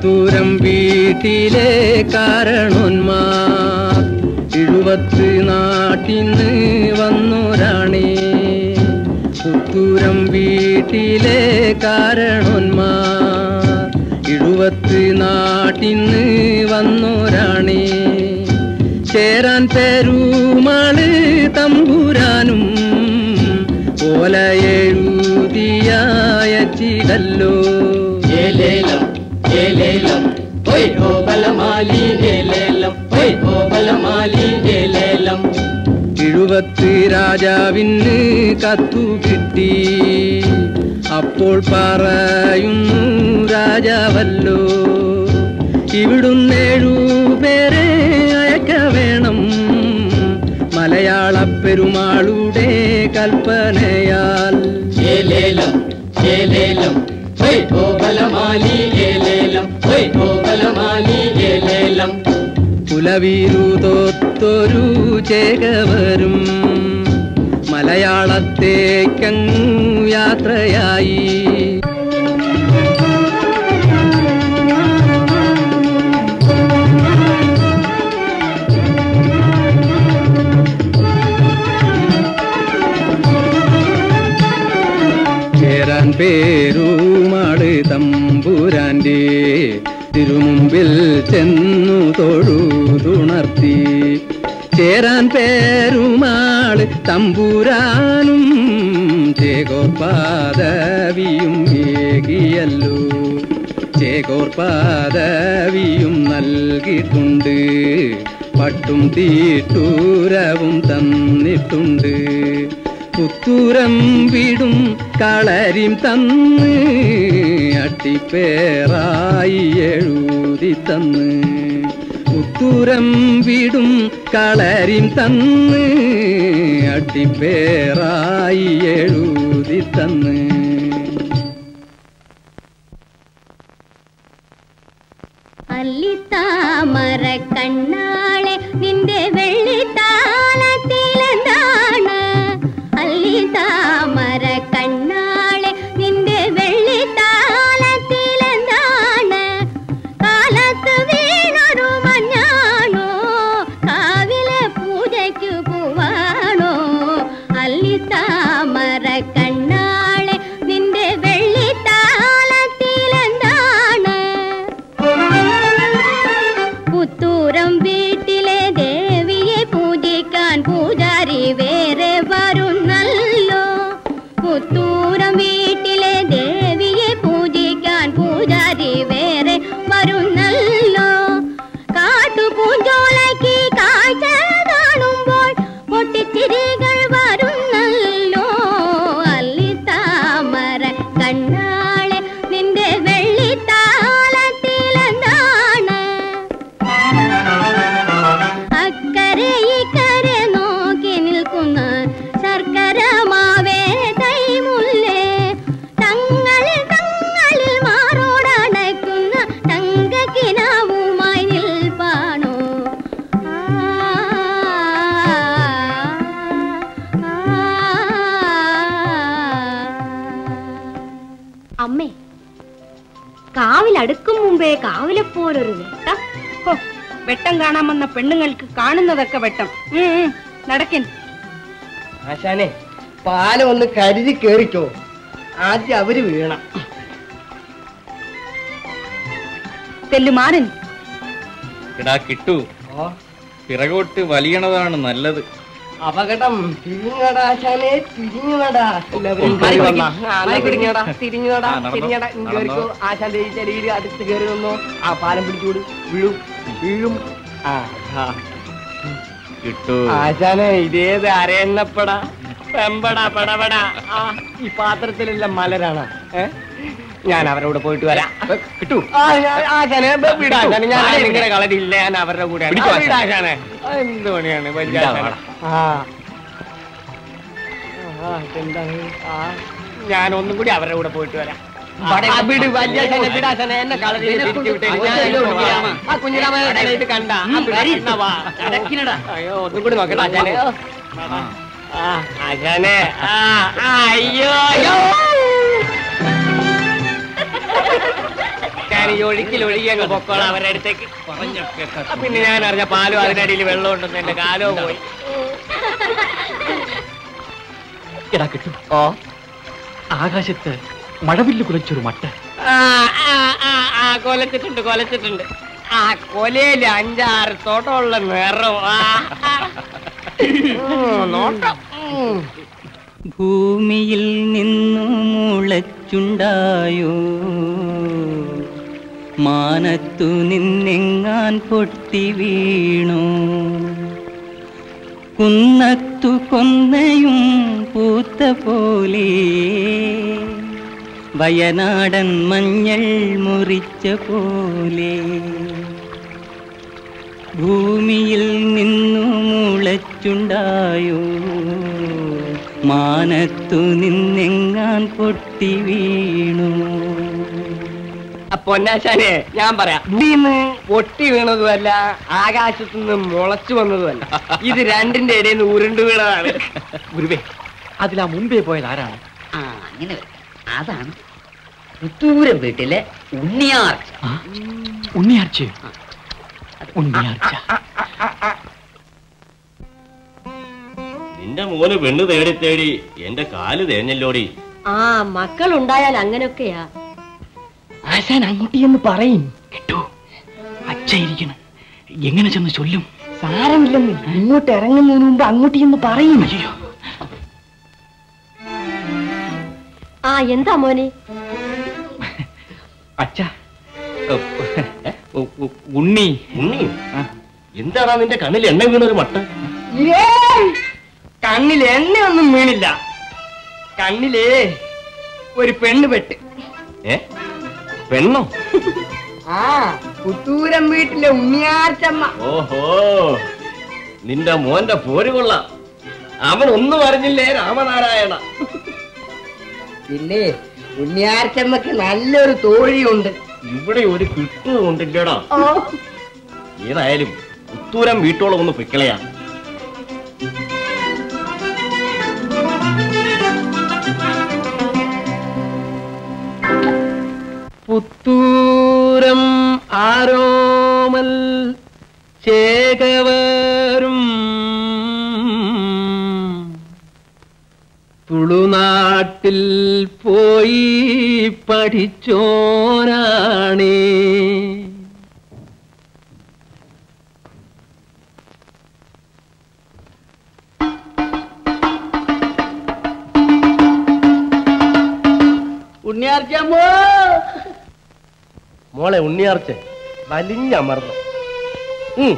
പുത്തൂരം വീട്ടിലെ കാരണോന്മാർ എഴുപത്ത് നാട്ടിന്ന് വന്നോരാണേ പുത്തൂരം വീട്ടിലെ കാരണോന്മാർ എഴുപത്ത് നാട്ടിന്ന് വന്നോരാണേ ചേരാൻ പെരുമാള് തമ്പുരാനും ഓല എഴുതിയച്ചിടല്ലോ ഏലേലം ഏലേലം ഹൊയ് ഓ ബലമാലി ഏലേലം ഹൊയ് ഓ ബലമാലി ഏലേലം എഴുപത്ത് രാജാവിന് കത്തു കിട്ടി അപ്പോൾ പറയുന്നു രാജാവല്ലോ ഇവിടുന്ന് ഏഴുപേരെ അയക്ക വേണം മലയാള പെരുമാളുടെ കൽപ്പനയാൽ ഏലേലം ഏലേലം ഹൊയ് ഓ ബലമാലി ഏലേലം ഹൊയ് ഓ ബലമാലി ഏലേലം കുലവീരുതൊത്തൊരു ചേകവരും മലയാളത്തേക്കങ്ങു യാത്രയായി ചേരാൻ പേരുമാട് തമ്പുരാന്റെ തിരുമുമ്പിൽ ചെന്നു തൊഴുതുണർത്തി ചേരാൻ പേരുമാള് തമ്പുരാനും ചേകോർ പാദവിയും ഏകിയല്ലോ ചേകോർ പാദവിയും നൽകിയിട്ടുണ്ട് പട്ടും തീട്ടൂരവും തന്നിട്ടുണ്ട് പുത്തൂരം വീടും കളരിം തന്ന് അട്ടിപ്പേറായി എഴുതി തന്ന് പുത്തൂരം വീടും കളരിം തന്ന് അട്ടിപ്പേറായി എഴുതി തന്ന് അല്ലിത്താമര കണ്ണാളെ നിന്റെ വെള്ളിത്താലത്തിലെന്താണ് അല്ലിത്താമര കണ്ണാളെ നിന്റെ വെള്ളിത്താലത്തിലെന്താണ് കാലത്ത് വീണൊരു മഞ്ഞാണോ കാവിലെ പൂജയ്ക്ക് പോവാണോ അല്ലിത്താമര കണ്ണാളെ നിന്റെ വെള്ളിത്താലത്തിലെന്താണ് പുത്തൂരം വീട്ടിലെ ദേവിയെ പൂജിക്കാൻ പൂജാരി വേറെ വരുന്നല്ലോ പുത്തൂരം വീട്ടിലെ ദേവിയെ പൂജിക്കാൻ പൂജാരി വേറെ വരുന്നല്ലോ കാട്ടുപൂഞ്ചോലയ്ക്ക് കാഴ്ച കാണുമ്പോൾ പൊട്ടിച്ചിരികൾ വരുന്നല്ലോ അല്ലിത്താമര കണ്ണാളെ നിന്റെ വെള്ളിത്താളത്തിലെന്താണ് അക്കരെ ഇക്കരെ നോക്കി നിൽക്കുന്ന ശർക്കര മാവേ തൈമുല്ലേ തങ്ങളിൽ തങ്ങളിൽ മാറോടണയ്ക്കുന്ന തങ്കക്കിനാവുമായി നിൽപ്പാണോ അമ്മേ കാവിലടുക്കും മുമ്പേ കാവിലെ പോലൊരു വെട്ടം ഹോ, വെട്ടം കാണാൻ വന്ന പെണ്ണുങ്ങൾക്ക് കാണുന്നതൊക്കെ വെട്ടം ഉം, ഉം, നടക്കിൻ ആശാനെ പാലം ഒന്ന് കരുതി കേറിക്കോ ആദ്യം അവര് വീണം തെല്ലുമാരൻ എടാ കിട്ടു പിറകോട്ട് വലിയണതാണ് നല്ലത് അപകടം തിരിഞ്ഞടാ ആശാനെ തിരിഞ്ഞുനടാ എല്ലാവരും മാറി കേറി നിൽക്ക്. വന്നാ. ആ, എന്നാ മാറി തിരിഞ്ഞടാ നിൽക്ക്. തിരിഞ്ഞടാ ആ, നടന്നോ. തിരിഞ്ഞടാ ഇങ്ങ് കേറിക്കോ നടന്നോ. ആശാന്റെ ഈ ചെടിയിൽ അടുത്ത് കയറി നിന്നോ ആ പാലം പിടിച്ചുകൂടി വീഴും വീഴും ആ ആ. കിട്ടു ആശാനെ ഇതേത് അരയണ്ണപ്പട പെമ്പട പടപട ആ ഈ പാത്രത്തിലുള്ള മലരാണ് ഏ ഞാൻ അവരോട് പോയിട്ട് വരാം കിട്ടു ആ, ഞാൻ- ആശാനെ ബ- വിട് ആശാനെ. ഞാൻ ആരെ നിങ്ങളുടെ കളരില്ല ഞാൻ അവരുടെ കൂടെ പിടിക്കോ ആശാനെ ആ, എന്ത് പണിയാണ് വലിയ ഇതാ, ആശാനെ. വാടാ. ആ ആ, എന്താണ് ആ ഞാൻ ഒന്നും കൂടി അവരുടെ കൂടെ പോയിട്ട് വരാം ആ, വാടേ. ആ, വിട് വലിയ ആശാനെ, വിട് ആശാനെ, എന്നെ കളരിയിൽ പിടിച്ച് വിട്ടേര്. ഞാൻ കൊച്ചല്ലേ ഉള്ളൂ, കുഞ്ഞിരാമ. വാ. ആ കുഞ്ഞിരാമനെ കളരിയിൽ കണ്ട ആ, വിട്. എന്നാ വാ. അടക്കിനടാ. അയ്യോ ഒന്നും കൂടി നോക്കട്ടെ ആശാനെ ആ ആശാനെ ആ ആ, അയ്യോ അയ്യോ ഞാൻ ഈ ഈ ഒഴുക്കിൽ ഒഴുകി അങ്ങ് പൊക്കോളാം അവരുടെ അടുത്തേക്ക് ആ, പിന്നെ ഞാൻ അറിഞ്ഞ പാലും അതിനടിയിൽ വെള്ളം ഉണ്ടെന്ന് എന്റെ കാലോ പോയി എടാ കിട്ടു ഓ ആകാശത്ത് മഴവില്ല് കുലച്ചൊരു മട്ട് ആ ആ ആ ആ കൊലച്ചിട്ടുണ്ട് കൊലച്ചിട്ടുണ്ട് ആ കൊലയില് അഞ്ചാറ് തോട്ടമുള്ള നിറം ആ, ആ. ഉം, നോട്ടം ഉം. ഭൂമിയിൽ നിന്നു മുളച്ചുണ്ടായോ മാനത്തു നിന്നെങ്ങാൻ പൊട്ടി വീണു കുന്നത്തു കൊന്നയും പൂത്ത പോലെ വയനാടൻ മഞ്ഞൾ മുറിച്ച പോലെ ഭൂമിയിൽ നിന്നു മുളച്ചുണ്ടായോ മാനത്തു നിന്നെങ്ങാൻ പൊട്ടി വീണു ആ പൊന്നാശാനെ ഞാൻ പറയാം ഭൂമിന്ന് പൊട്ടി വീണതുമല്ല ആകാശത്തു നിന്ന് മുളച്ചു വന്നതുമല്ല ഇത് രണ്ടിന്റെ ഇടയിൽ നിന്ന് ഉരുണ്ടു വീണതാണ് ഗുരുവേ അതിലാ മുമ്പേ പോയത് ആരാണ് ആ അങ്ങനെ വരാം. അതാണ് പുത്തൂരം വീട്ടിലെ ഉണ്ണിയാർച്ച ആ, ഉണ്ണിയാർച്ച ഉണ്ണിയാർച്ച നിന്റെ മോന് പെണ്ണ് തേടി തേടി എന്റെ കാല് തേഞ്ഞല്ലോടി ആ മക്കൾ ഉണ്ടായാൽ അങ്ങനെയൊക്കെയാ ആശാൻ അങ്ങോട്ട് എന്ന് പറയും കിട്ടു അച്ഛയിരിക്കണം എങ്ങനെ ചെന്ന് ചൊല്ലും സാരമില്ലെന്ന് ഇങ്ങോട്ട് ഇറങ്ങുന്നതിന് മുമ്പ് അങ്ങോട്ട് എന്ന് പറയും അയ്യോ ആ എന്താ മോനെ അച്ഛ ഉണ്ണി ഉണ്ണി ആ. എന്താടാ നിന്റെ കണ്ണിൽ എണ്ണ വീണൊരു മട്ട് ഏയ്! കണ്ണിൽ എണ്ണയൊന്നും വീണില്ല കണ്ണിലേ ഒരു പെണ്ണ് പെട്ട് ഏ പെണ്ണോ ആ പുത്തൂരം വീട്ടിലെ ഉണ്ണിയാർച്ചമ്മ ഓഹോ നിന്റെ മോന്റെ പോര് കൊള്ളാം അവൻ ഒന്നും അറിഞ്ഞില്ലേ രാമനാരായണ പിന്നെ ഉണ്ണിയാർച്ചമ്മക്ക് നല്ലൊരു തോഴിയുണ്ട് ഇവിടെ ഒരു കിട്ടുന്നുണ്ടില്ലടാ ഏതായാലും പുത്തൂരം വീട്ടോളം ഒന്ന് പിക്കളയാ പുത്തൂരം ആരോമൽ ചേകവരും തുളുനാട്ടിൽ പോയി പഠിച്ചോനാണേ ഉണ്ണിയാർച്ചമ്മോ മോളെ ഉണ്ണിയാർച്ച വലിഞ്ഞമർന്നു ഉം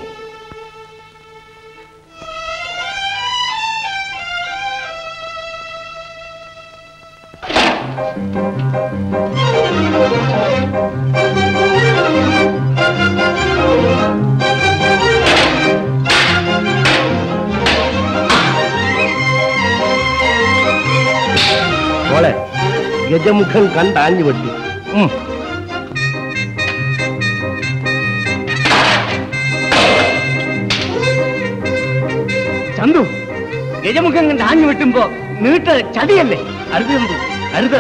മോളെ ഗജമുഖം കണ്ടാഞ്ഞു വെട്ടി ഉം ചന്തു ഗജമുഖം കണ്ട് ആഞ്ഞു വെട്ടുമ്പോ നീട്ട് ചതിയല്ലേ അരുത് എന്തു അരുത്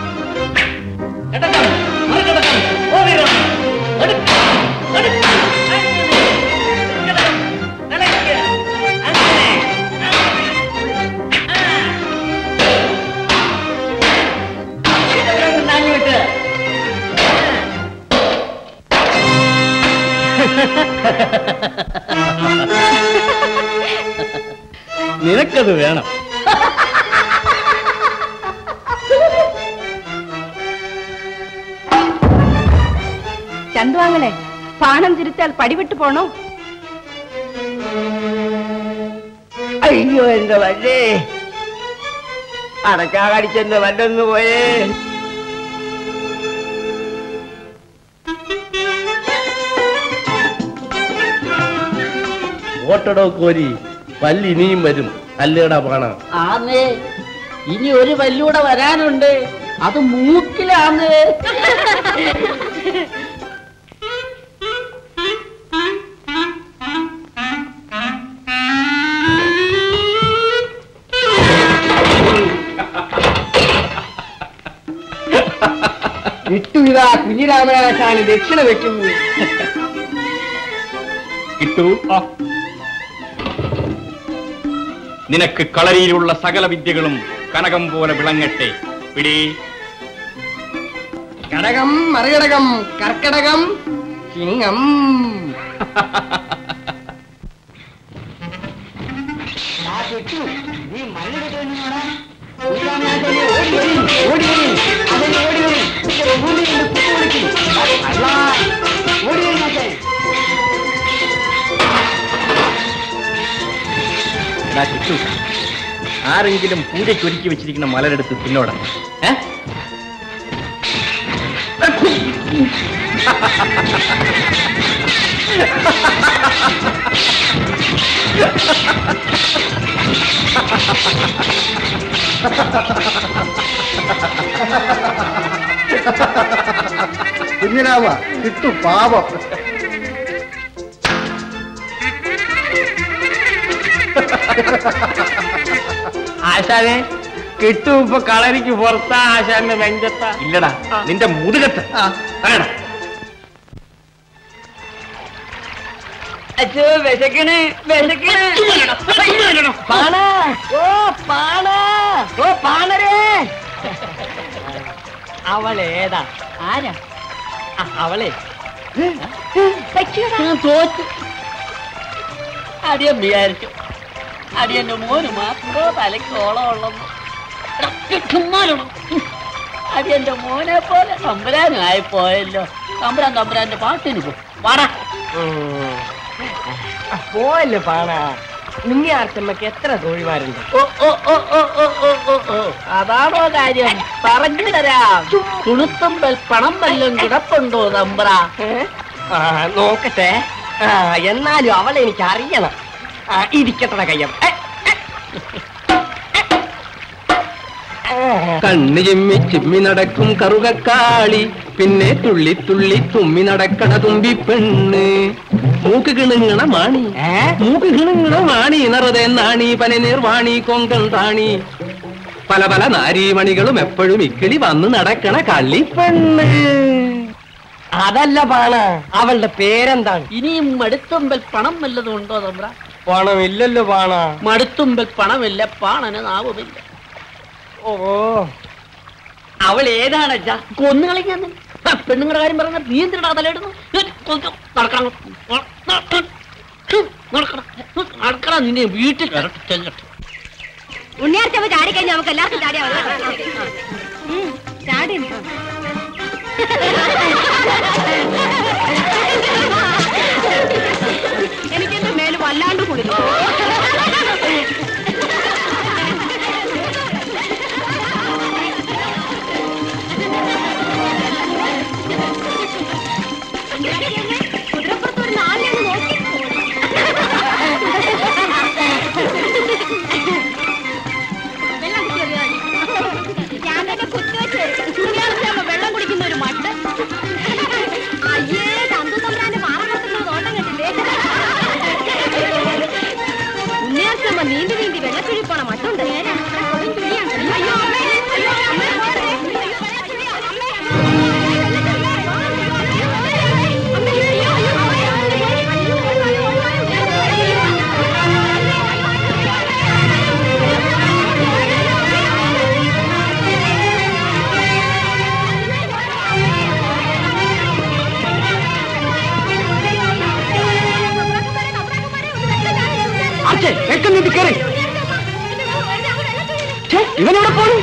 നിനക്കത് വേണം ചന്തുവാങ്ങളെ പാണം തിരുത്താൽ പടിവിട്ട് പോണോ അയ്യോ എന്റെ വല്ലേ അടക്കാ കടിച്ചെന്റെ വല്ലൊന്നു പോയേ ഓട്ടടോ കോരി പല്ല് ഇനിയും വരും അല്ലേടാ പാണ ആന്നേ ഇനി ഒരു വല്ലൂടെ വരാനുണ്ട് അത് മൂക്കിലാന്ന് കിട്ടുവിതാ കുഞ്ഞിരാമനാശാന് ദക്ഷിണ വെക്കുന്നു കിട്ടു നിനക്ക് കളരിയിലുള്ള സകല വിദ്യകളും കനകം പോലെ വിളങ്ങട്ടെ പിടി കടകം മറികടകം കർക്കടകം ചിങ്ങം എടാ കിട്ടു ആരെങ്കിലും പൂജയ്ക്ക് ഒരുക്കി വെച്ചിരിക്കുന്ന മലരെടുത്ത് തിന്നോടാ ഏ കുഞ്ഞിരാമ കിട്ടു പാപം ആശാനെ കിട്ടു ഇപ്പൊ കളരിക്ക് പുറത്താ ആശാന്റെ നെഞ്ചത്താ ഇല്ലടാ നിന്റെ മുതുകത്ത് പറയടാ അച്ഛോ വിശക്കണ് വിശക്കണ് പാണ ഓ പാണ ഓ പാണരേ അവളേതാ ആരാ ആ, അവളെ ഞാൻ തോറ്റു അടിയൻ വിചാരിച്ചു അടിയന്റെ മോന് മാത്രമോ തലയ്ക്ക് ഓളം ഉള്ളെന്ന് ചുമ്മാലുള്ളൂ അടിയന്റെ മോനെ പോലെ തമ്പുരാനായി പോയല്ലോ തമ്പുരാൻ തമ്പുരാന്റെ പാട്ടിന് പോ പാടാ പോയല്ലേ പാണ ഉണ്ണിയാർച്ചമ്മക്ക് എത്ര തോഴിമാരുണ്ട് ഓ ഓ ഓ ഓ ഓ ഓ ഓ ഓ അതാണോ കാര്യം പറഞ്ഞു തരാം കുളുത്തുമ്പൽ പണം വല്ലതും കിടപ്പുണ്ടോ തമ്പ്ര ആ നോക്കട്ടെ ആ എന്നാലും അവളെ എനിക്ക് അറിയണം ആ, ഇരിക്കട്ടെ കയ്യം ഏ, കണ്ണ് ചിമ്മി ചിമ്മി നടക്കും കറുകക്കാളി പിന്നെ തുള്ളി തുള്ളി തുമ്മി നടക്കണ തുമ്പി പെണ്ണ് മൂക്ക് കിണുങ്ങണ മാണി മൂക്ക് കിണുങ്ങണ മാണി നിറതെ നാണി പനിനീർ വാണി കൊങ്കൺ റാണി പല പല നാരീമണികളും എപ്പോഴും ഇക്കിളി വന്ന് നടക്കണ കള്ളിപ്പെണ്ണ് അതല്ല പാണ അവളുടെ പേരെന്താണ് ഇനിയും മടുത്തുമ്പൽ പണം വല്ലതും ഉണ്ടോ തമ്പ്ര പണമില്ലല്ലോ പാണ മടുത്തുമ്പൽ പണമില്ല പാണന് നാവുമില്ല ഓ അവൾ ഏതാണ് അച്ഛാ കൊന്നു കളിക്കാൻ പെണ്ണുങ്ങളുടെ കാര്യം പറഞ്ഞ നീ എന്തിനാ തലയിടുന്നു നടക്കണം നടക്കണം നടക്കണം നിന്നെ വീട്ടിൽ ചെല്ലട്ടെ ഉണ്ണിയാർച്ചമ്മ ചാടി കഴിഞ്ഞാൽ നമുക്ക് എല്ലാവർക്കും ചാടിയാ ചാടി എനിക്കെന്റെ മേല് വല്ലാണ്ട് കുളിച്ചു കുതിരപ്പുറത്തൊരു നാളിനെ നോക്കി വെള്ളം കുടിച്ചോ ഞാൻ തന്നെ കുത്തിവെച്ച് വെള്ളം കുടിക്കുന്ന ഒരു മട്ട് അയ്യേ ചന്തു തമ്പ്രാന്റെ പാറപ്പുറത്തുള്ള തോട്ടം കണ്ടില്ലേ ഉണ്ണിയാർച്ചമ്മ നീന്തി നീന്തി വെള്ളക്കുഴി പോണ മട്ടുണ്ട് കൊടും തുണിയാണ്. അയ്യോ, അമ്മേ, അയ്യോ, അമ്മേ, പോരെ. അയ്യോ, വെള്ളക്കുഴി, അമ്മേ. അമ്മേ, അയ്യോ, അയ്യോ, ഇവനോടെ പോയി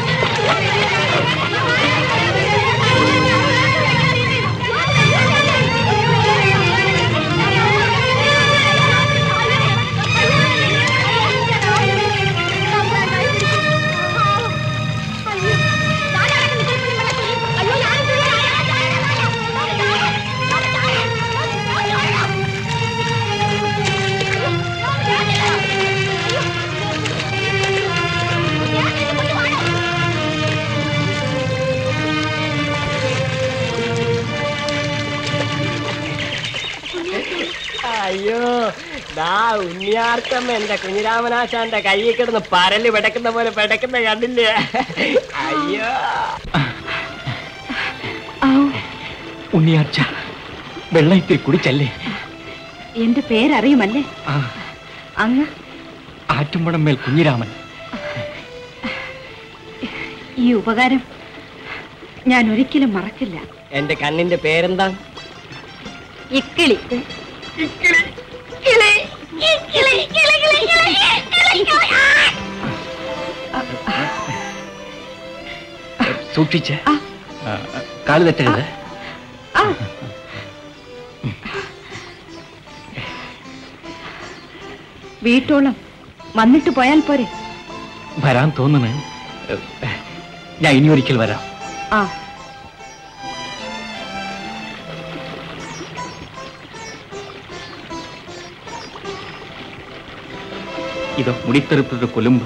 അയ്യോ ദാ ഉണ്ണിയാർക്കമ്മ എന്റെ കുഞ്ഞിരാമനാശാന്റെ കയ്യിൽ കിടന്ന് പരല് പെടക്കുന്ന പോലെ പെടക്കുന്ന കണ്ടില്ലേ അയ്യോ ഉണ്ണിയാർച്ച വെള്ളത്തിൽ കുടിച്ചല്ലേ എന്റെ പേരറിയുമല്ലേ ആ അങ്ങ് ആറ്റുമ്പടമേൽ കുഞ്ഞിരാമൻ ഈ ഉപകാരം ഞാൻ ഒരിക്കലും മറക്കില്ല എന്റെ കണ്ണിന്റെ പേരെന്താ ഇക്കിളി സൂക്ഷിച്ച് ആ. ആ, കാല് തെറ്റരുത് ആ. വീട്ടോളം വന്നിട്ട് പോയാൽ പോരെ വരാൻ തോന്നുന്നു ഞാൻ ഇനി ഒരിക്കൽ വരാം ആ ഇത് മുടിത്തെറുപ്പിന്റെ കൊലുമ്പ്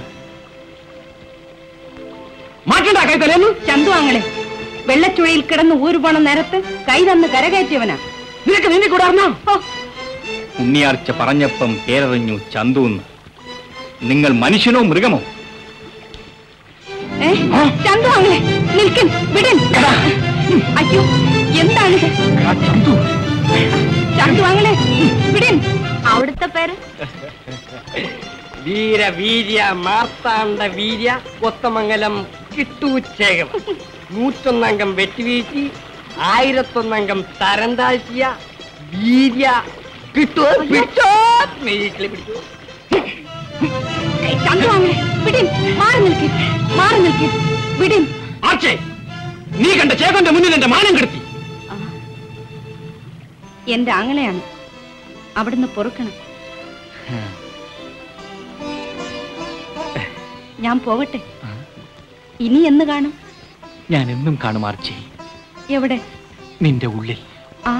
മാറ്റണ്ട കൈ തലേന്ന് ചന്തു ആങ്ങളെ വെള്ളച്ചുഴയിൽ കിടന്ന് ഊരുപോണ നേരത്ത് കൈ തന്ന് കരകയറ്റിയവനാ നിനക്ക് നീന്തി കൂടാർന്നോ ഓ, ഉണ്ണിയാർച്ച പറഞ്ഞപ്പം പേരറിഞ്ഞു ചന്തുന്ന് നിങ്ങൾ മനുഷ്യനോ മൃഗമോ ഏ? ചന്തു ആങ്ങളെ നിൽക്കൻ വിടൻ അയ്യോ എന്താണിത് ആ ചന്തു ചന്തു ആങ്ങളെ വിടൻ അവിടുത്തെ പേര് വീര വീര്യ മാർത്താണ്ഡ വീര്യ കൊത്തമംഗലം കിട്ടൂച്ചേകം നൂറ്റൊന്നംഗം വെട്ടിവീഴ്ത്തി ആയിരത്തൊന്നംഗം തരം താഴ്ത്തിയ വീര്യ കിട്ടു പിടിച്ചോ നീക്കിളി പിടിച്ചു ചന്തു ആങ്ങളെ വിടൻ മാറി നിൽക്കി മാറി നിൽക്കി വിടൻ ആച്ചേ നീ കണ്ട ചേകന്റെ മുന്നിൽ എന്റെ മാനം കെടുത്തി എന്റെ ആങ്ങളെയാണ് അവിടുന്ന് പൊറുക്കണം ഞാൻ പോകട്ടെ ഇനി എന്ന് കാണും ഞാൻ എന്നും കാണും ആർച്ചേ എവിടെ നിന്റെ ഉള്ളിൽ ആ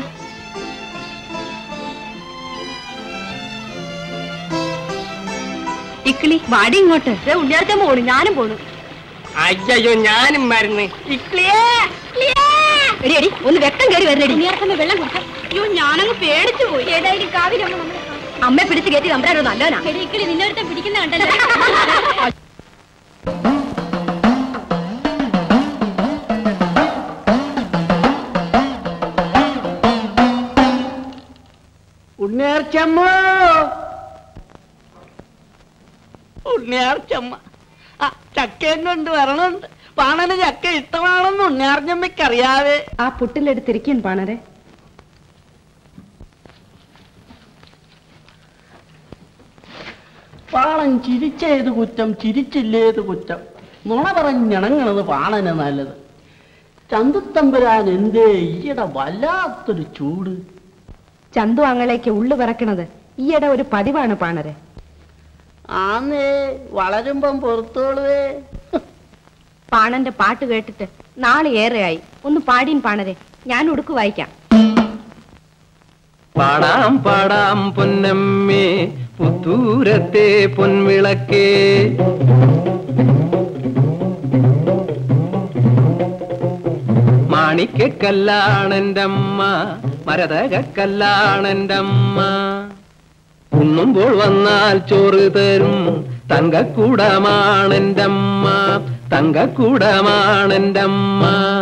ഇക്കിളി വാടി ഇങ്ങോട്ട് ഉണ്ണിയാർച്ചൻ പോണു ഞാനും പോണു അയ്യോ ഞാനും മരുന്ന് ഇക്ലിയേ എടി എടി ഒന്ന് വെക്കം കയറി വരണടി ഉണ്ണിയാർച്ചമ്മ വെള്ളം കുടിക്കാം അയ്യോ ഞാനങ്ങ് പേടിച്ചു പോയി ഏതായാലും കാവിലമ്മ നമ്മളെ അമ്മ പിടിച്ച് കയറ്റി നമ്പരാരോ നല്ലവനാ ഇക്കിളി നിന്നടുത്ത് പിടിക്കുന്ന കണ്ടല്ലോ ഉണ്ണിയാർച്ചമ്മ ഉണ്ണിയാർച്ചമ്മ ആ ചക്കയും കൊണ്ട് വരണുണ്ട് പാണന് ചക്ക ഇഷ്ടമാണെന്ന് ഉണ്ണിയാർച്ചമ്മയ്ക്ക് അറിയാവേ ആ പുട്ടിലെടുത്തിരിക്കും പാണരെ പാണൻ ചിരിച്ചേത് കുറ്റം ചിരിച്ചില്ലേത് കുറ്റം നുണ പറഞ്ഞിണങ്ങണത് പാണന് നല്ലത് ചന്തുത്തമ്പുരാൻ എന്തേ ഈയിടെ വല്ലാത്തൊരു ചൂട് ചന്തു ആങ്ങളേക്ക് ഉള്ളു വിറക്കണത് ഈയിടെ ഒരു പതിവാണ് പാണരെ ആന്നേ വളരുമ്പം പുറത്തോളുവേ പാണന്റെ പാട്ട് കേട്ടിട്ട് നാളെ ഏറെയായി ഒന്ന് പാടീൻ പാണരെ ഞാൻ ഉടുക്ക് വായിക്കാം പാടാം പാടാം പൊന്നമ്മേ പുത്തൂരത്തെ പൊൻവിളക്കേ മാണിക്കല്ലാണെൻ്റമ്മ മരതകല്ലാണെൻ്റമ്മ ഉണ്ണുമ്പോൾ വന്നാൽ ചോറ് തരും തങ്കക്കൂടമാണെൻ്റമ്മ തങ്കക്കൂടമാണെൻ്റമ്മ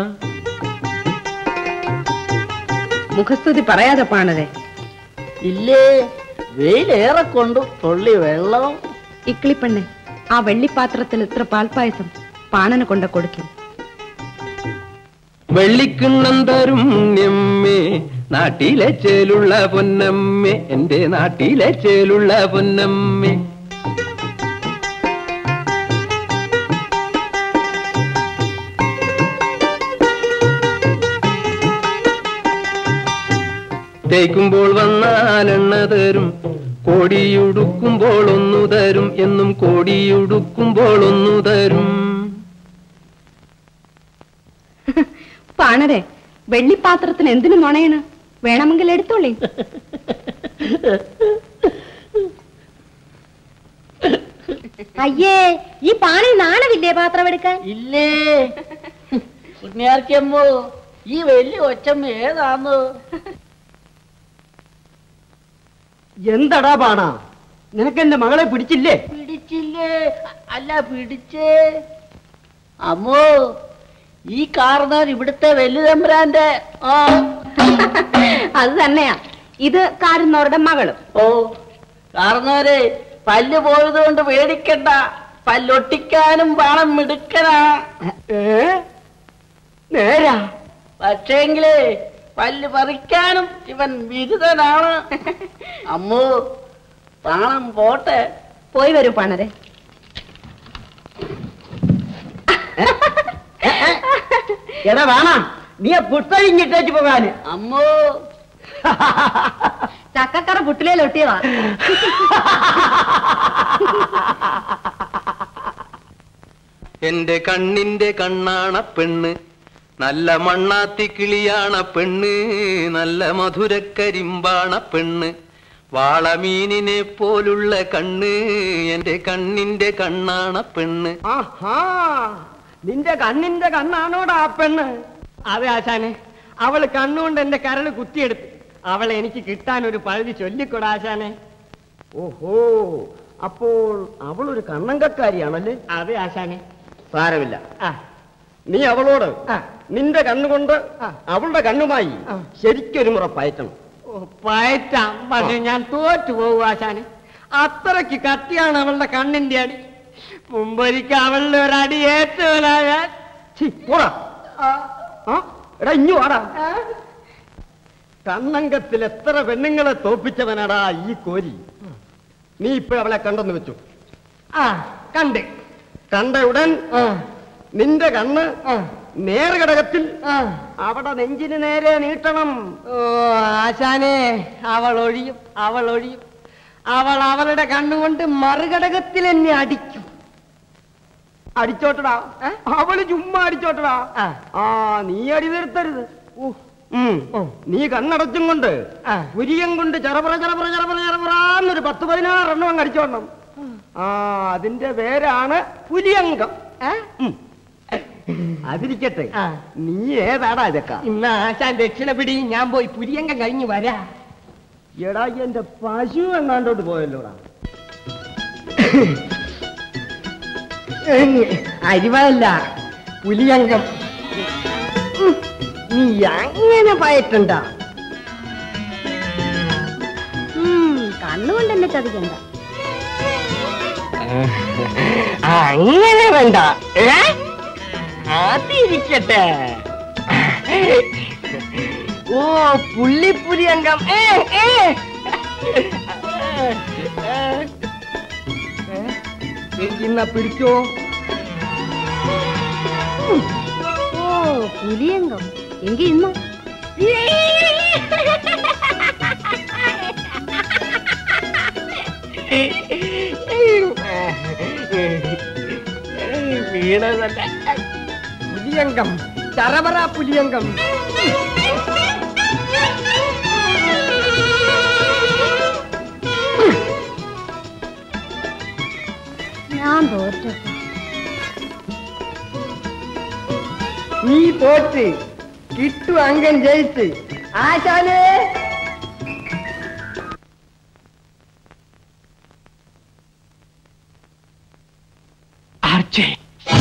മുഖസ്തുതി പറയാതെ പാണരെ ഇല്ലേ വെയിലേറെ കൊണ്ടു തുള്ളി വെള്ളം ഇക്കിളിപ്പെണ്ണെ ആ വെള്ളിപ്പാത്രത്തിൽ ഇത്ര പാൽപ്പായസം പാണന് കൊണ്ട കൊടുക്കും വെള്ളിക്കിണ്ണം തരും ഞമ്മേ നാട്ടിലെ ചേലുള്ള പൊന്നമ്മേ എന്റെ നാട്ടിലെ ചേലുള്ള പൊന്നമ്മേ തേക്കുമ്പോൾ വന്നാൽ എണ്ണ തരും കോടിയുടുക്കുമ്പോൾ ഒന്നു തരും എന്നും കോടിയുടുക്കുമ്പോൾ ഒന്നു തരും പാണരെ വെള്ളിപ്പാത്രത്തിന് എന്തിനു നുണയണ് വേണമെങ്കിൽ എടുത്തോളി അയ്യേ ഈ പാണി നാണമില്ലേ പാത്രം എടുക്കാൻ ഇല്ലേ ഉണ്ണിയാർക്കമ്മോ ഈ വലിയ ഒച്ചമ്മ ഏതാന്ന് എന്തടാ പാണാ നിനക്ക് എന്റെ മകളെ പിടിച്ചില്ലേ പിടിച്ചില്ലേ അല്ല പിടിച്ചേ അമ്മോ ഈ കാർന്നവർ ഇവിടുത്തെ വല്യതമ്പുരാന്റെ ആ അത് തന്നെയാ ഇത് കാരുന്നവരുടെ മകളും ഓ കാർന്നവരെ പല്ല് പോയത് കൊണ്ട് പേടിക്കണ്ട പല്ലൊട്ടിക്കാനും പാണം മിടുക്കനാ നേരാ പക്ഷേങ്കിലേ പല്ല് പറിക്കാനും ഇവൻ ബിരുദനാണ് അമ്മോ പ്രാണം പോട്ടെ പോയി വരൂ പണരെ എടാ വേണ നീ ആ പുസ്തകം പോകാന് അമ്മോ ചക്കക്കറ പുട്ടിലേലൊട്ടിയതാ എന്റെ കണ്ണിന്റെ കണ്ണാണ പെണ്ണ് നല്ല മണ്ണാത്തി കിളിയാണ പെണ്ണ് നല്ല മധുരക്കരിമ്പാണ പെണ്ണ് വാളമീനിനെ പോലുള്ള കണ്ണ് എന്റെ കണ്ണിന്റെ കണ്ണാണ പെണ്ണ് ആഹാ നിന്റെ കണ്ണിന്റെ കണ്ണാണോടാ ആ പെണ്ണ് അതെ ആശാനെ അവള് കണ്ണുകൊണ്ട് എന്റെ കരള് കുത്തിയെടുത്തു അവളെ എനിക്ക് കിട്ടാൻ ഒരു പഴുതി ചൊല്ലിക്കൊടാ ആശാനെ ഓഹോ അപ്പോൾ അവളൊരു കണ്ണങ്കക്കാരിയാണല്ലേ അതെ ആശാനെ സാരമില്ല നീ അവളോട് നിന്റെ കണ്ണുകൊണ്ട് അവളുടെ കണ്ണുമായി ശരിക്കൊരു മുറ പയറ്റണം പയറ്റാം പക്ഷെ ഞാൻ തോറ്റു പോകും ആശാന് അത്രയ്ക്ക് കട്ടിയാണ് അവളുടെ കണ്ണിന്റെ അടി മുമ്പൊരിക്കൽ അവളുടെ ഒരടി ഏറ്റവനായ എടാ ഇഞ്ഞു വാടാ കണ്ണങ്കത്തിൽ എത്ര പെണ്ണുങ്ങളെ തോപ്പിച്ചവനാടാ ഈ കോരി നീ ഇപ്പോഴവളെ കണ്ടെന്ന് വെച്ചു ആ കണ്ട് കണ്ട ഉടൻ നിന്റെ കണ്ണ് നേർഘടകത്തിൽ അവിടെ നെഞ്ചിന് നേരെ നീട്ടണം ഓ ആശാനെ അവൾ ഒഴിയും അവൾ ഒഴിയും അവൾ അവളുടെ കണ്ണുകൊണ്ട് മറുഘടകത്തിൽ എന്നെ അടിക്കും അടിച്ചോട്ടടാ അവള് ചുമ്മാ അടിച്ചോട്ടടാ ആ നീ അടി നിർത്തരുത് ഉം. നീ കണ്ണടച്ചും കൊണ്ട് പുരിയം കൊണ്ട് ചെറപറ ചെറപറ ചെറപറ ചെറപറാന്നൊരു പത്ത് പതിനാറെണ്ണം അങ്ങ് അടിച്ചോടണം ആ അതിന്റെ പേരാണ് പുലിയങ്കം ഉം. അതിരിക്കട്ടെ നീ ഏതാടാ ഇതൊക്കെ ഇന്ന് ആശാൻ ദക്ഷിണ പിടി ഞാൻ പോയി പുരിയങ്കം കഴിഞ്ഞു വരാ എടാ എന്റെ പശു എങ്ങാണ്ടോട്ട് പോയല്ലോടാ അരിവല്ല പുലിയങ്കം ഉം. നീ അങ്ങനെ പയറ്റണ്ട കണ്ണുകൊണ്ട് എന്നെ ചതിക്കണ്ട അങ്ങനെ വേണ്ട ഏ? അതിരിക്കട്ടെ ഓ പുള്ളിപ്പുലി അംഗം ഏ, ഏ. എന്നാ പിടിച്ചോ ഓ പുലിയങ്കം എങ്കി ഇന്ന് വീണതല്ല പുലിയങ്കം ചറവറ പുലിയങ്കം ഞാൻ തോറ്റു നീ തോറ്റ് കിട്ടു അംഗം ജയിച്ച് ആശാലേ ആർച്ചേ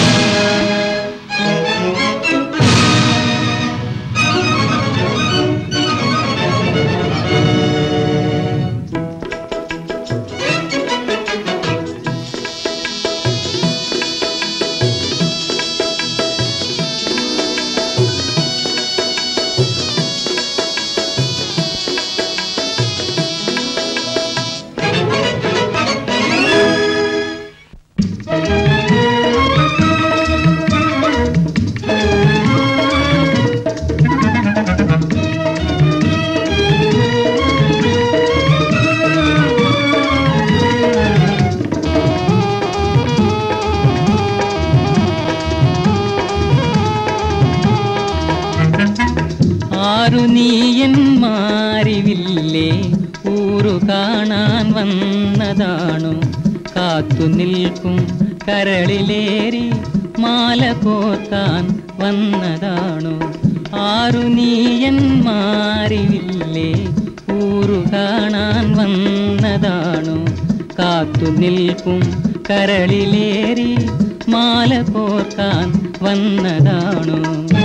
ആരു നീയന്മാരിവില്ലേ ഊരു കാണാൻ വന്നതാണു കാത്തു നിൽക്കും കരളിലേറി മാല കോർക്കാൻ വന്നതാണു ആരു നീയന്മാരിവില്ലേ ഊരു കാണാൻ വന്നതാണു കാത്തു നിൽക്കും കരളിലേറി മാല കോർക്കാൻ വന്നതാണോ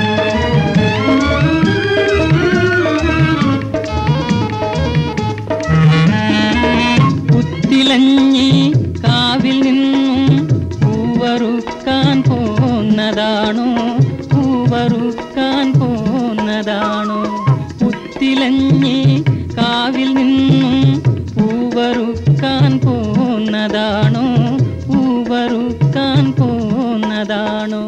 പുത്തിലഞ്ഞി കാവിൽ നിന്നും പൂവറുക്കാൻ പോന്നതാണോ പൂവറുക്കാൻ പോന്നതാണോ പുത്തിലഞ്ഞി കാവിൽ നിന്നും പൂവറുക്കാൻ പോന്നതാണോ പൂവറുക്കാൻ പോന്നതാണോ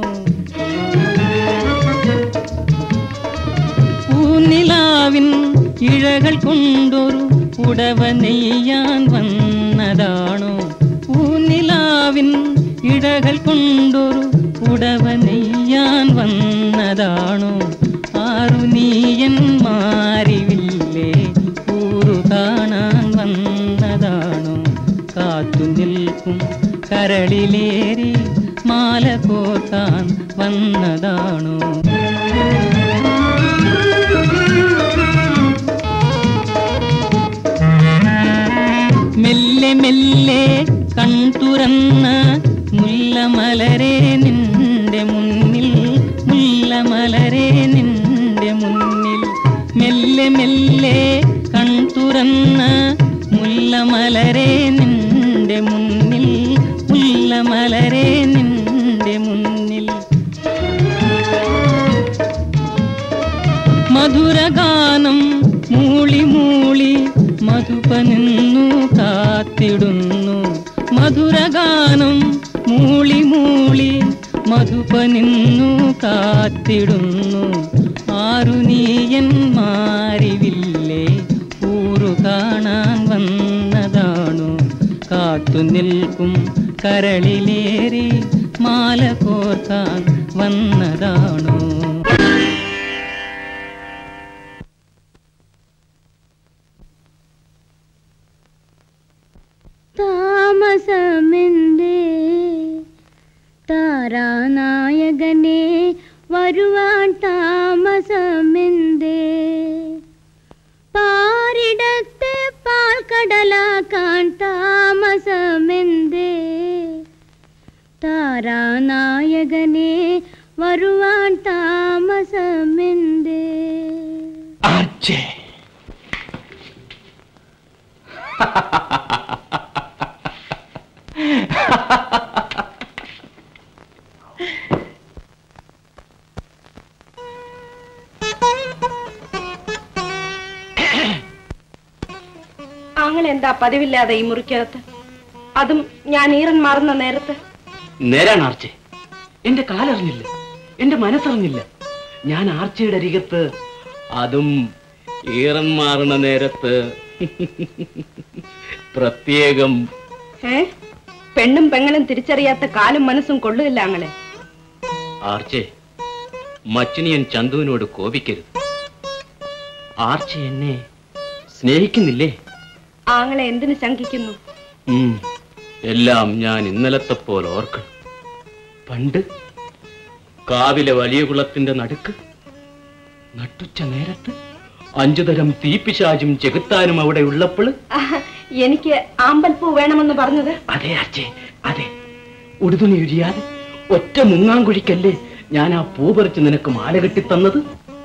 പൂനിലാവിൻ ഇഴകൾ കൊണ്ടൊരു ഉടവ നെയ്യാൻ വന്നതാണോ പൂനിലാവിൻ ഇഴകൾ കൊണ്ടൊരു ഉടവ നെയ്യാൻ വന്നതാണോ ആറു നീയൻ മാറിവില്ലേ ഊരു കാണാൻ വന്നതാണോ കാത്തു നിൽക്കും കരളിലേറി മാല കോർക്കാൻ വന്നതാണോ മെല്ലെ മെല്ലെ കൺ തുറന്ന് മുല്ലമലരെ നിന്റെ മുന്നിൽ മുല്ലമലരെ നിന്റെ മുന്നിൽ മെല്ലെ മെല്ലെ കൺ തുറന്ന് മുല്ലമലരെ നിന്റെ മുന്നിൽ മുല്ലമലരെ നിന്റെ മുന്നിൽ മധുരഗാനം മൂളി മൂളി മധുപനിന്നു കാത്തിടുന്നു മധുരഗാനം മൂളി മൂളി മധുപനിന്നു കാത്തിടുന്നു ആറു നീയൻ മാറിവില്ലേ ഊറു കാണാൻ വന്നതാണു കാത്തു നിൽക്കും കരളിലേറി മാല കോർക്കാൻ വന്നതാണോ താമസമെന്തേ താരാനായകനെ വരുവാൻ താമസമെന്തേ പാരിടത്തെ പാൽക്കടലാക്കാൻ താമസമെന്തേ താരാനായകനെ വരുവാൻ താമസമെന്തേ ആർച്ചേ ആങ്ങൾ എന്താ പതിവില്ലാതെ ഈ മുറിക്കകത്ത് അതും ഞാൻ ഈറൻ മാറുന്ന നേരത്ത് നേരാണ് ആർച്ചേ എന്റെ കാലറിഞ്ഞില്ല എന്റെ മനസ്സറിഞ്ഞില്ല ഞാൻ ആർച്ചയുടെ അരികത്ത് അതും ഈറൻ മാറുന്ന നേരത്ത് പ്രത്യേകം ഏ പെണ്ണും പെങ്ങളും തിരിച്ചറിയാത്ത കാലും മനസ്സും കൊള്ളുകയില്ല ആങ്ങളെ ആർച്ചേ മച്ചിനിയൻ ചന്തുവിനോട് കോപിക്കരുത് ആർച്ച എന്നെ സ്നേഹിക്കുന്നില്ലേ ആങ്ങളെ എന്തിനു ശങ്കിക്കുന്നു ഉം, എല്ലാം ഞാൻ ഇന്നലത്തെ പോലെ ഓർക്കണം പണ്ട് കാവിലെ വലിയ കുളത്തിന്റെ നടുക്ക് നട്ടുച്ച നേരത്ത് അഞ്ചു തരം തീപ്പിശാചും ചെകുത്താനും അവിടെ ഉള്ളപ്പോൾ ആഹ്, എനിക്ക് ആമ്പൽപ്പൂ വേണമെന്ന് പറഞ്ഞത് അതെ അച്ഛേ അതെ ഉടുതുണി ഉരിയാതെ ഒറ്റ മുങ്ങാങ്കുഴിക്കല്ലേ ഞാൻ ആ പൂ പറിച്ച് നിനക്ക് മാല കെട്ടി തന്നത്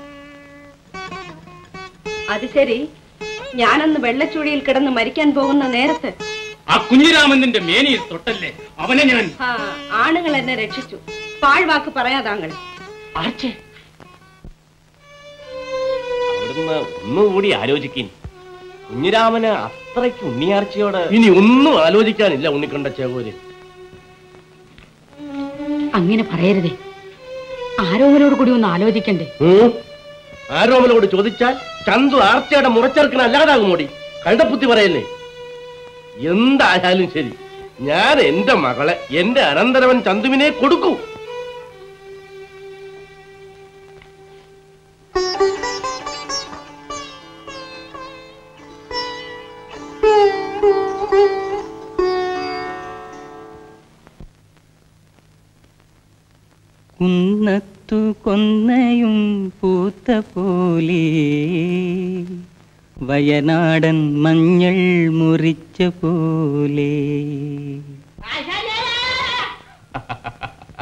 അത് ശരി ഞാനന്ന് വെള്ളച്ചുഴിയിൽ കിടന്ന് മരിക്കാൻ പോകുന്ന നേരത്ത് ആ കുഞ്ഞിരാമന്റെ മേനിയിൽ തൊട്ടല്ലേ അവനെ ഞാൻ ആ, ആണുങ്ങൾ എന്നെ രക്ഷിച്ചു പാഴ്വാക്ക് പറയാതാങ്ങളെ ആർച്ചേ അവിടുന്ന് ഒന്നുകൂടി ആലോചിക്കും കുഞ്ഞിരാമന് അത്രയ്ക്ക് ഉണ്ണിയാർച്ചയോട് ഇനി ഒന്നും ആലോചിക്കാനില്ല ഉണ്ണിക്കണ്ട ചേകോര് അങ്ങനെ പറയരുതേ ആരോമലോട് കൂടി ഒന്ന് ആലോചിക്കണ്ടേ ആരോമലോട് ചോദിച്ചാൽ ചന്തു ആർച്ചയുടെ മുറച്ചെറുക്കണ അല്ലാതാകുമോടി കണ്ടപ്പുത്തി പറയല്ലേ എന്തായാലും ശരി ഞാൻ എന്റെ മകളെ എന്റെ അനന്തരവൻ ചന്തുവിനെ കൊടുക്കൂ കുന്നത്തു കൊന്നയും പൂത്ത പോലെ വയനാടൻ മഞ്ഞൾ മുറിച്ച പോലെ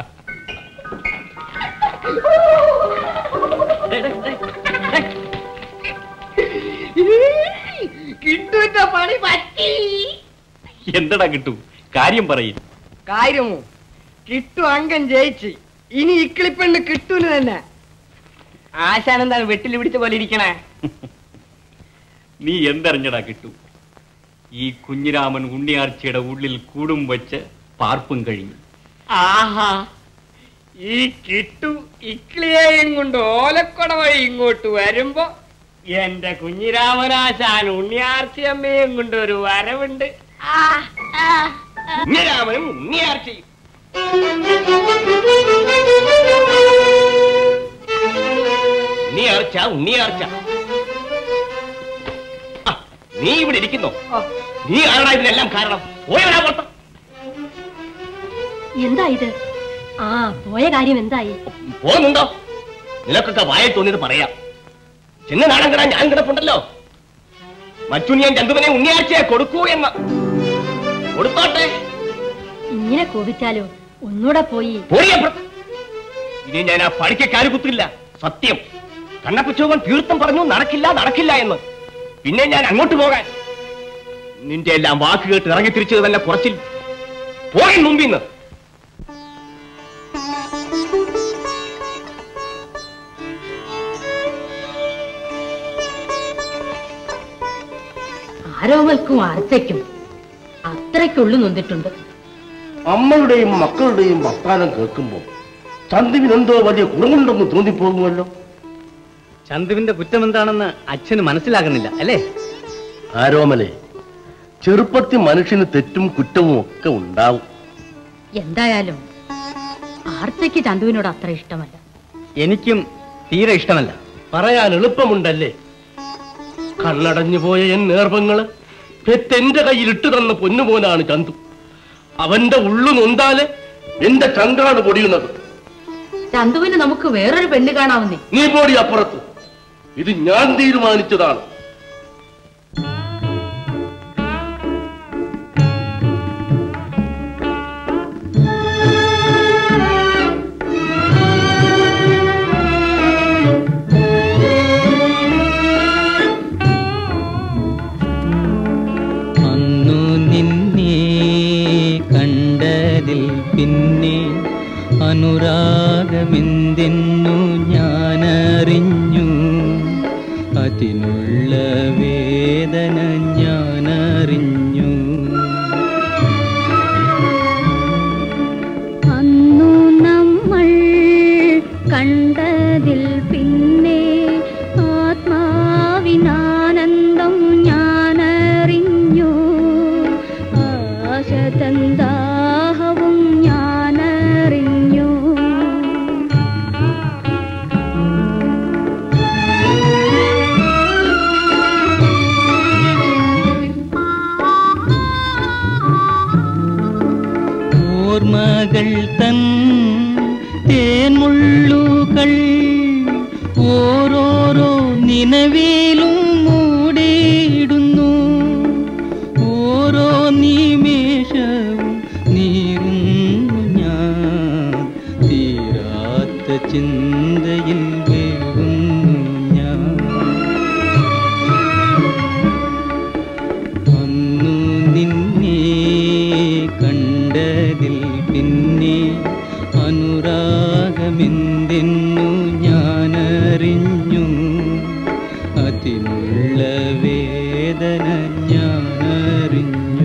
കിട്ടുവിന്റെ പണി പറ്റി എന്തടാ കിട്ടു കാര്യം പറയും കാര്യമോ കിട്ടു അംഗം ജയിച്ച് ഇനി ഇക്കിളിപ്പെണ്ണ് കിട്ടൂന്ന് തന്നെ ആശാൻ എന്താണ് വെട്ടിൽ പിടിച്ച പോലെ ഇരിക്കണേ നീ എന്തറിഞ്ഞടാ കിട്ടു ഈ കുഞ്ഞിരാമൻ ഉണ്ണിയാർച്ചയുടെ ഉള്ളിൽ കൂടും വെച്ച് പാർപ്പും കഴിഞ്ഞു ആഹാ ഈ കിട്ടു ഇക്കിളിയെയും കൊണ്ട് ഓലക്കൊട വഴി ഇങ്ങോട്ട് വരുമ്പോ എന്റെ കുഞ്ഞിരാമനാശാൻ ഉണ്ണിയാർച്ചയമ്മയും കൊണ്ട് ഒരു വരവുണ്ട് ആ, ആ, ആ. കുഞ്ഞിരാമനും ഉണ്ണിയാർച്ചയും ഉണ്ണിയാർച്ച ഉണ്ണിയാർച്ച ആ, നീ ഇവിടെ ഇരിക്കുന്നോ നീ ആരാ ഇതിനെല്ലാം കാരണം പോയവരാ പുറത്ത് എന്താ ഇത് ആ പോയ കാര്യം എന്തായി പോകുന്നുണ്ടോ നിനക്കൊക്കെ വായ തോന്നിയത് പറയാം ചെന്ന് നാടൻ കിടാൻ ഞാൻ കിടപ്പുണ്ടല്ലോ മറ്റുണ്ണിയൻ ചന്തുമനെ ഉണ്ണിയാഴ്ചയെ കൊടുക്കൂ എന്ന് കൊടുത്തോട്ടെ ഇങ്ങനെ കോപിച്ചാലോ ഒന്നൂടെ പോയി പോയപ്പുറത്ത് ഇനി ഞാൻ ആ പണിക്ക് കാലുകുത്തില്ല സത്യം കണ്ണപ്പച്ചോവൻ തീർത്തും പറഞ്ഞു നടക്കില്ല നടക്കില്ല എന്ന് പിന്നെ ഞാൻ അങ്ങോട്ട് പോകാൻ നിന്റെ എല്ലാം വാക്ക് കേട്ട് ഇറങ്ങി തിരിച്ചത് തന്നെ കുറച്ചിൽ പോയി മുമ്പിന്ന് ആരോമൽക്കും അർച്ചയ്ക്കും അത്രയ്ക്കുള്ളു നൊന്നിട്ടുണ്ട് അമ്മയുടെയും മക്കളുടെയും വർത്താനം കേൾക്കുമ്പോ ചന്തുവിനെന്തോ വലിയ കുറവുണ്ടെന്ന് തോന്നിപ്പോകുമല്ലോ ചന്തുവിന്റെ കുറ്റം എന്താണെന്ന് അച്ഛന് മനസ്സിലാകുന്നില്ല അല്ലേ ആരോമലെ ചെറുപ്പത്തിൽ മനുഷ്യന് തെറ്റും കുറ്റവും ഒക്കെ ഉണ്ടാവും എന്തായാലും ആർച്ചയ്ക്ക് ചന്തുവിനോട് അത്ര ഇഷ്ടമല്ല എനിക്കും തീരെ ഇഷ്ടമല്ല പറയാൻ എളുപ്പമുണ്ടല്ലേ കണ്ണടഞ്ഞു പോയ എൻ നേർവങ്ങള് പെത്തെന്റെ കയ്യിൽ ഇട്ടു തന്ന പൊന്നുപോനാണ് ചന്തു അവന്റെ ഉള്ളു നൊന്താല് എന്റെ ചങ്കാണ് പൊടിയുന്നത് ചന്തുവിന് നമുക്ക് വേറൊരു പെണ്ണ് കാണാവുന്നേ നീ പോടി അപ്പുറത്ത് ഇത് ഞാൻ തീരുമാനിച്ചതാണ് അന്നു നിന്നെ കണ്ടതിൽ പിന്നെ അനുരാഗമെന്തെന്നു ഞാനറിഞ്ഞു അതിനുള്ള വേദന ഞാനറിഞ്ഞു അന്നു നമ്മൾ കണ്ടതിൽ പിന്നെ ആത്മാവിനാനന്ദം ഞാനറിഞ്ഞു ആശതന്ദാഹവും ഞാനറിഞ്ഞു ഓർമ്മകൾ തൻ തേൻമുള്ളുകൾ ഓരോരോ നിലവിലും മൂടിയിടുന്നു ഓരോ നിമിഷവും നീറുന്നു ഞാൻ തീരാത്ത ചിന്തയിൽ വേകുന്നു ഞാൻ അന്നു നിന്നെ കണ്ടതിൽ പിന്നെ അനുരാഗമെന്തെന്നു ഞാനറിഞ്ഞു അതിനുള്ള വേദന ഞാനറിഞ്ഞു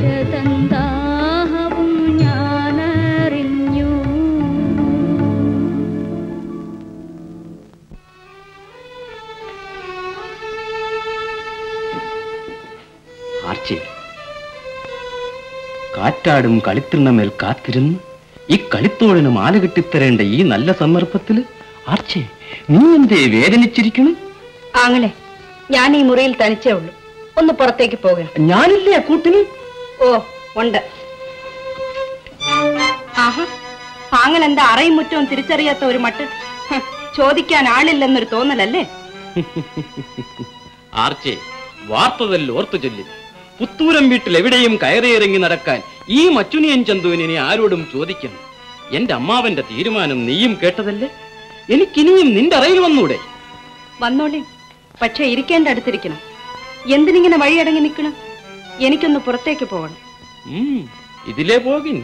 വിശതൻ ദാഹവും ഞാനറിഞ്ഞു ആർച്ചി കാറ്റാടും കളിത്തിണ്ണമേൽ കാത്തിരുന്ന് ഈ കളിത്തോഴിന് മാല കെട്ടിത്തരേണ്ട ഈ നല്ല സന്ദർഭത്തില് ആർച്ചി നീ എന്തേ വേദനിച്ചിരിക്കണം ആങ്ങളെ ഞാൻ ഈ മുറിയിൽ തനിച്ചേ ഉള്ളൂ ഒന്ന് പുറത്തേക്ക് പോകണം ഞാനില്ലേ കൂട്ടിന് ഓ ഉണ്ട് ആഹാ ആങ്ങൾ എന്താ അറയും മുറ്റവും തിരിച്ചറിയാത്ത ഒരു മട്ട് ഹ്, ചോദിക്കാൻ ആളില്ലെന്നൊരു തോന്നലല്ലേ ആർച്ചെ വാർത്തതല്ല ഓർത്തു ചൊല്ലി പുത്തൂരം വീട്ടിൽ എവിടെയും കയറിയിറങ്ങി നടക്കാൻ ഈ മച്ചുനിയൻ ചന്തുവിനെ ആരോടും ചോദിക്കണം എന്റെ അമ്മാവന്റെ തീരുമാനം നീയും കേട്ടതല്ലേ എനിക്കിനിയും നിന്റെ അറയിൽ വന്നൂടെ വന്നോളി പക്ഷെ ഇരിക്കേണ്ട അടുത്തിരിക്കണം എന്തിനിങ്ങനെ വഴിയടങ്ങി നിൽക്കണം എനിക്കൊന്ന് പുറത്തേക്ക് പോകണം ഉം, ഇതിലേ പോകിൻ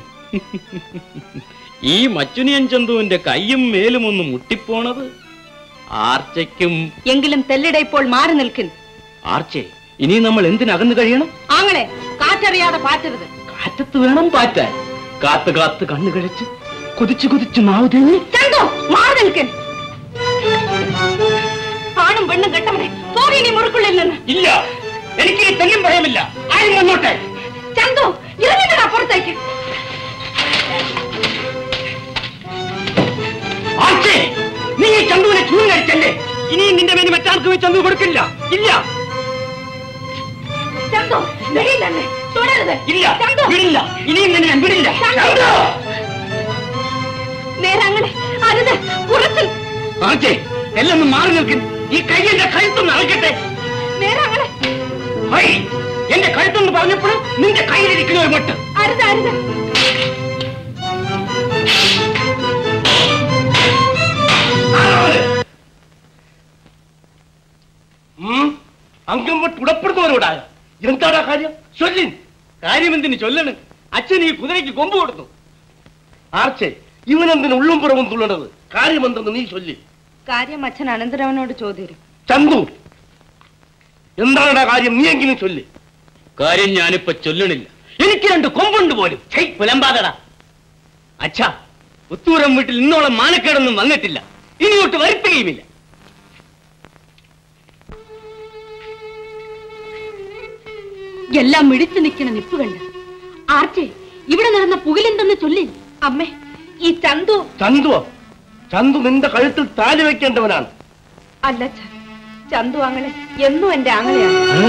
ഈ മച്ചുനിയൻ ചന്തുവിന്റെ കൈയും മേലും ഒന്ന് മുട്ടിപ്പോണത് ആർച്ചയ്ക്കും എങ്കിലും തെല്ലിട ഇപ്പോൾ മാറി നിൽക്കുന്നു ആർച്ചെ ഇനി നമ്മൾ എന്തിനകന്നു കഴിയണം ആങ്ങളെ കാറ്ററിയാതെ പാറ്റരുത് കാറ്റത്ത് വേണം പാറ്റാൻ കാത്ത് കാത്ത് കണ്ണു കഴിച്ച് കുതിച്ചു കുതിച്ചു നാവ് തേങ്ങി ചന്തോ മാറി നിൽക്കൻ ആണും പെണ്ണും കെട്ടവനെ പോകി നീ മുറുക്കുള്ളിൽ നിന്ന് ഇല്ല എനിക്ക് ഈ തെല്ലും ഭയമില്ല ആരും വന്നോട്ടെ ചന്തോ ഇറങ്ങിട്ടാ പുറത്തേക്ക് ആർച്ചേ നീ ഈ ചന്തുവിനെ ചൂണ്ടടിച്ചല്ലേ ഇനിയും നിന്റെ മേനി മറ്റാർക്കും ഈ ചന്തു കൊടുക്കില്ല ഇല്ല ചന്തോ വെളിയിൽ തന്നെ തുടരുത് ഇല്ല ചന്തോ വിടില്ല ഇനിയും നിന്നെ ഞാൻ വിടില്ല ചന്തു! നേരെ അങ്ങനെ അരുത് പുറത്തിൽ ആർച്ചേ എല്ലാം ഒന്ന് മാറി നിൽക്കും ഈ കയ്യന്റെ കഴുത്തൊന്ന് അറക്കട്ടെ നേരെ അങ്ങനെ ഹൈ എന്റെ കഴുത്തൊന്ന് പറഞ്ഞപ്പോഴും നിന്റെ കയ്യിലിരിക്കുന്ന ഒരു മട്ട് അരുത് അരുത് അംഗം വിട്ട് ഉടപ്പെടുന്നവരോടായ എന്താടാ കാര്യം ചൊല്ലിൻ കാര്യം എന്തിന് ചൊല്ലണ് അച്ഛൻ ഈ കുതിരയ്ക്ക് കൊമ്പ് കൊടുത്തു ആർച്ചേ ഇവനെന്തിന് ഉള്ളും പുറവും തുള്ളണത് കാര്യമെന്തെന്ന് നീ ചൊല്ലി കാര്യം അച്ഛൻ അനന്തരവനോട് ചോദ്യം ചന്തു എന്താണടാ കാര്യം നീ എങ്കിലും ചൊല്ലി കാര്യം ഞാനിപ്പോ ചൊല്ലണില്ല എനിക്ക് രണ്ട് കൊമ്പുണ്ട് പോലും ഛൈ, പുലമ്പാതടാ അച്ഛാ പുത്തൂരം വീട്ടിൽ ഇന്നോളം മാനക്കേടൊന്നും വന്നിട്ടില്ല ഇനിയോട്ട് വരുത്തുകയുമില്ല എല്ലാം മിടിച്ചു നിൽക്കണ നിപ്പ് കണ്ട് ആർച്ചേ ഇവിടെ നടന്ന പുകിലെന്തെന്ന് ചൊല്ലി അമ്മേ ഈ ചന്തു ചന്തുവോ ചന്തു നിന്റെ കഴുത്തിൽ താലി വെക്കേണ്ടവനാണ് അല്ല അച്ഛാ, ചന്തു ആങ്ങളെ എന്നും എന്റെ ആങ്ങളെയാണ്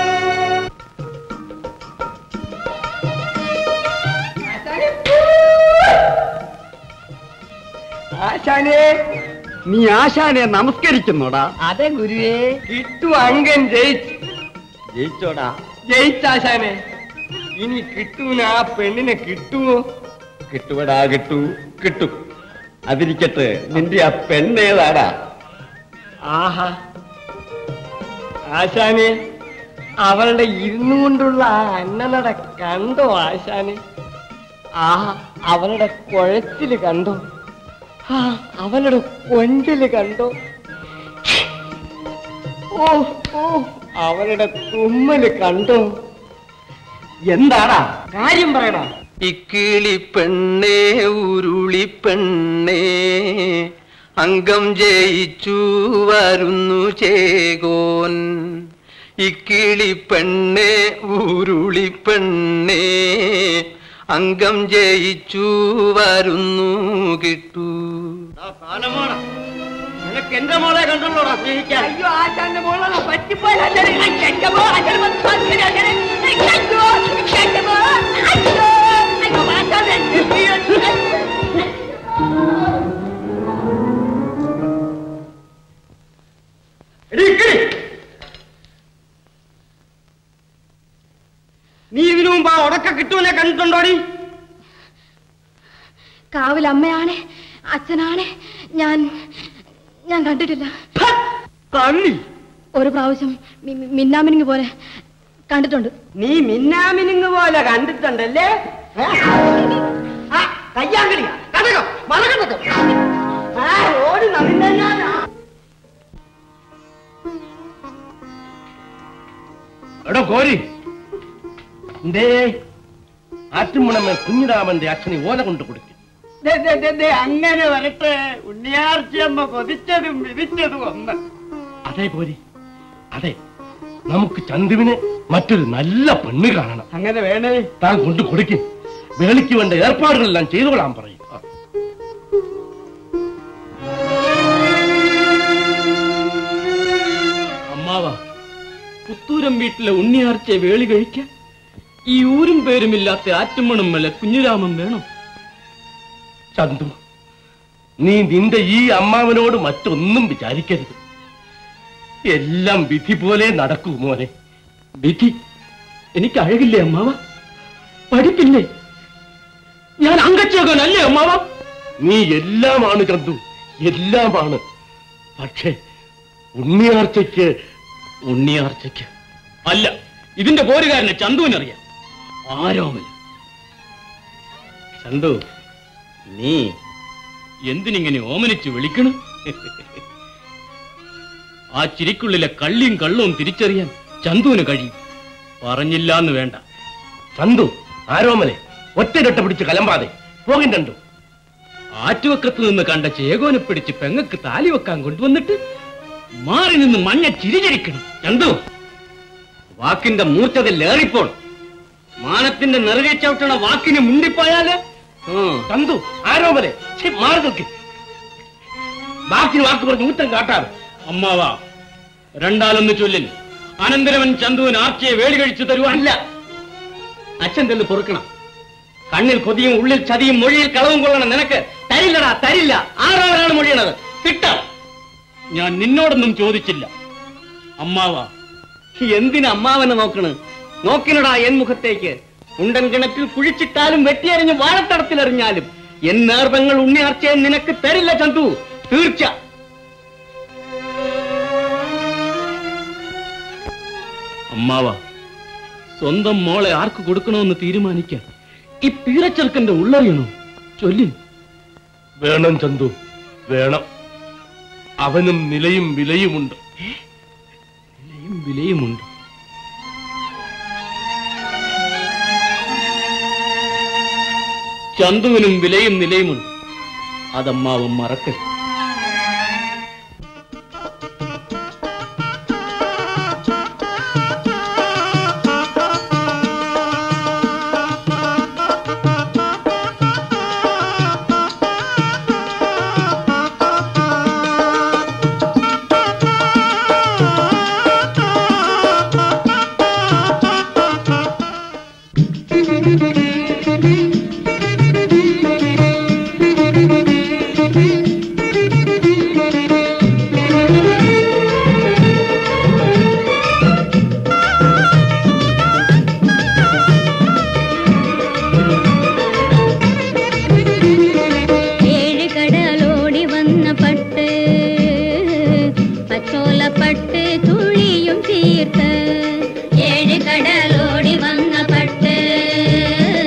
ആശാനെ നീ ആശാനെ നമസ്കരിക്കുന്നോടാ അതെ ഗുരുവേ കിട്ടു അങ്കൻ ജയിച്ച് ജയിച്ചോടാ ജയിച്ചാശാനെ ഇനി കിട്ടൂന ആ പെണ്ണിനെ കിട്ടുമോ കിട്ടുവടാ കിട്ടു കിട്ടും അതിരിക്കട്ടെ നിന്റെ ആ പെണ്ണേതാടാ ആഹാ ആശാനെ അവളുടെ ഇരുന്നുകൊണ്ടുള്ള ആ അന്നനട കണ്ടോ ആശാനെ ആഹാ അവളുടെ കുഴച്ചില് കണ്ടോ ആ അവളുടെ കൊഞ്ചല് കണ്ടോ ഓ ഓ അവളുടെ തുമ്മല് കണ്ടോ എന്താടാ കാര്യം പറയടാ ഇക്കിളി പെണ്ണേ ഉരുളി പെണ്ണേ അംഗം ജയിച്ചു വരുന്നു ചേകോൻ ഇക്കിളി പെണ്ണേ ഉരുളി പെണ്ണേ അംഗം ജയിച്ചു വരുന്നു കിട്ടു നിനക്ക് എന്റെ മോളെ കണ്ടുള്ളൂടാ സ്നേഹിക്കാൻ അയ്യോ ആശാന്റെ മോളാണ് പറ്റിപ്പോയി ആശാനെ. എന്റെ മോ, ആശാനെ വന്ന് സ്വാധീനം ആശാനെ. അയ്യോ, എന്റെ മോ, അയ്യോ, അയ്യോ, ആശാനെ. എടീ, ഇക്കിളി. നീ ഇതിനു മുമ്പ് ആ ഉടക്ക കിട്ടുവിനെ കണ്ടിട്ടുണ്ടോടി കാവിൽ അമ്മയാണ് അച്ഛനാണ് ഞാൻ ഞാൻ കണ്ടിട്ടില്ല തള്ളി ഒരു പ്രാവശ്യം മി- മി- മിന്നാമിനിങ് പോലെ കണ്ടിട്ടുണ്ട് നീ മിന്നാമിനുങ്ങ് പോലെ കണ്ടിട്ടുണ്ടല്ലേ ഏ? ആ, കയ്യാങ്കളിയാ കഥകം മലകണ്ടോ ആ ഓടി നവിന്നെ ഞാനാ എടോ കോരി എന്തേ ആറ്റുമുണമേ കുഞ്ഞിരാമന്റെ അച്ഛനെ ഓല കൊണ്ട് കൊടുക്കും ദേ, ദേ, ദേ, ദേ, അങ്ങനെ വരട്ടെ ഉണ്ണിയാർച്ചയമ്മ കൊതിച്ചതും വിധിച്ചതും ഒന്ന് അതേപോലെ അതെ നമുക്ക് ചന്തുവിന് മറ്റൊരു നല്ല പെണ്ണ് കാണണം അങ്ങനെ വേണേ താൻ കൊണ്ട് കൊടുക്കും വേളിക്ക് വേണ്ട ഏർപ്പാടുകളെല്ലാം ചെയ്തുകൊള്ളാൻ പറയും ആ. അമ്മാവ പുത്തൂരം വീട്ടിലെ ഉണ്ണിയാർച്ചയെ വേളി കഴിക്കാൻ ഈ ഊരും പേരുമില്ലാത്ത ആറ്റുമണം മല കുഞ്ഞുരാമൻ വേണം ചന്തു നീ നിന്റെ ഈ അമ്മാവനോട് മറ്റൊന്നും വിചാരിക്കരുത് എല്ലാം വിധി പോലെ നടക്കൂ മോനെ വിധി എനിക്ക് അഴകില്ലേ അമ്മാവ പഠിപ്പില്ലേ ഞാൻ അങ്കച്ചേകനല്ലേ അമ്മാവ നീ എല്ലാമാണ് ചന്തു എല്ലാമാണ് പക്ഷേ ഉണ്ണിയാർച്ചയ്ക്ക് ഉണ്ണിയാർച്ചയ്ക്ക് അല്ല ഇതിന്റെ പോരുകാരനെ ചന്തുവിനറിയാം ആരോമൽ ചന്തു നീ എന്തിനിങ്ങനെ ഓമനിച്ച് വിളിക്കണം ആ ചിരിക്കുള്ളിലെ കള്ളിയും കള്ളവും തിരിച്ചറിയാൻ ചന്തുവിന് കഴിയും പറഞ്ഞില്ല എന്ന് വേണ്ട ചന്തു ആരോമലെ ഒറ്റകെട്ട പിടിച്ച് കലമ്പാതെ പോകിണ്ടു ആറ്റുവക്കത്ത് നിന്ന് കണ്ട ചേകോനെ പിടിച്ച് പെങ്ങക്ക് താലി വെക്കാൻ കൊണ്ടുവന്നിട്ട് മാറി നിന്ന് മഞ്ഞ ചിരിചരിക്കണം ചന്തു വാക്കിന്റെ മൂർച്ചതിൽ ഏറിപ്പോൾ മാനത്തിന്റെ നിറകെ ചവിട്ടണ വാക്കിന് മുണ്ടിപ്പോയാല് ചന്തു ആരോമലെ ഛെ, മാറി നോക്കി ബാക്കി വാക്ക് പറഞ്ഞ് ഊറ്റം കാട്ടാറ് അമ്മാവാ രണ്ടാലൊന്ന് ചൊല്ലിൽ അനന്തരവൻ ചന്തുവിന് ആർച്ചയെ വേളി കഴിച്ചു തരുവാനില്ല അച്ഛൻ തെല്ല് പൊറുക്കണം കണ്ണിൽ കൊതിയും ഉള്ളിൽ ചതിയും മൊഴിയിൽ കളവും കൊള്ളണം നിനക്ക് തരില്ലടാ തരില്ല ആരാണ് മൊഴിയണത് കിട്ടാം ഞാൻ നിന്നോടൊന്നും ചോദിച്ചില്ല അമ്മാവാ എന്തിന് അമ്മാവനെ നോക്കണ് നോക്കിനടാ എൻ മുഖത്തേക്ക് ഉണ്ടൻ കിണറ്റിൽ കുഴിച്ചിട്ടാലും വെട്ടിയറിഞ്ഞ് വാഴത്തടത്തിലെറിഞ്ഞാലും എൻ നേർവങ്ങൾ ഉണ്ണിയാർച്ചയെ നിനക്ക് തരില്ല ചന്തു തീർച്ച അമ്മാവ സ്വന്തം മോളെ ആർക്ക് കൊടുക്കണമെന്ന് തീരുമാനിക്കാൻ ഈ പീറച്ചെറുക്കന്റെ ഉള്ളറിയണോ ചൊല്ലി വേണം ചന്തു വേണം അവനും നിലയും വിലയുമുണ്ട് വിലയും വിലയുമുണ്ട് ചന്തുവിനും വിലയും നിലയുമുണ്ട് അതമ്മാവും മറക്കരുത് ഏഴ് കടലോടി വന്ന പട്ട് പച്ചോലപ്പട്ട് തുഴിയും തീർത്ത് ഏഴ് കടലോടി വന്ന പട്ട്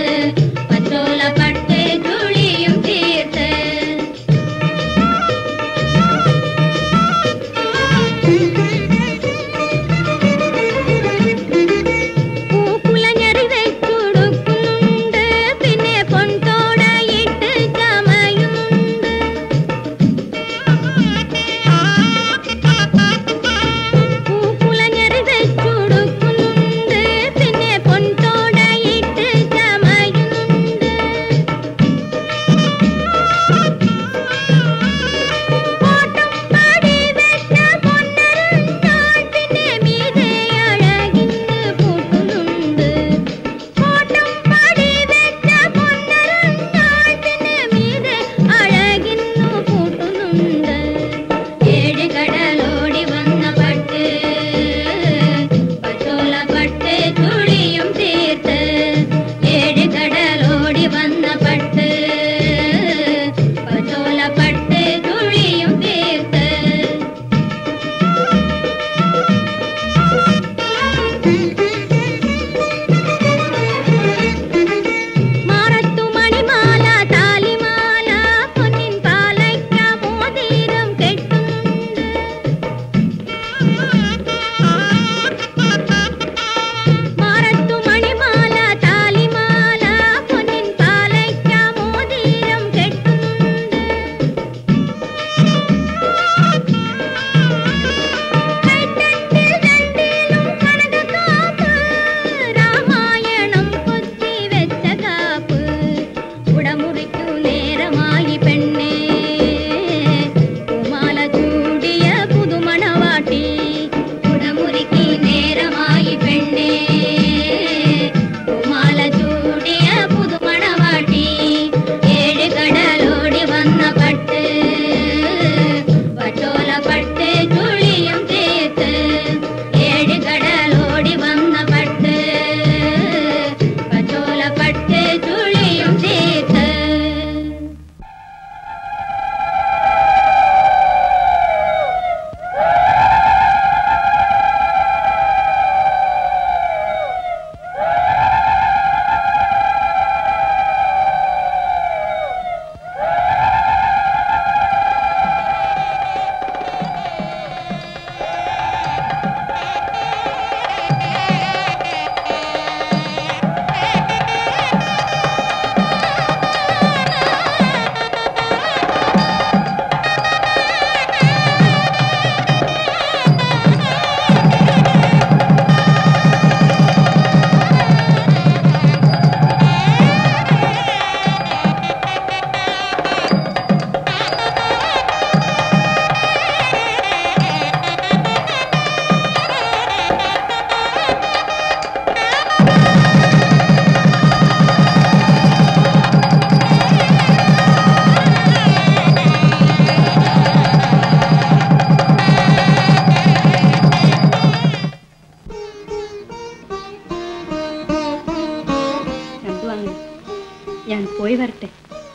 ഞാൻ പോയി വരട്ടെ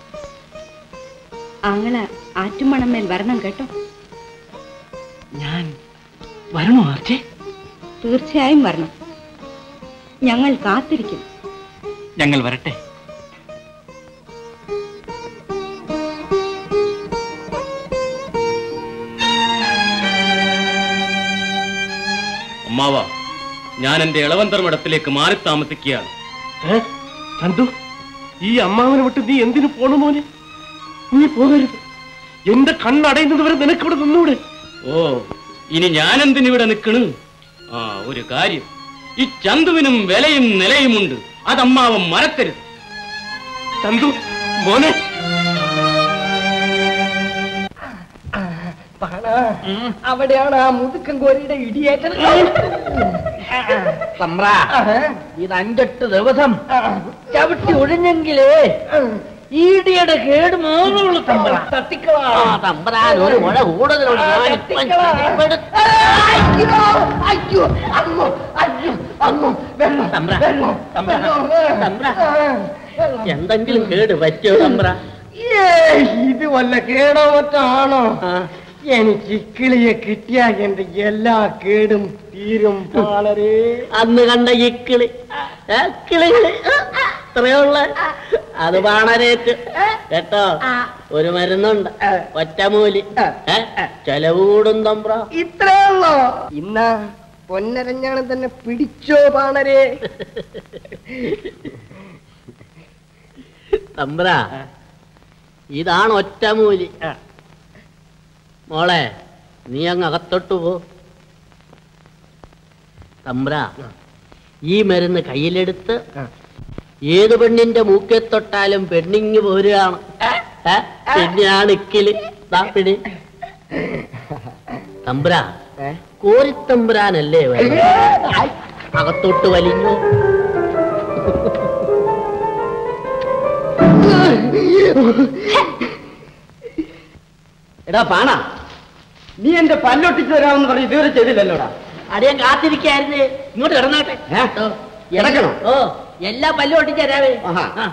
ആങ്ങള ആറ്റുമണമേൽ വരണം കേട്ടോ ഞാൻ വരണോ ആർച്ചേ തീർച്ചയായും വരണം ഞങ്ങൾ കാത്തിരിക്കും ഞങ്ങൾ വരട്ടെ അമ്മാവ ഞാൻ എന്റെ ഇളവന്തർ മഠത്തിലേക്ക് മാറി താമസിക്കുകയാണ് ചന്തു ഈ അമ്മാവനെ വിട്ട് നീ എന്തിനു പോണു മോനെ നീ പോകരുത് എന്റെ കണ്ണടയുന്നത് വരെ നിനക്ക് ഇവിടെ നിന്നൂടെ ഓ ഇനി ഞാൻ എന്തിനിവിടെ നിൽക്കണ് ആ ഒരു കാര്യം ഈ ചന്തുവിനും വിലയും നിലയുമുണ്ട് അതമ്മാവൻ മറക്കരുത് ചന്തു മോനെ അവിടെയാണ് ആ മുതുക്കൻ കോരിയുടെ ഇടിയേറ്റത് തമ്പ്ര ഇത് അഞ്ചെട്ട് ദിവസം ചവിട്ടി ഒഴിഞ്ഞെങ്കിലേ ഈടിയുടെ കേട് മാറുള്ളൂ തമ്പ്ര തട്ടിക്കളാ തമ്പ്രാൻ ഒരു മുഴ കൂടുതലുണ്ട് ഞാൻ ഇപ്പം ചുരുപ്പെടുത്ത- അയ്യോ അമ്മോ അയ്യോ അമ്മോ വെള്ളം തമ്പ്ര വെള്ളം തമ്പ്ര വെള്ളം. തമ്പ്ര എന്തെങ്കിലും കേട് പറ്റിയോ തമ്പ്ര ഏയ്, ഇത് വല്ല കേടോ മറ്റാണോ എനിക്ക് കിളിയെ കിട്ടിയാ എന്റെ എല്ലാ കേടും തീരും വളരെ അന്ന് കണ്ട ഈ കിളി ഏ, കിളികള് ഇത്രയുള്ള അത് പാണരേറ്റ് കേട്ടോ ഒരു മരുന്നുണ്ട് ഒറ്റമൂലി ഏ, ചെലവ് കൂടും തമ്പ്ര ഇത്രേ ഉള്ളോ ഇന്നാ പൊന്നരഞ്ഞാണ് തന്നെ പിടിച്ചോ പാണരെ തമ്പ്ര ഇതാണ് ഒറ്റമൂലി മോളെ നീ അങ്ങ് അകത്തോട്ട് പോ തമ്പ്ര ഈ മരുന്ന് കയ്യിലെടുത്ത് ഏത് പെണ്ണിന്റെ മൂക്കെ തൊട്ടാലും പെണ്ണിങ് പോരുകയാണ് ഏ? പിന്നെയാണ് ഇക്കില് ദാ പിടി തമ്പ്ര കോരിത്തമ്പ്രാനല്ലേ വരുന്നത്? അകത്തോട്ട് വലിഞ്ഞു എടാ പാണ നീ എന്റെ പല്ലൊട്ടിച്ചു തരാമെന്ന് പറഞ്ഞ് ഇതുവരെ ചെയ്തില്ലല്ലോടാ അടിയാൻ കാത്തിരിക്കായിരുന്നേ ഇങ്ങോട്ട് കിടന്നാട്ടെ ഓ, കിടക്കണോ? ഓ എല്ലാ പല്ലും ഒട്ടിച്ച് തരാവേ ആഹാ. ആ.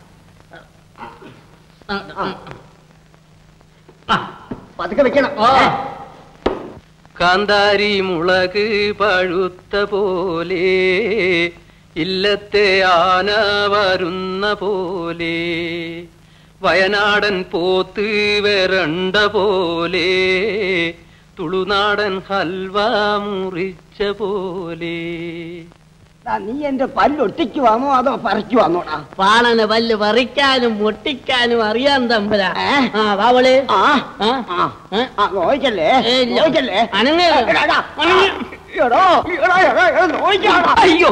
ആ, ആ. ആ, പതുക്കെ വെക്കണം ഓ കാന്താരി മുളക് പഴുത്ത പോലെ ഇല്ലത്തെ ആന വരുന്ന പോലെ വയനാടൻ പോത്ത് വരണ്ട പോലെ തുളുനാടൻ ഹൽവ മുറിച്ച പോലെ നീ എന്റെ പല്ലൊട്ടിക്കുവാണോ അതോ പറിക്കുവാണോടാ പാണന് പല്ല് പറിക്കാനും മുട്ടിക്കാനും അറിയാൻ തമ്പല ആ വാവള് ആ ആ? ഏ? ആ നോയിക്കല്ലേ ഏയ്, ഇല്ല. നോയിക്കല്ലേ അനങ്ങ്. എടാ, എടാ, അനങ്ങ്. എടോ, എടാ, എടാ, എടാ, നോയിക്കാടാ. അയ്യോ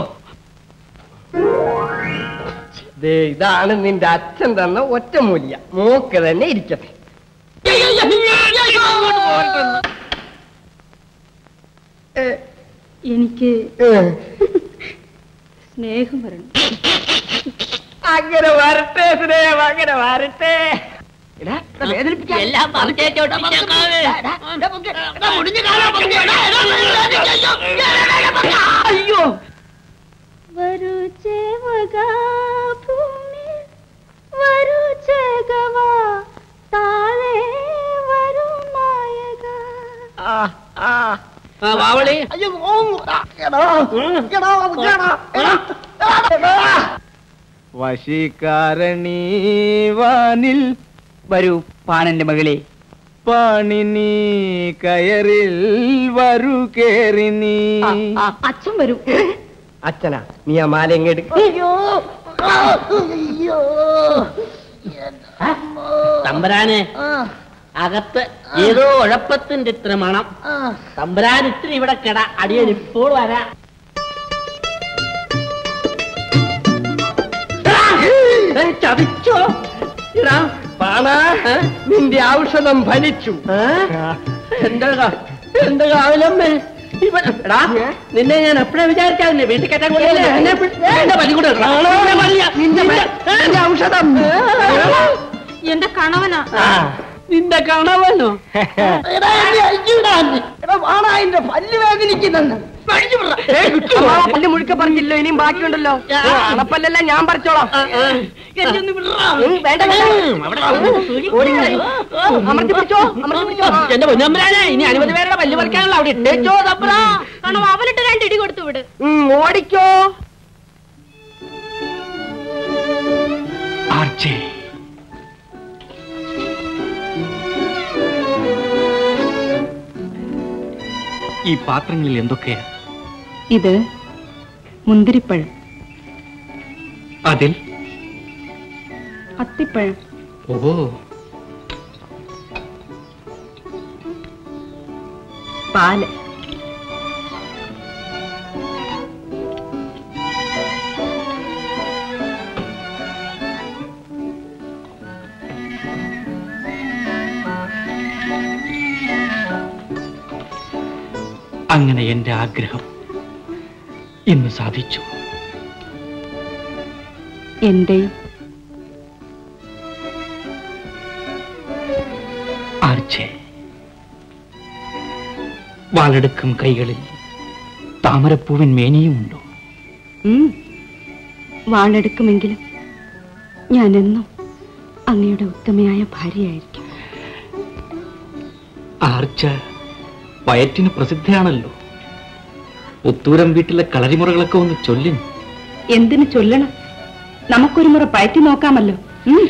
ദേ ഇതാണ് നിന്റെ അച്ഛൻ തന്ന ഒറ്റമൂല്യ മൂക്ക് തന്നെ ഇരിക്കട്ടെ ഏ, എനിക്ക് ഏ. സ്നേഹം വരണം അങ്ങനെ വരട്ടെ സ്നേഹം അങ്ങനെ വരട്ടെ എടാ, എടാ, വേദനിപ്പിക്കാ- എല്ലാം പറഞ്ഞേച്ചോട്ടെ പറഞ്ഞേക്കാവേ. അയ്യോ വരൂ ചേവകാ ഭൂമി വരൂ ചേകവാ താഴെ വരൂ നായക ആ ആ ആ വാവളി അയ്യോ ഓ, ആ, എടാ, എടാ, എടാ, എടാ, എടാ. വശീകാരണി വാനിൽ വരൂ പാണന്റെ മകളെ പാണിനി കയറിൽ വരൂ കേറി നീ അച്ഛൻ വരും അച്ഛനാ നീ ആ മാല ഇങ്ങ് എടുക്ക്. തമ്പരാനെ അകത്ത് ഏതോ ഉഴപ്പത്തിന്റെ ഇത്ര മണം തമ്പരാൻ ഇത്തിരി ഇവിടെ കിട അടിയൻ ഇപ്പോൾ വരാ ഏ, ചതിച്ചോ എടാ, പാണാ, നിന്റെ ഔഷധം ഫലിച്ചു എന്റെ കാ- എന്റെ കാവിലമ്മേ ഇവൻ എടാ നിന്നെ ഞാൻ എപ്പോഴാ വിചാരിച്ചാ വീട്ടിൽ കെട്ടാൻ കൊള്ളില്ലേ? എന്നെ പിടി- എന്റെ പല്ലി കൂടെ ഇടണം. എന്റെ പല്ലിയാ. നിന്റെ നിന്റെ ഔഷധം എന്റെ കണവനാ നിന്റെ കണവനോ എടാ, എന്നെ അയ്യോടാ. എടാ, വാടാ, എന്റെ പല്ല് വേദനിക്കുന്നെന്ന് പല്ല് മുഴുക്ക പറഞ്ഞില്ലോ ഇനിയും ബാക്കിയുണ്ടല്ലോ അണപ്പല്ലല്ല ഞാൻ പറിച്ചോളാം എന്നെ ഒന്ന് വിടറാ. വേണ്ട, വേണ്ട. അവിടെ ഓടിക്കളി. അമർത്തി പിടിച്ചോ, അമർത്തി പിടിച്ചോ. എന്റെ പൊന്നമ്പരാനെ ഇനി അൻപത് പേരുടെ പല്ല് പറിക്കാനുള്ള അവിടെ ഇട്ടേച്ചോ തമ്പ്ര കാരണം അവനിട്ട് രണ്ട് ഇടി കൊടുത്തു വിട് ഉം, ഓടിക്കോ ആർച്ചേ ഈ പാത്രങ്ങളിൽ എന്തൊക്കെയാ ഇത് മുന്തിരിപ്പഴം അതിൽ അത്തിപ്പഴം ഓ പാല് അങ്ങനെ എന്റെ ആഗ്രഹം ഇന്ന് സാധിച്ചു എന്റെയും ആർച്ചേ വാളെടുക്കും കൈകളിൽ താമരപ്പൂവിൻ മേനിയുമുണ്ടോ ഉം. വാളെടുക്കുമെങ്കിലും ഞാൻ എന്നും അങ്ങയുടെ ഉത്തമയായ ഭാര്യയായിരിക്കും ആർച്ച വയറ്റിന് പ്രസിദ്ധയാണല്ലോ പുത്തൂരം വീട്ടിലെ കളരിമുറകളൊക്കെ ഒന്ന് ചൊല്ലിൻ എന്തിനു ചൊല്ലണം നമുക്കൊരു മുറ പയറ്റി നോക്കാമല്ലോ ഉം.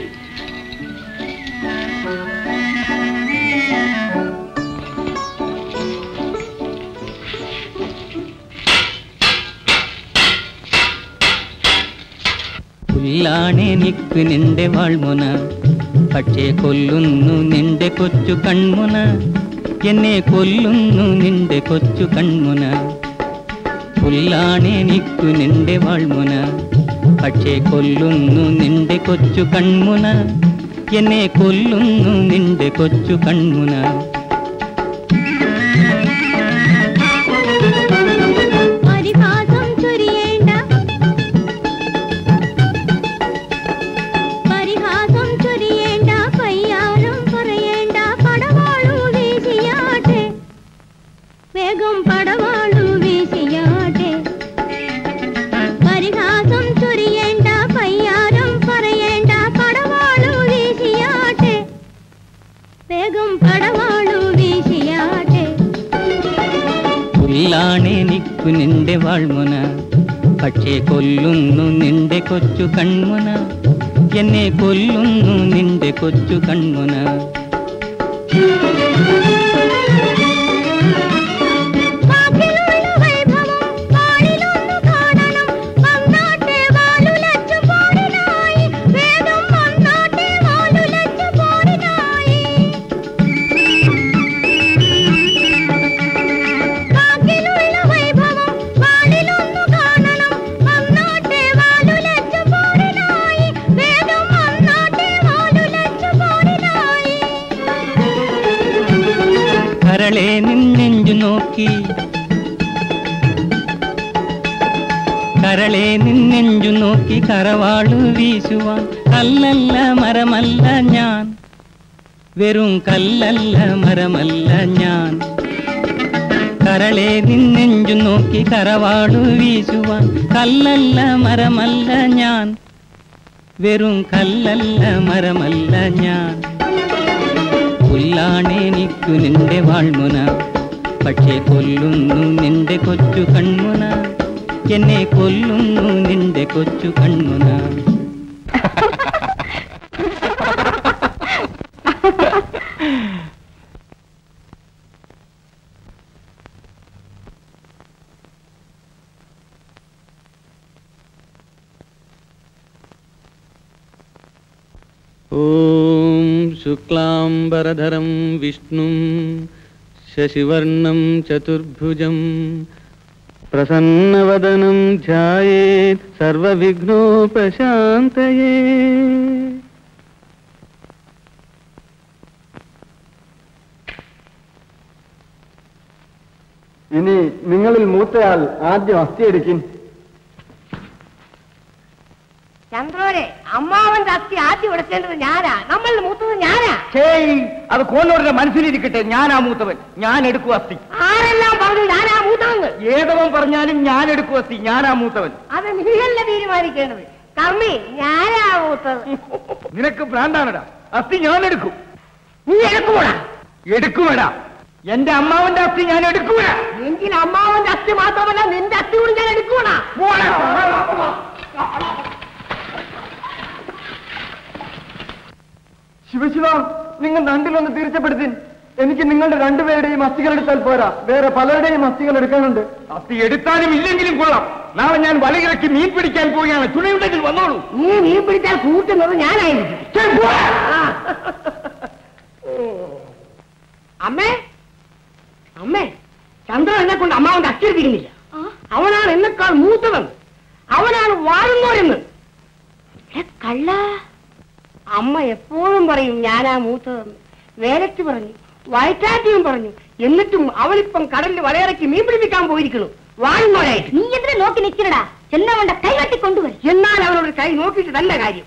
പുല്ലാണെനിക്ക് നിന്റെ വാൾമുന പക്ഷേ കൊല്ലുന്നു നിന്റെ കൊച്ചു കൺമുന എന്നെ കൊല്ലുന്നു നിന്റെ കൊച്ചു കൺമുന പുല്ലാണെനിക്കു നിന്റെ വാൾമുന പക്ഷേ കൊല്ലുന്നു നിന്റെ കൊച്ചു കൺമുന എന്നെ കൊല്ലുന്നു നിന്റെ കൊച്ചു കൺമുന പരിഹാസം ചൊരിയേണ്ട പരിഹാസം ചൊരിയേണ്ട പയ്യാനും പറയേണ്ട പടവാളു വീശിയാട്ടെ വേഗം പടവാളു വീശിയാട്ടെ പരിഹാസം ചൊരിയേണ്ട പയ്യാനും പറയേണ്ട പടവാളു വീശിയാട്ടെ വേഗം പടവാളു വീശിയാട്ടെ പുല്ലാണെനിക്കു നിന്റെ വാൾമുന പക്ഷേ കൊല്ലുന്നു നിന്റെ കൊച്ചു കൺമുന എന്നെ കൊല്ലുന്നു നിന്റെ കൊച്ചു കൺമുന വാക്കിലുള്ള വൈഭവം വാളിലൊന്നു കാണണം വന്നാട്ടെ വാലുലച്ചു പോരിനായി വേഗം വന്നാട്ടെ വാലുലച്ചു പോരിനായി വാക്കിലുള്ള വൈഭവം വാളിലൊന്നു കാണണം വന്നാട്ടെ വാലുലച്ചു പോരിനായി വേഗം വന്നാട്ടെ വാലുലച്ചു പോരിനായി കരളെ നിന്നെഞ്ചു നോക്കി കരളെ നിന്നെഞ്ചു നോക്കി കരവാളു വീശുവാൻ കല്ലല്ല മരമല്ല ഞാൻ വെറും കല്ലല്ല മരമല്ല ഞാൻ കരളെ നിന്നെഞ്ചു നോക്കി കരവാളു വീശുവാൻ കല്ലല്ല മരമല്ല ഞാൻ വെറും കല്ലല്ല മരമല്ല ഞാൻ പുല്ലാണെനിക്കു നിന്റെ വാൾമുന പക്ഷേ കൊല്ലുന്നു നിന്റെ കൊച്ചു കൺമുന എന്നെ കൊല്ലുന്നു നിന്റെ കൊച്ചു കൺമുന ॐ शुक्लाम्बरधरं विष्णुं शशिवर्णं चतुर्भुजं प्रसन्नवदनं ध्यायेत् सर्वविघ्नोपशान्तये ഇനി നിങ്ങളിൽ മൂത്തയാൾ ആദ്യം അസ്ഥിയെടുക്കിൻ ചന്ദ്രോരെ അമ്മാവന്റെ അസ്ഥി ആദ്യം എടുക്കേണ്ടത് ഞാനാ നമ്മളിൽ മൂത്തത് ഞാനാ ഹേയ് അത് കോന്നോരുടെ മനസ്സിലിരിക്കട്ടെ ഞാനാ മൂത്തവൻ ഞാൻ എടുക്കും അസ്ഥി ആരെല്ലാം പറഞ്ഞു ഞാനാ മൂത്തതെന്ന് ഏതവൻ പറഞ്ഞാലും ഞാൻ എടുക്കും അസ്ഥി ഞാനാ മൂത്തവൻ അത് നീയല്ല തീരുമാനിക്കേണ്ടത് കമ്മി ഞാനാ മൂത്തത് എടുത്തത് നിനക്ക് ഭ്രാന്താണടാ അസ്ഥി ഞാൻ എടുക്കും നീ എടുക്കൂടാ എടുക്കുമേടാ എന്റെ അമ്മാവന്റെ അസ്ഥി ഞാൻ എടുക്കൂല എങ്കിൽ അമ്മാവന്റെ അസ്ഥി മാത്രമല്ല നിന്റെ അസ്ഥി കൂടി ഞാൻ എടുക്കൂടാ ശിവശിവ നിങ്ങൾ രണ്ടിലൊന്ന് തീർച്ചപ്പെടുത്തി എനിക്ക് നിങ്ങളുടെ രണ്ടുപേരുടെയും അസ്ഥികൾ എടുത്താൽ പോരാ വേറെ പലരുടെയും അസ്ഥികൾ എടുക്കാനുണ്ട് അസ്ഥി എടുത്താലും ഇല്ലെങ്കിലും കൊള്ളാം നാളെ ഞാൻ വലയിറക്കി മീൻ പിടിക്കാൻ പോവുകയാണ് തുണിയുണ്ടെങ്കിൽ വന്നോളൂ നീ മീൻ പിടിച്ചാൽ കൂട്ടുന്നത് ഞാനായിരിക്കും ഛെ, പോടാ. ആ. അമ്മേ അമ്മേ ചന്ദ്രൻ എന്നെ കൊണ്ട് അമ്മാവന്റെ അസ്ഥി എടുപ്പിക്കുന്നില്ല അവനാണ് എന്നെക്കാൾ മൂത്തവൻ അവനാണ് വാഴുന്നോരെന്ന് ഏ, കള്ള അമ്മ എപ്പോഴും പറയും ഞാനാ മൂത്തതെന്ന് വേലറ്റ് പറഞ്ഞു വയറ്റാറ്റിയും പറഞ്ഞു എന്നിട്ടും അവളിപ്പം കടലിൽ വലയിറക്കി മീൻ പിടിപ്പിക്കാൻ പോയിരിക്കുന്നു വാഴുന്നോരായിട്ട് നീ എന്തിനാ നോക്കി നിൽക്കണടാ ചെന്നവന്റെ കൈ വെട്ടി കൊണ്ടുവരും എന്നാൽ അവനോട് കൈ നോക്കിയിട്ട് തന്നെ കാര്യം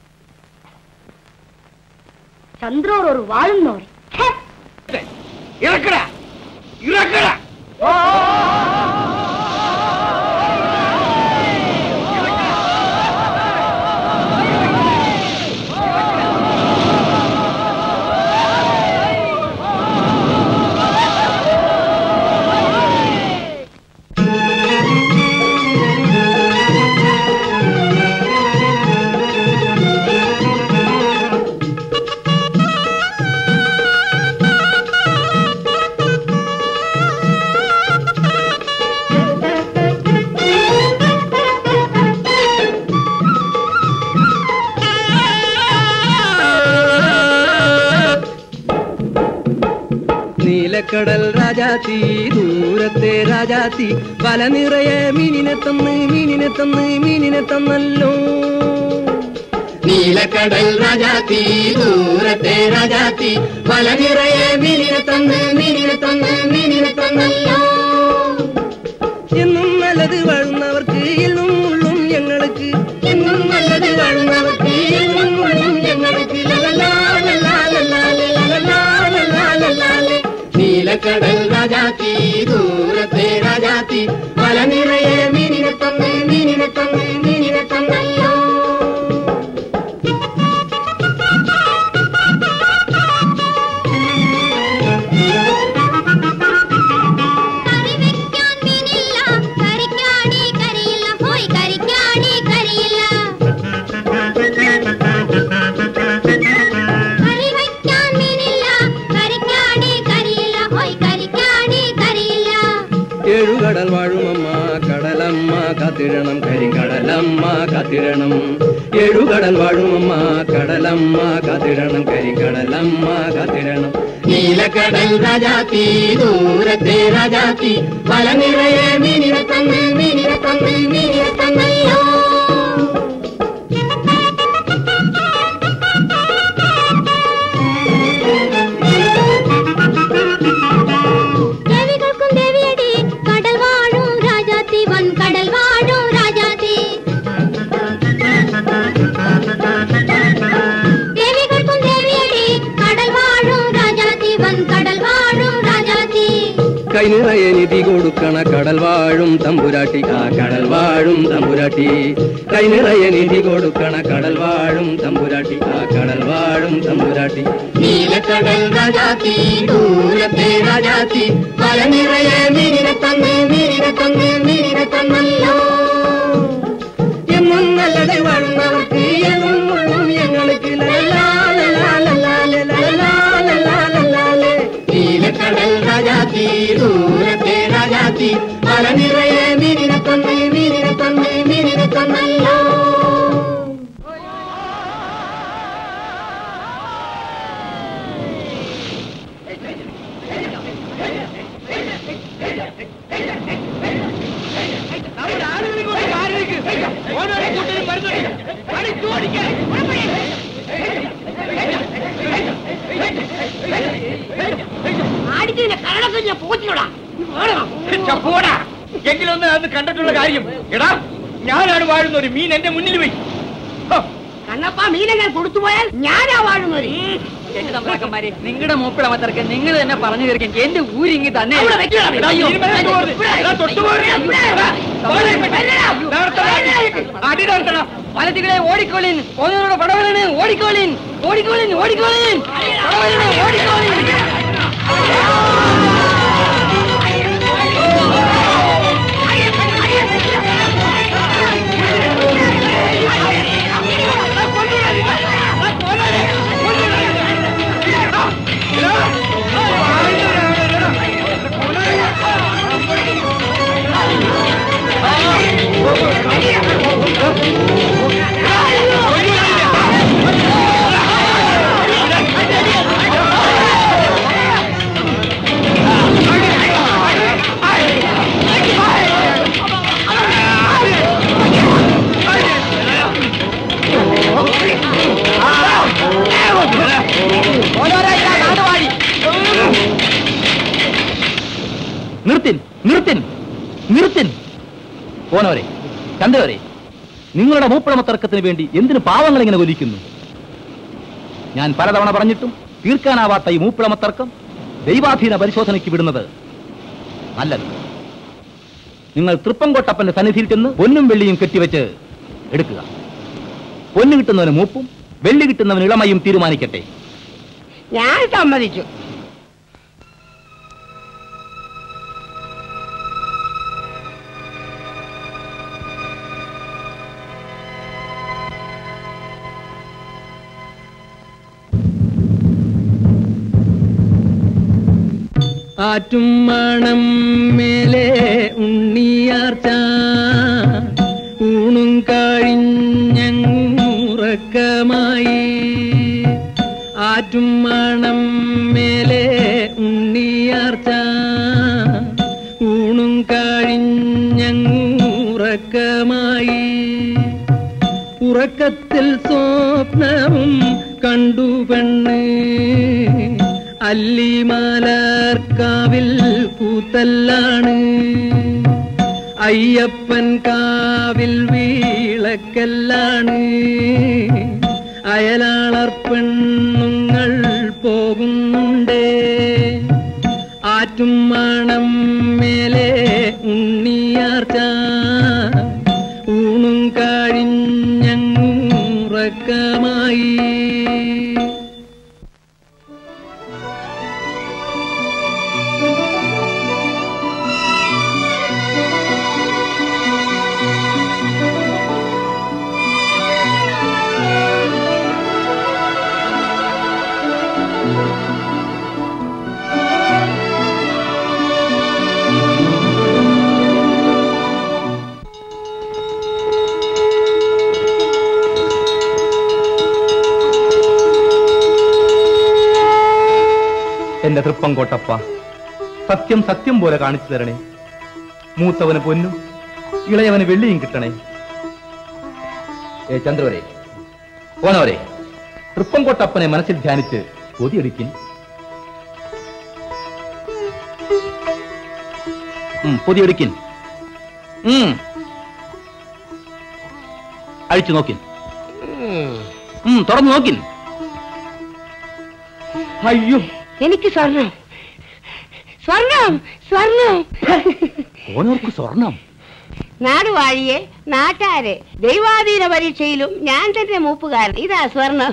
ചന്ദ്രോട് ഒരു വാഴുന്നോർ ഇറക്കടാ ഇറക്കടാ നീലക്കടൽ രാജാത്തി ദൂരത്തെ രാജാത്തി വല നിറയെ മീനിനെ തന്ന് മീനിനെ തന്ന് മീനിനെ തന്നല്ലോ നീലക്കടൽ രാജാത്തി ദൂരത്തെ രാജാത്തി വല നിറയെ മീനിനെ തന്ന് മീനിനെ തന്ന് മീനിനെ തന്നല്ലോ എന്നും നല്ലത് വാഴുന്നവർക്ക് എന്നും ഉള്ളും ഞങ്ങൾക്ക് എന്നും നല്ലത് വാഴുന്നവർക്ക് എന്നും ഉള്ളും ഞങ്ങൾക്ക് ലലലാ, ലലാ, ലലാ, ലലാ, ലലാ, ലലാ, ലേ. നീലക്കടൽ രാജാത്തി ദൂരത്തെ രാജാത്തി മല നിറയെ മീനിനെ തന്ന് മീനിനെ തന്ന് മീനിനെ തന്നല്ലോ കറി വെക്കാൻ മീനില്ല കറിക്കാണി കറിയില്ല പോയി കറിക്കാണി കറിയില്ല കറി വെക്കാൻ മീനില്ല കറിക്കാണി കറിയില്ല പോയി കറിക്കാണി കറിയില്ല ഏഴുകടൽ വാഴുമമ്മ കടലമ്മ കാത്തിടണം കരിങ്കടലമ്മ കാത്തിടണം ഏഴുകടൽ വാഴുമമ്മ കടലമ്മ കാത്തിടണം കരിങ്കടലമ്മ കാത്തിടണം നീലക്കടൽ രാജാത്തി ദൂരത്തെ രാജാത്തി പല നിറയെ മീനിനെ തന്ന് മീനിനെ തന്ന് മീനിനെ തന്നല്ലോ ദേവികൾക്കും ദേവിയടി കടൽ വാഴും രാജാത്തി വൻ കടൽ വാഴും രാജാത്തി ദേവികൾക്കും ദേവിയടി കടൽ വാഴും രാജാത്തി വൻ കടൽ വാഴും രാജാത്തി കൈ നിറയെ നിധി കൊടുക്കണ കടൽ വാഴും തമ്പുരാട്ടി ആ കടൽ വാഴും തമ്പുരാട്ടി കൈ നിറയെ നിധി കൊടുക്കണ കടൽ വാഴും തമ്പുരാട്ടി ആ കടൽ വാഴും തമ്പുരാട്ടി നീലക്കടൽ രാജാത്തി ദൂരത്തെ രാജാത്തി പല നിറയെ മീനിനെ തന്ന് മീനിനെ തന്ന് മീനിനെ തന്നല്ലോ എന്നും നല്ലത് വാഴുന്നവർക്ക് എന്നും മുഴുവൻ ഞങ്ങൾക്ക് ലലാ, ലലാ, ലലാ, ലലാ, ലലാ, ലലാ, ലലാ, ലേ. നീലക്കടൽ രാജാത്തി ദൂരത്തെ രാജാത്തി പല നിറയെ മീനിനെ തന്ന് മീനിനെ തന്ന് മീനിനെ തന്നല്ലോ ആടിച്ചതിന്റെ കരടൊക്കെ ഞാൻ പോച്ചിയോടാ പോടാ എങ്കിലൊന്ന് അന്ന് കണ്ടിട്ടുള്ള കാര്യം എടാ ഞാനാണ് വാഴുന്ന ഒരു മീൻ എന്റെ മുന്നിൽ പോയി കണ്ണപ്പ മീനെ ഞാൻ കൊടുത്തു പോയാൽ ഞാനാ വാഴുന്നവര് എന്റെ തമ്പ്രാക്കന്മാരെ നിങ്ങളുടെ മൂപ്പിള മത്തർക്ക് നിങ്ങൾ തന്നെ പറഞ്ഞു തീർക്കും എന്റെ ഊരിങ്ങി തന്നെ അവിടെ വെക്കടാ, എടാ, അയ്യോ. മീൻ മേലെ പോകരുത്. എടാ, തൊട്ട് പോകരുത്. എടാ, പോകരുത്. നിർത്തടാ. അടി നിർത്തണം വലത്തുകളെ ഓടിക്കോളിൻ കോന്നൂരുടെ പടവരണ് ഓടിക്കോളിൻ ഓടിക്കോളിൻ ഓടിക്കോളിൻ പടവരണ് ഓടിക്കോളിൻ നിർത്തിൻ നിർത്തിൻ നിർത്തിൻ പോനവരെ ചന്തവരെ നിങ്ങളുടെ മൂപ്പഴമ തർക്കത്തിന് വേണ്ടി എന്തിനു പാവങ്ങൾ ഇങ്ങനെ കൊലിക്കുന്നു ഞാൻ പലതവണ പറഞ്ഞിട്ടും തീർക്കാനാവാത്ത ഈ മൂപ്പിളമ തർക്കം ദൈവാധീന പരിശോധനയ്ക്ക് വിടുന്നത് നല്ലത് നിങ്ങൾ തൃപ്പംകൊട്ടപ്പന്റെ സന്നിധിയിൽ ചെന്ന് പൊന്നും വെള്ളിയും കെട്ടിവെച്ച് എടുക്കുക പൊന്നു കിട്ടുന്നവന് മൂപ്പും വെള്ളി കിട്ടുന്നവന് ഇളമയും തീരുമാനിക്കട്ടെ ഞാൻ സമ്മതിച്ചു ആറ്റും മണം മേലെ ഉണ്ണിയാർച്ച ഊണും കഴിഞ്ഞുറക്കമായി ആറ്റും മണം മേലെ ഉണ്ണിയാർച്ച ഊണും കഴിഞ്ഞുറക്കമായി ഉറക്കത്തിൽ സ്വപ്നവും കണ്ടു പെണ്ണ് അല്ലിമലർക്കാവിൽ കൂത്തല്ലാണ് അയ്യപ്പൻ കാവിൽ വീളക്കല്ലാണ് അയലാളർ പെണ്ണുങ്ങൾ പോകുന്നുണ്ട് ആറ്റും മണം മേലെ ഉണ്ണിയാർച്ച ഊണും കഴിഞ്ഞുറക്കമായി എന്റെ തൃപ്പം കോട്ടപ്പ സത്യം സത്യം പോലെ കാണിച്ചു തരണേ മൂത്തവന് പൊന്നും ഇളയവന് വെള്ളിയും കിട്ടണേ ഏ ചന്ദ്രവരെ പോനവരെ തൃപ്പം കോട്ടപ്പനെ മനസ്സിൽ ധ്യാനിച്ച് പൊതിയടിക്കിൻ ഉം, പൊതിയടിക്കിൻ ഉം. അഴിച്ചു നോക്കിൻ ഉം, തുറന്നു നോക്കിൻ അയ്യോ എനിക്ക് സ്വർണം സ്വർണം സ്വർണം ഓനോർക്ക് സ്വർണം നാടുവാഴിയെ നാട്ടാരെ ദൈവാധീന പരീക്ഷയിലും ഞാൻ തന്നെ മൂപ്പുകാരൻ ഇതാ സ്വർണം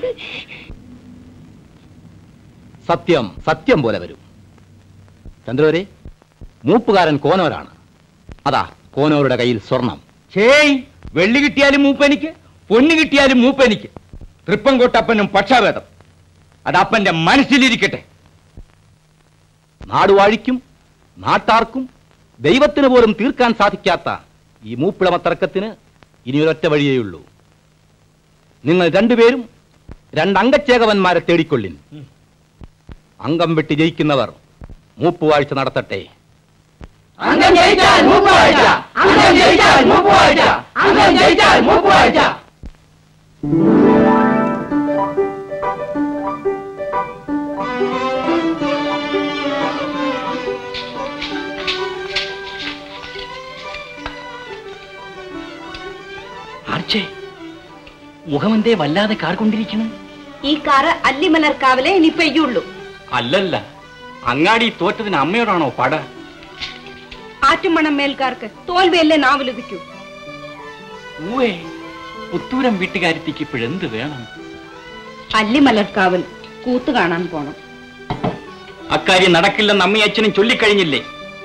സത്യം സത്യം പോലെ വരും ചന്ദ്രവരെ മൂപ്പുകാരൻ കോനോരാണ് അതാ കോനോരുടെ കയ്യിൽ സ്വർണം ഛേയ് വെള്ളി കിട്ടിയാലും മൂപ്പനിക്ക് പൊന്ന് കിട്ടിയാലും മൂപ്പനിക്ക് തൃപ്പംകൊട്ടപ്പനും പക്ഷാഭേദം അത് അപ്പന്റെ മനസ്സിലിരിക്കട്ടെ നാടുവാഴിക്കും നാട്ടാർക്കും ദൈവത്തിന് പോലും തീർക്കാൻ സാധിക്കാത്ത ഈ മൂപ്പിളമ തർക്കത്തിന് ഇനിയൊരൊറ്റ വഴിയേയുള്ളൂ നിങ്ങൾ രണ്ടുപേരും രണ്ടംഗച്ചേകവന്മാരെ തേടിക്കൊള്ളിൻ അംഗം വെട്ടി ജയിക്കുന്നവർ മൂപ്പുവാഴ്ച നടത്തട്ടെ അംഗം ജയിച്ചാൽ മൂപ്പുവാഴ്ച അംഗം ജയിച്ചാൽ മൂപ്പുവാഴ്ച അംഗം ജയിച്ചാൽ മൂപ്പുവാഴ്ച ആർച്ചേ മുഖമെന്തേ വല്ലാതെ കാർക്കൊണ്ടിരിക്കണം ഈ കാറ് അല്ലിമലർക്കാവിലെ ഇനി പെയ്യുള്ളൂ അല്ലല്ല അങ്ങാടി തോറ്റതിന് അമ്മയോടാണോ പട ആറ്റുമണം മേൽക്കാർക്ക് തോൽവിയല്ലേ നാവിലുദിക്കൂ ഊവേ പുത്തൂരം വീട്ടുകാരത്തിക്ക് ഇപ്പോഴെന്ത് വേണം അല്ലിമലർക്കാവിൽ കൂത്ത് കാണാൻ പോണം അക്കാര്യം നടക്കില്ലെന്ന് അമ്മയും അച്ഛനും ചൊല്ലിക്കഴിഞ്ഞില്ലേ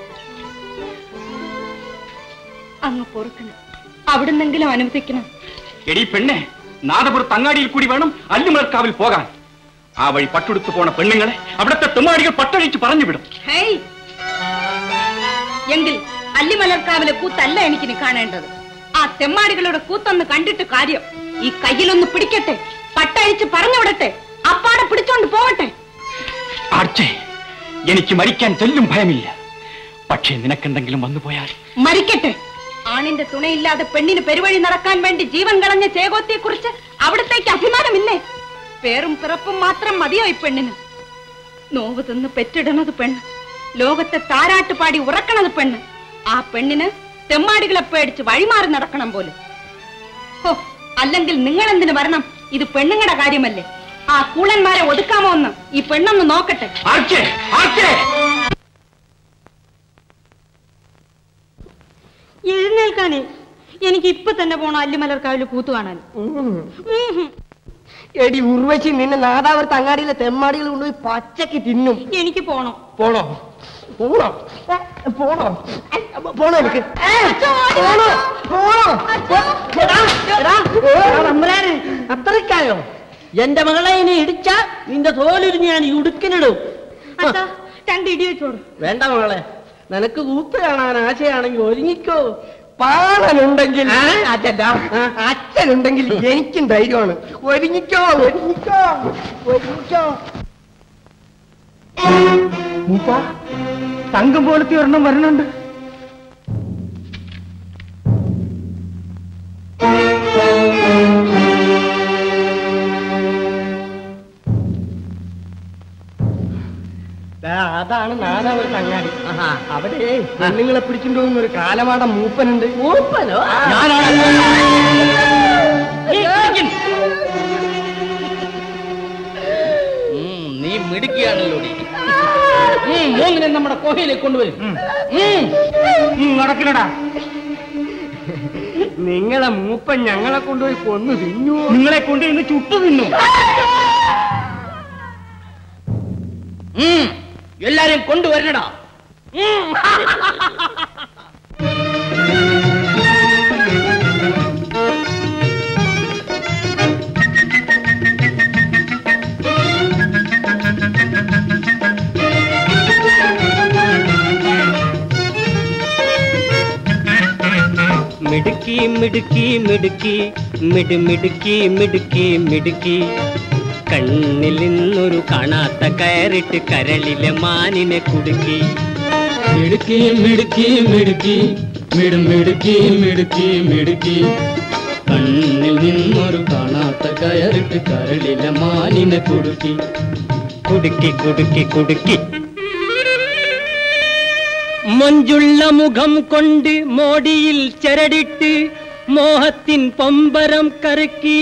അങ്ങ് പൊറുക്കണം അവിടുന്നെങ്കിലും അനുവദിക്കണം എടി പെണ്ണെ നാദപുരത്ത് അങ്ങാടിയിൽ കൂടി വേണം അല്ലുമലർക്കാവിൽ പോകാൻ ആ വഴി പട്ടുടുത്തു പോണ പെണ്ണുങ്ങളെ അവിടുത്തെ തെമ്മാടികൾ പട്ടഴിച്ച് പറഞ്ഞു വിടും ഹേയ് എങ്കിൽ അല്ലിമലർക്കാവിലെ കൂത്തല്ല എനിക്കിനി കാണേണ്ടത് ആ തെമ്മാടികളുടെ കൂത്തൊന്ന് കണ്ടിട്ട് കാര്യം ഈ കയ്യിലൊന്ന് പിടിക്കട്ടെ പട്ടഴിച്ച് പറഞ്ഞു വിടട്ടെ അപ്പാടെ പിടിച്ചോണ്ട് പോവട്ടെ ആർച്ചേ എനിക്ക് മരിക്കാൻ തെല്ലും ഭയമില്ല പക്ഷേ നിനക്കെന്തെങ്കിലും വന്നു പോയാൽ മരിക്കട്ടെ ആണിന്റെ തുണയില്ലാതെ പെണ്ണിന് പെരുവഴി നടക്കാൻ വേണ്ടി ജീവൻ കളഞ്ഞ ചേകോത്തിയെ കുറിച്ച് അവിടത്തേക്ക് അഭിമാനമില്ലേ പേറും പിറപ്പും മാത്രം മതിയോ ഈ പെണ്ണിന് നോവ് തിന്ന് പെറ്റിടണത് പെണ്ണ് ലോകത്തെ താരാട്ട് പാടി ഉറക്കണത് പെണ്ണ് ആ പെണ്ണിന് തെമ്മാടികളെ പേടിച്ച് വഴിമാറി നടക്കണം പോലും ഹോ അല്ലെങ്കിൽ നിങ്ങൾ എന്തിനു വരണം ഇത് പെണ്ണുങ്ങളുടെ കാര്യമല്ലേ ആ കൂളന്മാരെ ഒതുക്കാമോ എന്ന് ഈ പെണ്ണൊന്ന് നോക്കട്ടെ ആർച്ചേ ആർച്ചേ എഴുന്നേൽക്കാനേ എനിക്ക് ഇപ്പൊ തന്നെ പോണം അല്ലിമലർക്കാവില് കൂത്തു കാണാൻ എടി ഉർവശി നിന്നെ നാദാവരത്ത് അങ്ങാടിയിലെ തെമ്മാടികൾ കൊണ്ടുപോയി പച്ചക്ക് തിന്നും എനിക്ക് പോണം പോണോ പോണോ ഏ, പോണോ ഏ, പോണോ എനിക്ക് ഏ, പോണോ പോണോ എടാ, എടാ, എടാ, തമ്പുരാനെ, അത്രയ്ക്കായോ എന്റെ മകളെ ഇനി ഇടിച്ചാ നിന്റെ തോലുരിഞ്ഞ് ഞാൻ ഉടുക്കിനിടും അച്ഛാ രണ്ട് ഇടി വെച്ചോളൂ വേണ്ട മകളെ നിനക്ക് കൂത്ത് കാണാൻ ആശയാണെങ്കിൽ ഒരുങ്ങിക്കോ പാണനുണ്ടെങ്കിൽ അച്ഛൻ അച്ഛനുണ്ടെങ്കിൽ എനിക്കും ധൈര്യമാണ് ഒരുങ്ങിക്കോ ഒരുങ്ങിക്കോ ഒരുങ്ങിക്കോ മൂപ്പ തങ്കം പോലത്തെ ഒരെണ്ണം വരണുണ്ട് ദാ, അതാണ് നാദാപുരത്ത് അങ്ങാടി അവിടെ പെണ്ണുങ്ങളെ പിടിച്ചിട്ട് പോകുന്ന ഒരു കാലമാട മൂപ്പനുണ്ട് മൂപ്പനോ നീ മിടുക്കിയാണല്ലോ മൂന്നിനെ നമ്മുടെ കോഹയിലേക്ക് കൊണ്ടുവരും നടക്കില്ലടാ നിങ്ങളെ മൂപ്പൻ ഞങ്ങളെ കൊണ്ടുപോയി കൊന്നു തിന്നു നിങ്ങളെ കൊണ്ട് ഇന്ന് ചുട്ടു തിന്നു എല്ലാരെയും കൊണ്ടുവരണടാ മിടുക്കി മിടുക്കി മിടുക്കി മിടു മിടുക്കി മിടുക്കി മിടുക്കി കണ്ണിൽ നിന്നൊരു കാണാത്ത കയറിട്ട് കരളിലെ മാനിനെ കുടുക്കി മിടുക്കി മിടുക്കി മിടുക്കി മിടും മിടുക്കി മിടുക്കി മിടുക്കി കണ്ണിൽ നിന്നൊരു കാണാത്ത കയറിട്ട് കരളിലെ മാനിനെ കുടുക്കി കുടുക്കി കുടുക്കി കുടുക്കി മഞ്ചുള്ള മുഖം കൊണ്ട് മോടിയിൽ ചരടിട്ട് മോഹത്തിൻ പമ്പരം കറക്കി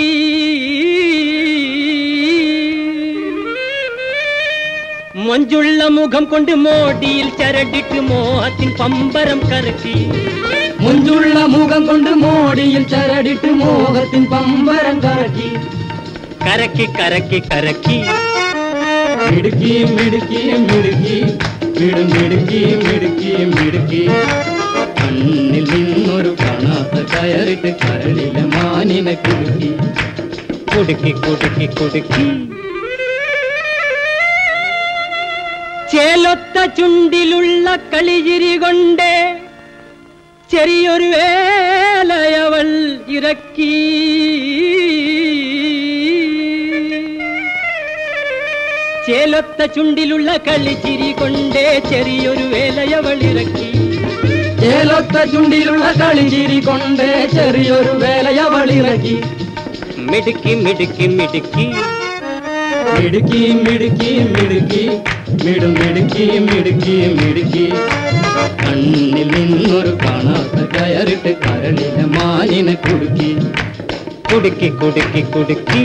മഞ്ചുള്ള മുഖം കൊണ്ട് മോടിയിൽ ചരടിട്ട് മോഹത്തിൻ പമ്പരം കറക്കി മുഞ്ചുള്ള മുഖം കൊണ്ട് മോടിയിൽ ചരടിട്ട് മോഹത്തിൻ പമ്പരം കറക്കി കരക്കി കരക്കി കരക്കി മിടുക്കി മിടുക്കി മിടുക്കി മിടും മിടുക്കി മിടുക്കി മിടുക്കി കണ്ണിൽ നിന്നൊരു കാണാത്ത കയറിട്ട് കരളിലെ മാനിനെ കുടുക്കി കുടുക്കി കുടുക്കി കുടുക്കി ചേലൊത്ത ചുണ്ടിലുള്ള കളിചിരി കൊണ്ട് ചെറിയൊരു വേലയവൾ ഇറക്കി ചേലൊത്ത ചുണ്ടിലുള്ള കളിച്ചിരി കൊണ്ട് ചെറിയൊരു വേലയവൾ ഇറക്കി ചേലൊത്ത ചുണ്ടിലുള്ള കളിച്ചിരി കൊണ്ട് ചെറിയൊരു വേലയവളിറക്കി മിടുക്കി മിടുക്കി മിടുക്കി മിടുക്കി മിടുക്കി മിടുക്കി മിടും മിടുക്കി മിടുക്കി മിടുക്കി കണ്ണിൽ നിന്നൊരു കാണാത്ത കയറിട്ട് കരളിലെ മാനിനെ കുടുക്കി കുടുക്കി കുടുക്കി കുടുക്കി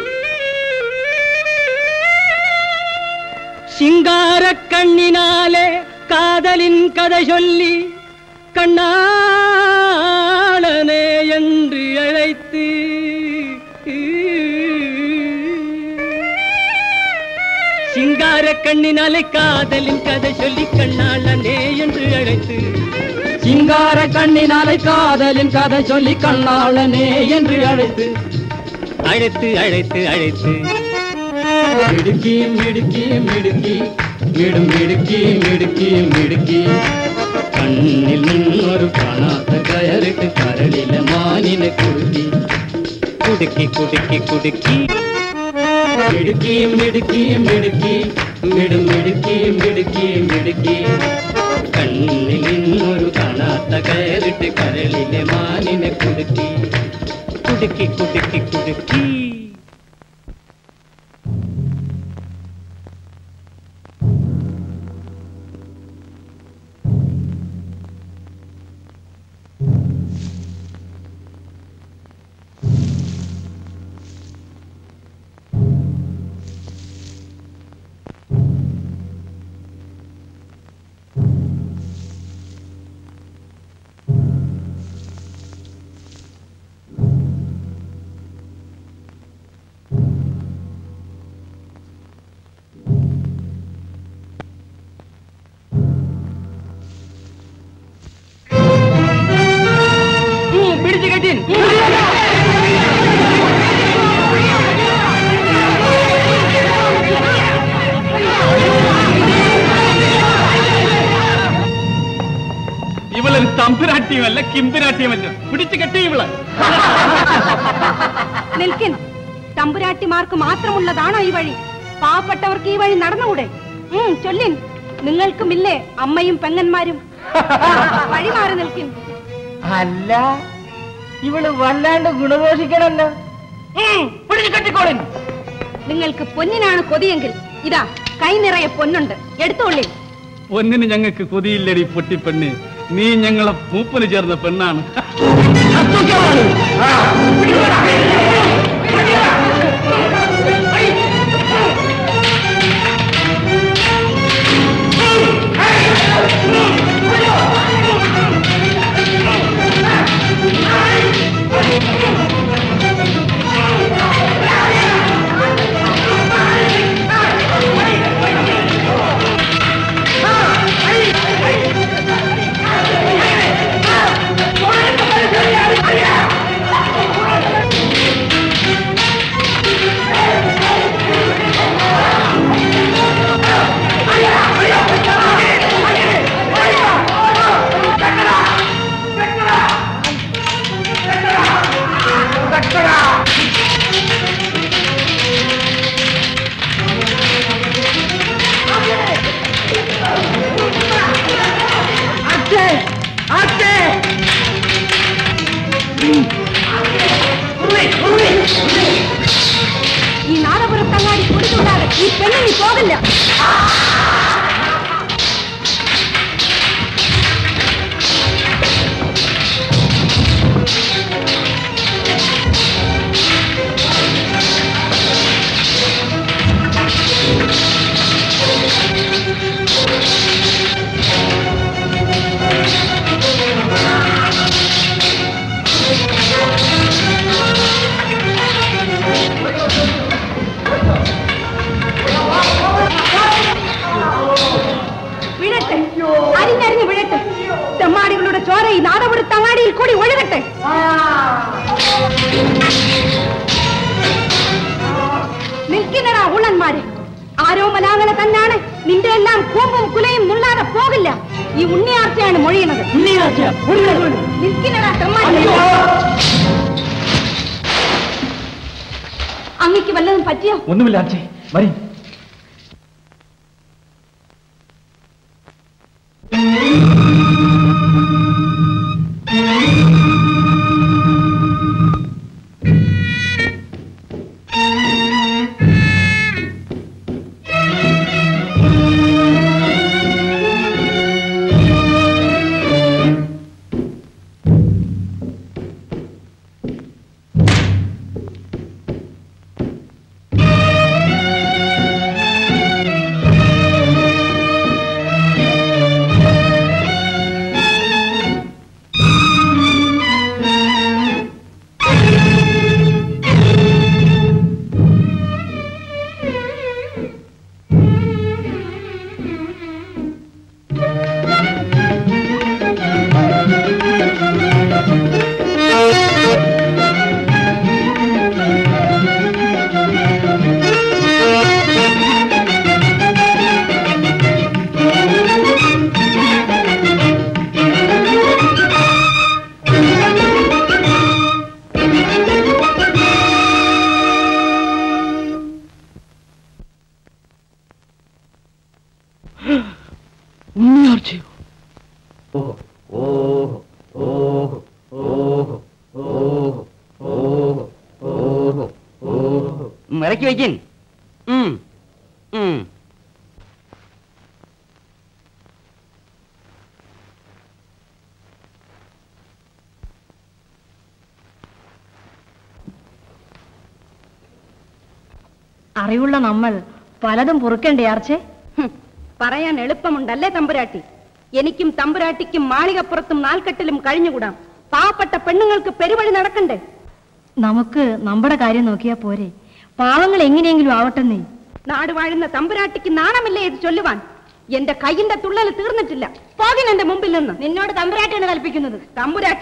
ശിങ്കാര കണ്ണിനാലെ കാതലിൻ കഥ ചൊല്ലി കണ്ണാളനെ என்று அழைத்து சிங்கார கண்ணினாலே காதலின் கதை சொல்லி கண்ணாளனே என்று அழைத்து சிங்கார கண்ணினாலே காதலின் கதை சொல்லி கண்ணாளனே என்று அழைத்து அழைத்து அழைத்து அழைத்து மிடுக்கி மிடுக்கி மிடுக்கி மிடும் மிடுக்கி மிடுக்கி மிடுக்கி கண்ணில் நின்னொரு காணாத கயறிட்டு கரளில மானின குடுக்கி குடுக்கி குடுக்கி குடுக்கி மிடுக்கி மிடுக்கி மிடுக்கி மிடும் மிடுக்கி மிடுக்கி மிடுக்கி കണ്ണിൽ നിന്നൊരു കാണാത്ത കയറിട്ട് കരളിലെ മാനിനെ കുടുക്കി കുടുക്കി കുടുക്കി കുടുക്കി പിടിച്ചു കെട്ടിൻ ഇവളൊരു തമ്പുരാട്ടിയുമല്ല കിമ്പുരാട്ടിയുമല്ല പിടിച്ചു കെട്ടി ഇവള് നിൽക്കിൻ തമ്പുരാട്ടിമാർക്ക് മാത്രമുള്ളതാണോ ഈ വഴി പാവപ്പെട്ടവർക്ക് ഈ വഴി നടന്നുകൂടെ ഉം, ചൊല്ലിൻ നിങ്ങൾക്കുമില്ലേ അമ്മയും പെങ്ങന്മാരും വഴി മാറി നിൽക്കിൻ അല്ല ഇവള് വല്ലാണ്ട് ഗുണദോഷിക്കണല്ലോ പിടിച്ചു കെട്ടിക്കോളിൻ നിങ്ങൾക്ക് പൊന്നിനാണ് കൊതിയെങ്കിൽ ഇതാ കൈ നിറയെ പൊന്നുണ്ട് എടുത്തോളി ഒന്നിന് ഞങ്ങൾക്ക് കൊതിയില്ലടി പൊട്ടിപ്പെണ്ണ് നീ ഞങ്ങളെ മൂപ്പന് ചേർന്ന പെണ്ണാണ് ഈ നാദപുരത്തങ്ങാടി കുടിച്ചുണ്ടാതെ ഈ പെണ്ണിനി പോകില്ല വീഴട്ടെ അരിഞ്ഞരിഞ്ഞ് വീഴട്ടെ തെമ്മാടികളുടെ ചോര ഈ നാദപുരത്തങ്ങാടിയിൽ കൂടി ഒഴുകട്ടെ നിൽക്കുന്നടാ ഊളന്മാര് ആരോ മലാങ്ങളെ തന്നാണ് നിന്റെ എല്ലാം കൂമ്പും കുലയും നുള്ളാതെ പോകില്ല ഈ ഉണ്ണിയാർച്ചയാണ് മൊഴിയുന്നത് നിൽക്കുന്നടാ തെമ്മാടി അങ്ങക്ക് വല്ലതും പറ്റിയോ ഒന്നുമില്ല അച്ഛേ വരി ആ ഉം, ഇറക്കി വയ്ക്കിൻ ഉം, ഉം. അറിവുള്ള നമ്മൾ പലതും പൊറുക്കണ്ടേ ആർച്ചേ പറയാൻ എളുപ്പമുണ്ടല്ലേ തമ്പുരാട്ടി എനിക്കും തമ്പുരാട്ടിക്കും മാളികപ്പുറത്തും നാൽക്കെട്ടിലും കഴിഞ്ഞുകൂടാം പാവപ്പെട്ട പെണ്ണുങ്ങൾക്ക് പെരുവഴി നടക്കണ്ടേ നമുക്ക് നമ്മുടെ കാര്യം നോക്കിയാ പോരെ പാവങ്ങൾ എങ്ങനെയെങ്കിലും ആവട്ടെന്നേ നാട് വാഴുന്ന തമ്പുരാട്ടിക്ക് നാണമില്ലേ ഇത് ചൊല്ലുവാൻ എന്റെ കയ്യിന്റെ തുള്ളൽ തീർന്നിട്ടില്ല പോകിൻ എന്റെ മുമ്പിൽ നിന്ന് നിന്നോട് തമ്പുരാട്ടിയാണ് കൽപ്പിക്കുന്നത് തമ്പുരാട്ടി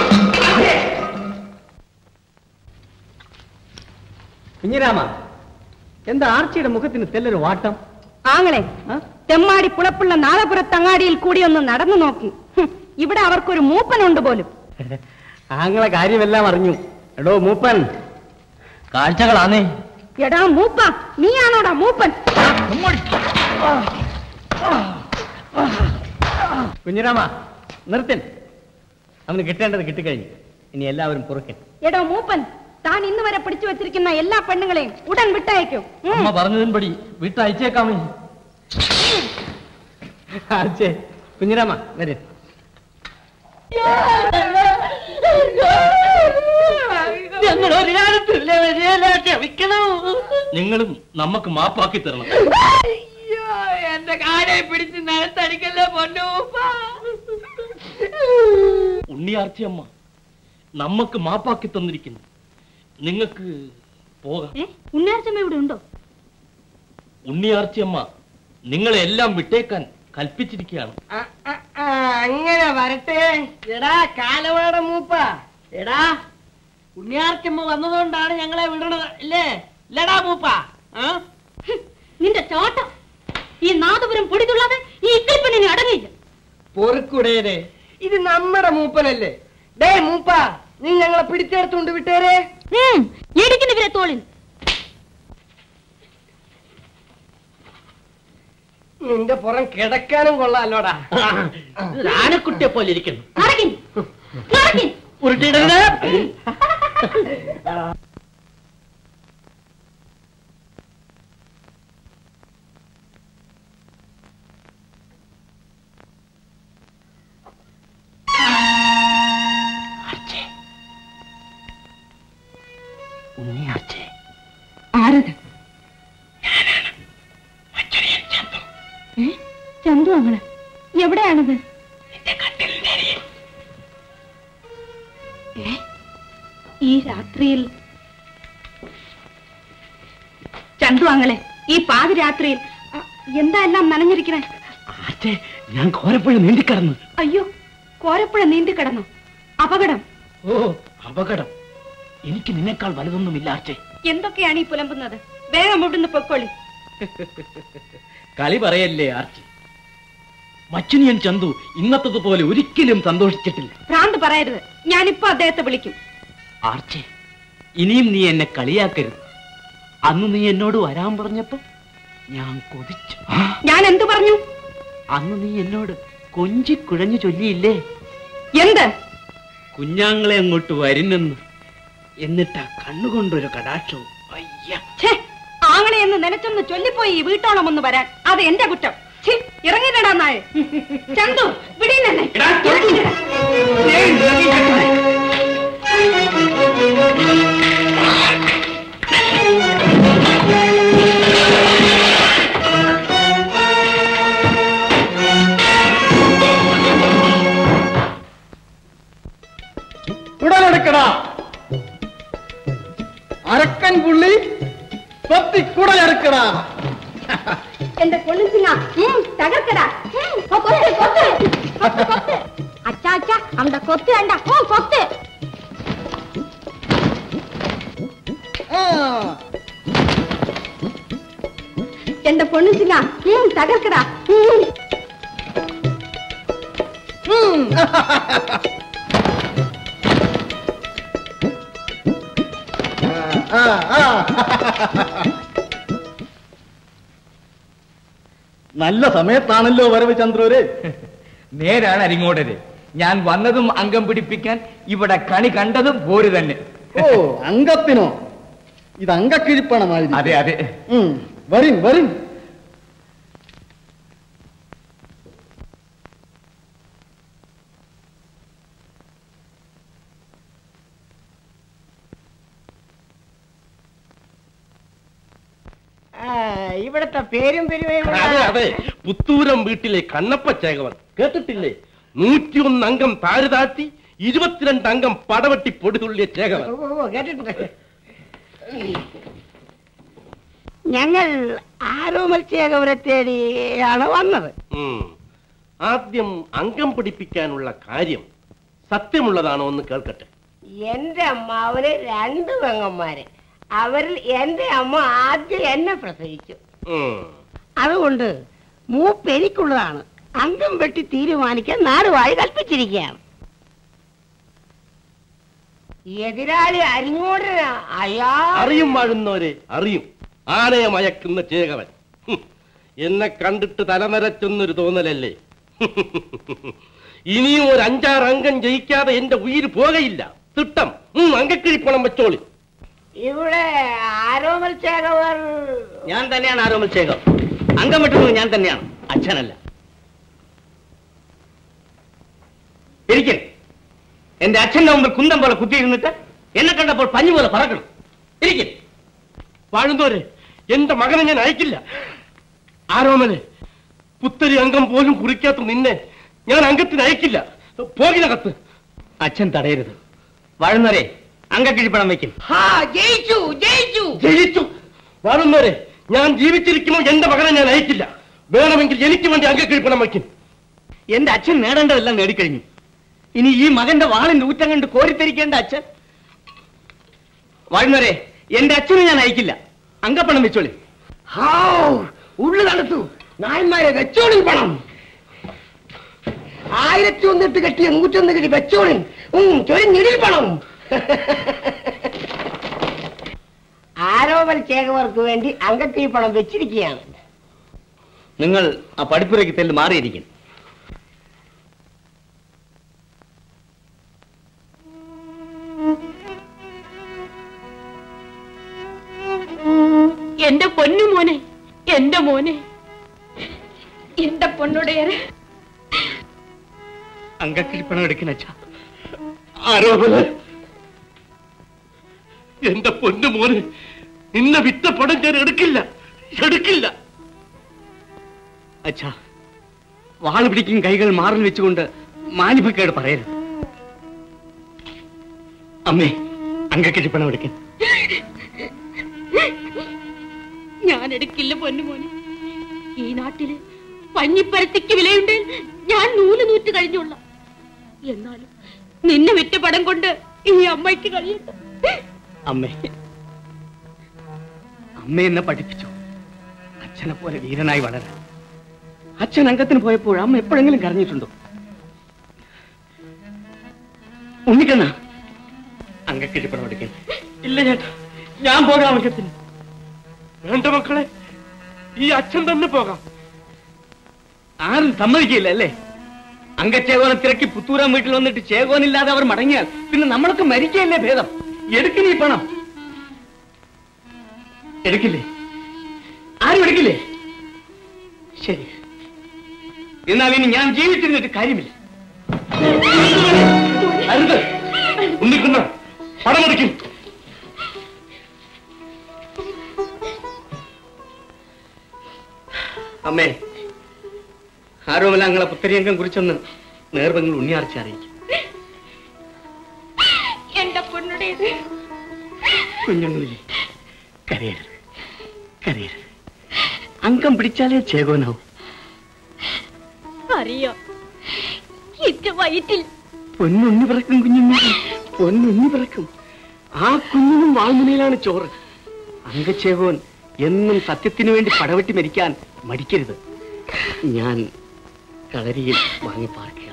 കുഞ്ഞിരാമ എന്താ ആർച്ചിയുടെ മുഖത്തിന് തെല്ലൊരു വാട്ടം ആങ്ങളെ തെമ്മാടി പുളപ്പുള്ള നാദപുരത്തങ്ങാടിയിൽ കൂടി ഒന്ന് നടന്നു നോക്കി ഹും, ഇവിടെ അവർക്കൊരു മൂപ്പനുണ്ട് പോലും ആങ്ങളെ കാര്യമെല്ലാം അറിഞ്ഞു എടോ മൂപ്പൻ കാഴ്ചകളാന്നേ എടാ മൂപ്പ നീയാണോടാ മൂപ്പൻ കുഞ്ഞിരാമ നിർത്തൻ അവന് കിട്ടേണ്ടത് കിട്ടിക്കഴിഞ്ഞു ഇനി എല്ലാവരും പുറക്കൻ എടോ മൂപ്പൻ താൻ ഇന്ന് വരെ പിടിച്ചു വെച്ചിരിക്കുന്ന എല്ലാ പെണ്ണുങ്ങളെയും ഉടൻ വിട്ടയക്കും ഉം. അമ്മ പറഞ്ഞതിൻപടി വിട്ടയച്ചേക്കാമേ ആർച്ചേ കുഞ്ഞിരാമ വരെ ഞങ്ങൾ ഒരു കാലത്തില്ല ക്ഷമിക്കണം നിങ്ങളും നമുക്ക് മാപ്പാക്കി തരണം അയ്യോ എന്റെ കാലെ പിടിച്ച് നിലത്തടിക്കല്ലേ പൊന്നൂപ്പ ഉണ്ണിയാർച്ചയമ്മ നമുക്ക് മാപ്പാക്കി തന്നിരിക്കുന്നു നിങ്ങൾക്ക് പോകാം ഉണ്ണിയാർച്ചമ്മ ഇവിടെ ഉണ്ടോ ഉണ്ണിയാർച്ചയമ്മ നിങ്ങളെ എല്ലാം വിട്ടേക്കാൻ കൽപ്പിച്ചിരിക്കുകയാണ് അങ്ങനെ വരട്ടെ എടാ കാലവാട മൂപ്പ എടാ ഉണ്ണിയാർച്ചമ്മ വന്നതുകൊണ്ടാണ് ഞങ്ങളെ വിടണത് ഇല്ലേ ഇല്ലടാ മൂപ്പ ആ നിന്റെ ചോട്ടം ഈ നാദപുരം പൊടിതുള്ളത് ഈ ഇക്കിളിപ്പെണ്ണിനെ അടങ്ങില്ല പൊറുക്കുടേനെ ഇത് നമ്മുടെ മൂപ്പനല്ലേ ഡേ മൂപ്പ നീ ഞങ്ങളെ പിടിച്ചെടുത്തുകൊണ്ട് വിട്ടേരെ ഇടിക്കുന്നവരെ തോളിൽ നിന്റെ പുറം കിടക്കാനും കൊള്ളാലോടാ ആനക്കുട്ടിയെ പോലെ ഇരിക്കുന്നു നടക്കിൻ നടക്കിൻ ഉരുട്ടിയിടരുത് ആരത് ഏ? ചന്തു അങ്ങനെ എവിടെയാണത് ഏ? ഈ രാത്രിയിൽ ചന്തു അങ്ങളെ ഈ പാതിരാത്രിയിൽ അ, എന്താ എല്ലാം നനഞ്ഞിരിക്കണേ ഞാൻ കോരപ്പുഴ നീന്തിക്കടന്നു അയ്യോ കോരപ്പുഴ നീന്തി കിടന്നു അപകടം ഓ അപകടം എനിക്ക് നിന്നേക്കാൾ വലുതൊന്നുമില്ല ആർച്ചേ എന്തൊക്കെയാണ് ഈ പുലമ്പുന്നത് വേഗം ഇവിടുന്ന് പൊക്കോളി കളി പറയല്ലേ ആർച്ചി മച്ചുനിയൻ ചന്തു ഇന്നത്തതുപോലെ ഒരിക്കലും സന്തോഷിച്ചിട്ടില്ല ഭ്രാന്ത് പറയരുത് ഞാനിപ്പോ അദ്ദേഹത്തെ വിളിക്കും ആർച്ചേ ഇനിയും നീ എന്നെ കളിയാക്കരുത് അന്ന് നീ എന്നോട് വരാൻ പറഞ്ഞപ്പോ ഞാൻ കൊതിച്ചു ഞാൻ എന്തു പറഞ്ഞു അന്ന് നീ എന്നോട് കൊഞ്ചി കുഴഞ്ഞു ചൊല്ലിയില്ലേ എന്ത് കുഞ്ഞാങ്ങളെ അങ്ങോട്ട് വരുന്നെന്ന് എന്നിട്ടാ കണ്ണുകൊണ്ടൊരു കടാക്ഷവും അയ്യ ഛേ, ആങ്ങളെ എന്ന് നനച്ചൊന്ന് ചൊല്ലിപ്പോയി ഈ വീട്ടോളം ഒന്ന് വരാൻ അത് എന്റെ കുറ്റം ഛീ, ഇറങ്ങിയിടടാ നായ ചന്തു വിടീന്നെ കുടലെടുക്കടാ അരക്കൻ പുള്ളി പത്തി കുടലെടുക്കടാ എന്റെ പൊണ്ണിച്ചിങ്ങ തകർക്കടാ ഉം, കൊത്ത്, കൊത്ത്, കൊത്ത്, കൊത്ത്. അച്ഛാ അച്ഛാ അവന്റെ കൊത്ത് വേണ്ട ഓ കൊത്ത് എന്റെ പൊണ്ണിച്ചിങ്ങ തകർക്കടാ ഉം. നല്ല സമയത്താണല്ലോ വരവ് ചന്ദ്രൂര് നേരാണ് അരിങ്ങോടര് ഞാൻ വന്നതും അംഗം പിടിപ്പിക്കാൻ ഇവിടെ കണി കണ്ടതും പോര് തന്നെ ഓ അംഗത്തിനോ ഇത് അങ്കക്കിഴിപ്പണമായി അതെ അതെ വരും വരും ആ, ഇവിടുത്തെ പേരും പെരുമയും അതെ അതെ പുത്തൂരം വീട്ടിലെ കണ്ണപ്പ ചേകവൻ കേട്ടിട്ടില്ലേ നൂറ്റിയൊന്ന് അംഗം താഴ്താഴ്ത്തി ഇരുപത്തിരണ്ട് അംഗം പടവെട്ടി പൊടിതുള്ളിയ ചേകവൻ ഓ, ഓ, കേട്ടിട്ടുണ്ട് ഞങ്ങൾ ആരോമൽച്ചേകവരെ തേടിയാണ് വന്നത് ഉം. ആദ്യം അംഗം പിടിപ്പിക്കാനുള്ള കാര്യം സത്യമുള്ളതാണോ എന്ന് കേൾക്കട്ടെ എന്റെ അമ്മാവന് രണ്ട് പെങ്ങന്മാര് അവരിൽ എന്റെ അമ്മ ആദ്യം എന്നെ പ്രസവിച്ചു ഉം. അതുകൊണ്ട് മൂപ്പെനിക്കുള്ളതാണ് അംഗം വെട്ടി തീരുമാനിക്കാൻ നാടുവാഴി കൽപ്പിച്ചിരിക്കുകയാണ് എതിരാളി അരിങ്ങോടന അയാ അറിയും വാഴുന്നവരെ അറിയും ആനയെ മയക്കുന്ന ചേകവൻ ഹും. എന്നെ കണ്ടിട്ട് തലനരച്ചെന്നൊരു തോന്നലല്ലേ ഇനിയും ഒരു അഞ്ചാറ് അംഗം ജയിക്കാതെ എന്റെ ഉയിര് പോകയില്ല തിട്ടം ഉം, അങ്കക്കിഴിപ്പണം വെച്ചോളി ഇവിടെ ആരോമൽ ചേകവർ ഞാൻ തന്നെയാണ് ആരോമൽ ചേകം അംഗം വെട്ടുന്നത് ഞാൻ തന്നെയാണ് അച്ഛനല്ല ഇരിക്കൽ എന്റെ അച്ഛന്റെ മുമ്പിൽ കുന്തം പോലെ കുത്തിയിരുന്നിട്ട് എന്നെ കണ്ടപ്പോൾ പഞ്ഞു പോലെ പറക്കണം ഇരിക്കൽ വാഴുന്നവരെ എന്റെ മകനെ ഞാൻ അയക്കില്ല ആരോമനെ പുത്തരി അംഗം പോലും കുറിക്കാത്ത നിന്നെ ഞാൻ അംഗത്തിന് അയക്കില്ല പോകിനകത്ത് അച്ഛൻ തടയരുത് വാഴുന്നവരെ അംഗക്കിഴിപ്പണം വയ്ക്കും ജയിച്ചു ജയിച്ചു ജയിച്ചു വാഴുന്നവരെ ഞാൻ ജീവിച്ചിരിക്കുമ്പോൾ എന്റെ മകനെ ഞാൻ അയക്കില്ല വേണമെങ്കിൽ എനിക്ക് വേണ്ടി അംഗക്കിഴിപ്പണം വയ്ക്കും എന്റെ അച്ഛൻ നേടേണ്ടതെല്ലാം നേടിക്കഴിഞ്ഞു ഇനി ഈ മകന്റെ വാളിന്റെ ഊറ്റം കണ്ട് കോരിത്തരിക്കേണ്ട അച്ഛൻ വാഴുന്നവരെ എന്റെ അച്ഛനെ ഞാൻ അയക്കില്ല അങ്കപ്പണം വെച്ചോളി ഉള്ളു തണുത്തു നായന്മാരെ വെച്ചോളിൻ പണം ആയിരത്തി ഒന്നിട്ട് കെട്ടിയ നൂറ്റൊന്ന് കിട്ടി വെച്ചോളിൻ ഉം ചൊരിഞ്ഞിടിൽ പണം ആരോപൽ ചേകവർക്ക് വേണ്ടി അങ്കക്കീ പണം വെച്ചിരിക്കുകയാണ് നിങ്ങൾ ആ പഠിപ്പുരയ്ക്ക് തെല്ല് മാറിയിരിക്കും എന്റെ പൊന്നു മോനെ എന്റെ മോനെ എന്റെ പൊന്നുടേറെ അങ്കക്കിഴിപ്പണം എടുക്കുന്ന അച്ഛ ആരോപണ എന്റെ പൊന്നു മോനെ നിന്നെ വിറ്റ പണം ഞാൻ എടുക്കില്ല എടുക്കില്ല അച്ഛ വാള് പിടിക്കും കൈകൾ മാറിൽ വെച്ചുകൊണ്ട് മാനിപ്പക്കേട് പറയരുത് അമ്മേ അങ്കക്കിഴിപ്പണം എടുക്കാൻ ഞാൻ എടുക്കില്ല പൊന്നു മോനെ ഈ നാട്ടില് പഞ്ഞിപ്പരത്തിക്ക് വിലയുണ്ട് ഞാൻ നൂല് നൂറ്റ് കഴിഞ്ഞുള്ള എന്നാലും നിന്നെ വിറ്റ പടം കൊണ്ട് ഈ അമ്മയ്ക്ക് കഴിയണ്ട അമ്മേ അമ്മ എന്നെ പഠിപ്പിച്ചു അച്ഛനെ പോലെ വീരനായി വളരാൻ അച്ഛൻ അംഗത്തിന് പോയപ്പോൾ അമ്മ എപ്പോഴെങ്കിലും കരഞ്ഞിട്ടുണ്ടോ ഉണ്ണിക്കണ്ണ അങ്കക്കിഴിപ്പണം എടുക്കാൻ ഇല്ല ചേട്ടാ ഞാൻ പോകാം അംഗത്തിന് വേണ്ട മക്കളെ ഈ അച്ഛൻ തന്നെ പോകാം ആരും സമ്മതിക്കില്ല അല്ലേ അങ്കച്ചേകോനെ തിരക്കി പുത്തൂരാൻ വീട്ടിൽ വന്നിട്ട് ചേകോനില്ലാതെ അവർ മടങ്ങിയാൽ പിന്നെ നമ്മളൊക്കെ മരിക്കല്ലേ ഭേദം എടുക്കില്ല ഈ പണം എടുക്കില്ലേ ആരും എടുക്കില്ലേ ശരി എന്നാൽ ഇനി ഞാൻ ജീവിച്ചിരുന്നിട്ട് കാര്യമില്ല അരുത് ഉണ്ണിക്കുന്ന പടമെടുക്കും അമ്മേ ആരോമല്ല ഞങ്ങളെ പുത്തരിയംഗം കുറിച്ചൊന്ന് നേർവങ്ങൾ ഉണ്ണിയാർച്ച അറിയിക്കും എന്റെ പൊന്നുടേത് കുഞ്ഞുങ്ങളില്ലേ കരയരുത് കരയരുത് അംഗം പിടിച്ചാലേ ചേകോനാവും അറിയാം എന്റെ വയറ്റിൽ പൊന്നുണ്ണി പിറക്കും കുഞ്ഞുങ്ങൾ പൊന്നുണ്ണി പിറക്കും ആ കുഞ്ഞിനും വാൾമുനയിലാണ് ചോറ് അങ്കച്ചേകോൻ എന്നും സത്യത്തിനു വേണ്ടി പടവെട്ടി മരിക്കാൻ മടിക്കരുത് ഞാൻ കളരിയിൽ വാങ്ങി പാർക്കുകയാണ്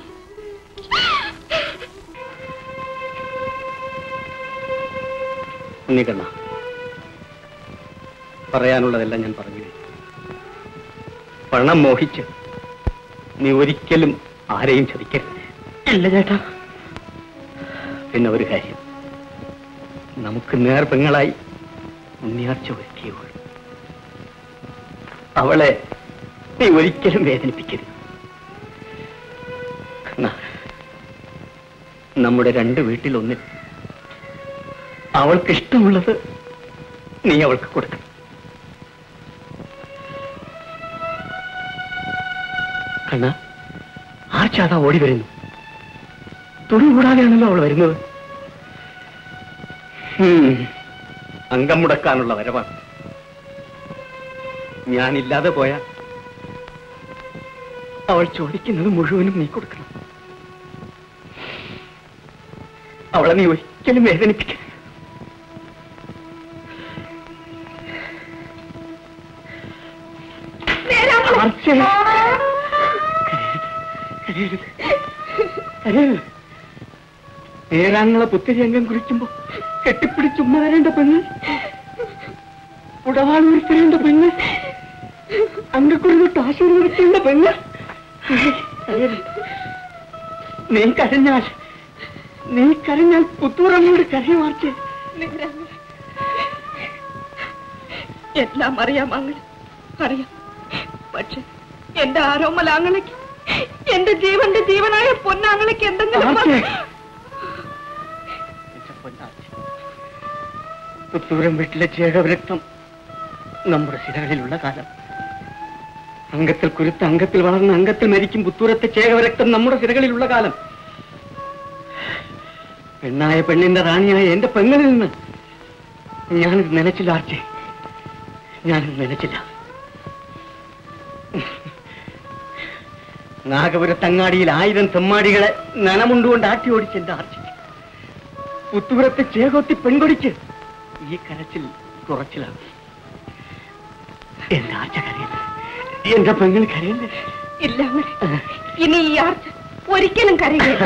ഉണ്ണിക്കണ്ണ പറയാനുള്ളതെല്ലാം ഞാൻ പറഞ്ഞു കഴിഞ്ഞു. പണം മോഹിച്ച് നീ ഒരിക്കലും ആരെയും ചതിക്കരുത് അല്ല ചേട്ടാ പിന്നെ ഒരു കാര്യം നമുക്ക് നേർ പെങ്ങളായി ഉണ്ണിയാർച്ച ഒരുക്കിയവൾ അവളെ നീ ഒരിക്കലും വേദനിപ്പിക്കരുത് കണ്ണാ, നമ്മുടെ രണ്ട് വീട്ടിൽ ഒന്നിൽ അവൾക്ക് ഇഷ്ടമുള്ളത് നീ അവൾക്ക് കൊടുക്കണം കണ്ണ ആർച്ചാതാ ഓടി വരുന്നു തുണി കൂടാതെയാണല്ലോ അവൾ വരുന്നത് ഹും, അംഗം മുടക്കാനുള്ള വരവാണ് ഞാനില്ലാതെ പോയാ അവൾ ചോദിക്കുന്നത് മുഴുവനും നീ കൊടുക്കണം അവളെ നീ ഒരിക്കലും വേദനിപ്പിക്കരുത് ആർച്ചേ. കരയരുത്. കരയരുത്. നേരാങ്ങളെ പുത്തരി അംഗം കുറിക്കുമ്പോ കെട്ടിപ്പിടിച്ച് ഉമ്മ തരേണ്ട പെണ്ണ് ഉടവാൾ ഉരുത്തരേണ്ട പെണ്ണ് അങ്കക്കുറി തൊട്ട് ആശീർവദിക്കേണ്ട പെണ്ണ് കരയരുത്. നീ കരഞ്ഞാൽ നീ കരഞ്ഞാൽ പുത്തൂറമ്മയോട് കരയുമാർച്ചേ എല്ലാം അറിയാം അങ്ങനെ അറിയാം പക്ഷെ എന്റെ ആരോമലാങ്ങളയ്ക്ക് എന്റെ ജീവന്റെ ജീവനായ പൊന്നാങ്ങളയ്ക്ക് എന്തെങ്കിലും ആർച്ചേ. വ- പുത്തൂരം വീട്ടിലെ ചേകവരക്തം നമ്മുടെ ശിരകളിലുള്ള കാലം അംഗത്തിൽ കുരുത്ത് അംഗത്തിൽ വളർന്ന് അംഗത്തിൽ മരിക്കും പുത്തൂരത്തെ ചേകവരക്തം നമ്മുടെ ശിരകളിലുള്ള കാലം പെണ്ണായ പെണ്ണിന്റെ റാണിയായ എന്റെ പെങ്ങളിൽ നിന്ന് ഞാനിത് നനച്ചില്ല ആർച്ചേ ഞാനിത് നനച്ചില്ല നാഗപുരത്തങ്ങാടിയിൽ ആയിരം തെമ്മാടികളെ നനമുണ്ടുകൊണ്ട് ആട്ടി ഓടിച്ച് എന്റെ ആർച്ചയ്ക്ക് പുത്തൂരത്തെ ചേകോത്തി പെൺകൊടിക്ക് ഈ കരച്ചിൽ കുറച്ചിലാണ് എന്റെ ആർച്ച കരയില്ല എന്റെ പെങ്ങൾ കരയില്ലേ ഇല്ല അങ്ങനെ ഇനി ഈ ആർച്ച ഒരിക്കലും കരയില്ല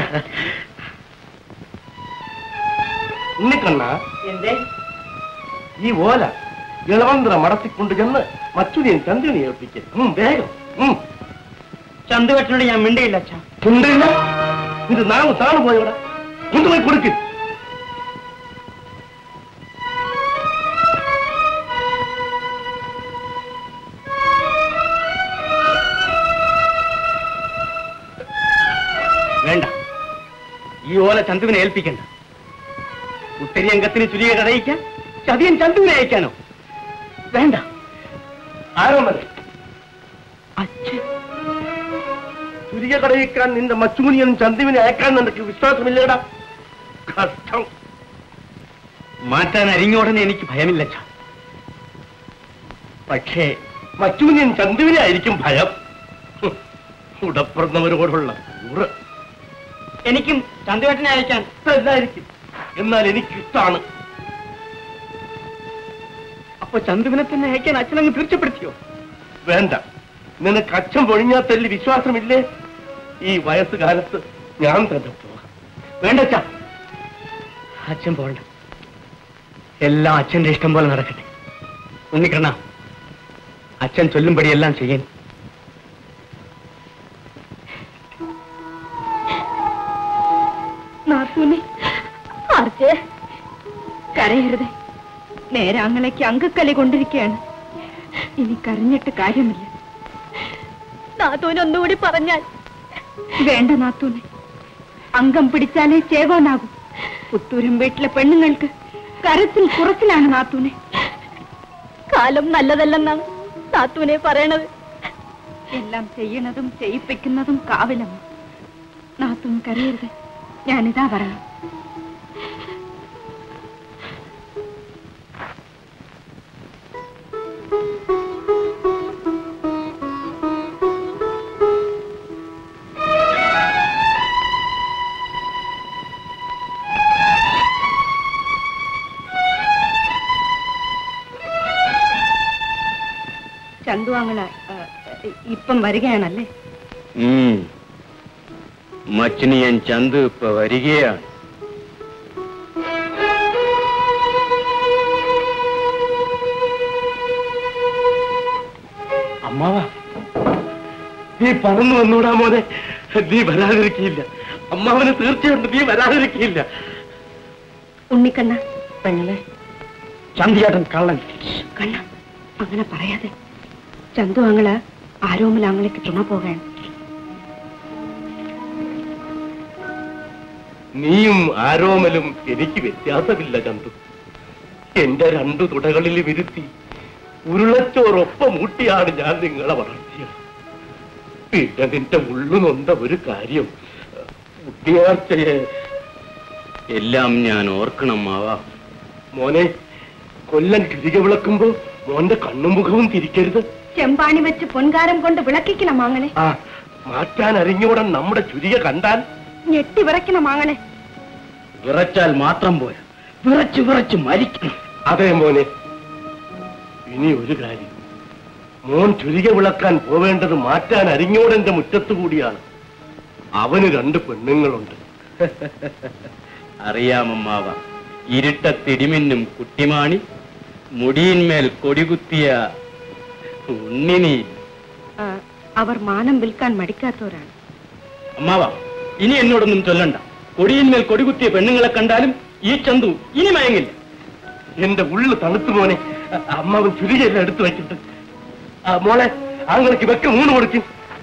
ഉണ്ണിക്കണ്ണ എന്തേ ഈ ഓല ഇളവന്ത്ര മടത്തിക്കൊണ്ട് ചെന്ന് മച്ചുനിയും ചന്ദ്രനെ ഏൽപ്പിക്കും വേഗം ഉം. ചന്തുവെട്ടിനോട് ഞാൻ മിണ്ടിയില്ല അച്ഛാ ചുണ്ടില്ല ഇത് നാവ് താണു പോയവിടെ കൊണ്ടുപോയി കൊടുക്കും വേണ്ട ഈ ഓല ചന്തുവിനെ ഏൽപ്പിക്കണ്ട ഉത്തരി അംഗത്തിന് ചുരിക കടയിക്കാൻ ചതിയൻ ചന്തുവിനെ അയക്കാനോ വേണ്ട ആരോമൽ ചുരിക കടയിക്കാൻ നിന്റെ മച്ചുമുനിയും ചന്തുവിനെ അയക്കാൻ നിനക്ക് വിശ്വാസമില്ലേടാ കഷ്ടം മാറ്റാൻ അരിഞ്ഞോടനെ എനിക്ക് ഭയമില്ല അച്ഛാ പക്ഷേ മച്ചുമുനിയൻ ചന്തുവിനെ ആയിരിക്കും ഭയം ഹും, ഉടപ്പിറന്നവരോടുള്ള കൂറ് എനിക്കും ചന്തുവേട്ടനെ അയക്കാൻ ഇഷ്ടമല്ലായിരിക്കും എന്നാൽ എനിക്ക് ഇഷ്ടമാണ് അപ്പൊ ചന്തുവിനെ തന്നെ അയക്കാൻ അച്ഛനങ്ങ് തീർച്ചപ്പെടുത്തിയോ വേണ്ട നിനക്ക് അച്ഛൻ പൊഴിഞ്ഞാൽ തല്ലി വിശ്വാസമില്ലേ ഈ വയസ്സുകാലത്ത് ഞാൻ തന്നെ പോകാം വേണ്ട അച്ഛാ അച്ഛൻ പോകണ്ട എല്ലാം അച്ഛന്റെ ഇഷ്ടം പോലെ നടക്കട്ടെ ഉണ്ണിക്കണ്ണ അച്ഛൻ ചൊല്ലുംപടി എല്ലാം ചെയ്യാൻ നാത്തൂനെ ആർച്ചേ കരയരുതേ നേരാങ്ങളേക്ക് അങ്കക്കലി കൊണ്ടിരിക്കുകയാണ് ഇനി കരഞ്ഞിട്ട് കാര്യമില്ല നാത്തൂന് ഒന്നുകൂടി പറഞ്ഞാൽ വേണ്ട നാത്തൂനെ അംഗം പിടിച്ചാലേ ചേകോനാകും പുത്തൂരും വീട്ടിലെ പെണ്ണുങ്ങൾക്ക് കരത്തിൽ കുറച്ചിലാണ് നാത്തൂനെ കാലം നല്ലതല്ലെന്നാണ് നാത്തൂനെ പറയണത് എല്ലാം ചെയ്യണതും ചെയ്യിപ്പിക്കുന്നതും കാവലമ്മ നാത്തൂൻ കരയരുത് ഞാനിതാ പറയണം ചന്തുവാങ്ങള ഇപ്പം വരികയാണല്ലേ മച്ചിന് ഞാൻ ചന്തു ഇപ്പൊ വരികയാണ് അമ്മാവാ നീ പറന്നു വന്നൂടാ മോനെ നീ വരാതിരിക്കില്ല അമ്മാവന് തീർച്ചയായിട്ടും നീ വരാതിരിക്കില്ല ഉണ്ണിക്കണ്ണ പെങ്ങളെ ചന്തിയേട്ടൻ കള്ളൻ കണ്ണ അങ്ങനെ പറയാതെ ചന്തു ആങ്ങള് ആരോമൽ ആങ്ങളേക്ക് തുണ പോകാൻ നീയും ആരോമലും എനിക്ക് വ്യത്യാസമില്ല ചന്തു എന്റെ രണ്ടു തുടകളിൽ വിരുത്തി ഉരുളച്ചോറൊപ്പം ഊട്ടിയാണ് ഞാൻ നിങ്ങളെ വളർത്തിയത് പിന്നെ നിന്റെ ഉള്ളു നൊന്ത ഒരു കാര്യം കുട്ടിയാർച്ചയെ എല്ലാം ഞാൻ ഓർക്കണം മാവാ മോനെ കൊല്ലം തിരികെ വിളക്കുമ്പോ മോന്റെ കണ്ണും മുഖവും തിരിക്കരുത് ചെമ്പാണി വെച്ച് പൊൻകാരം കൊണ്ട് വിളക്കിക്കണം ആങ്ങളെ ആ മാറ്റാൻ അറിഞ്ഞോടൻ നമ്മുടെ ചുരിക കണ്ടാൽ ഞെട്ടി വിറയ്ക്കണം ആങ്ങളെ വിറച്ചാൽ മാത്രം പോരാ വിറച്ചു വിറച്ചു മരിക്കണം അതെ മോനെ ഇനി ഒരു കാര്യം മോൻ ചുരിക വിളക്കാൻ പോവേണ്ടത് മാറ്റാൻ അരിഞ്ഞോടന്റെ മുറ്റത്തു കൂടിയാണ് അവന് രണ്ട് പെണ്ണുങ്ങളുണ്ട് അറിയാമമ്മാവ ഇരുട്ടത്തിടിമിന്നും കുട്ടിമാണി മുടിയിന്മേൽ കൊടികുത്തിയ ഉണ്ണിനി ആ, അവർ മാനം വിൽക്കാൻ മടിക്കാത്തവരാണ് അമ്മാവ ഇനി എന്നോടൊന്നും ചൊല്ലണ്ട കൊടിയിന്മേൽ കൊടികുത്തിയ പെണ്ണുങ്ങളെ കണ്ടാലും ഈ ചന്തു ഇനി മയങ്ങില്ല എന്റെ ഉള്ളു തണുത്തു മോനെ അ- അമ്മാവൻ ചുരികയെല്ലാം എടുത്തു വെച്ചിട്ട് ആ, മോളെ ആങ്ങൾക്ക് വെക്ക മൂന്ന് കൊടുക്കും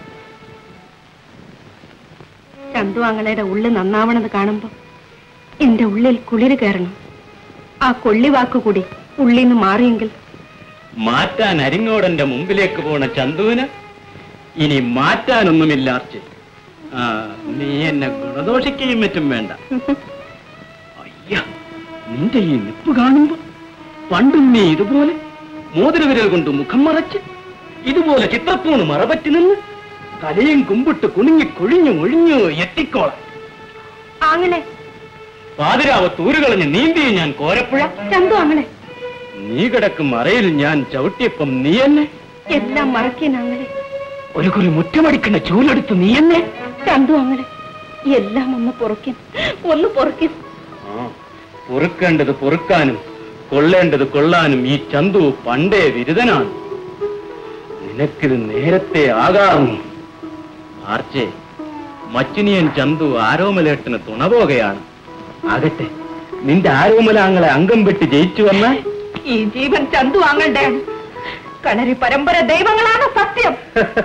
ചന്തു ആങ്ങളയുടെ ഉള്ളു നന്നാവണത് കാണുമ്പോ എന്റെ ഉള്ളിൽ കുളിര് കയറണം ആ കൊള്ളി വാക്കുകൂടി ഉള്ളിന്ന് മാറിയെങ്കിൽ മാറ്റാൻ അരിങ്ങോടന്റെ മുമ്പിലേക്ക് പോണ ചന്തുവിന് ഇനി മാറ്റാനൊന്നുമില്ല അർച്ചെ ആ നീ എന്നെ ഗുണദോഷിക്കുകയും മറ്റും വേണ്ട അയ്യ നിന്റെ ഈ നിപ്പ് കാണുമ്പോ പണ്ടും നീ ഇതുപോലെ മോതിരവിരൽ കൊണ്ട് മുഖം മറച്ച് ഇതുപോലെ ചിത്രപ്പൂണ് മറപറ്റി നിന്ന് തലയും കുമ്പിട്ട് കുണുങ്ങി കൊഴിഞ്ഞു ഒഴിഞ്ഞു എത്തിക്കോളാം ആങ്ങളെ പാതിരാവ തൂരുകളഞ്ഞ് നീന്തി ഞാൻ കോരപ്പുഴ ചന്തു ആങ്ങളെ നീ കിടക്കും മറയിൽ ഞാൻ ചവിട്ടിയപ്പം നീ എന്നെ എല്ലാം മറക്കേൻ ആങ്ങളെ ഒരു കുറി മുറ്റമടിക്കുന്ന ചൂലെടുത്ത് നീ എന്നെ ചന്തു ആങ്ങളെ എല്ലാം ഒന്ന് പൊറുക്കൻ ഒന്ന് പൊറുക്കൻ ആ, പൊറുക്കേണ്ടത് പൊറുക്കാനും കൊള്ളേണ്ടത് കൊള്ളാനും ഈ ചന്തു പണ്ടേ വിരുദ്ധനാണ് നിനക്കിത് നേരത്തെ ആകാറുന്നു ആർച്ചേ മച്ചിനിയൻ ചന്തു ആരോമലേട്ടന് തുണപോകയാണ് ആകട്ടെ നിന്റെ ആരോമലാങ്ങളെ അംഗം വെട്ടി ജയിച്ചു വന്നാൽ ഈ ജീവൻ ചന്തു ആങ്ങളുടെ കളരി പരമ്പര ദൈവങ്ങളാണ് സത്യം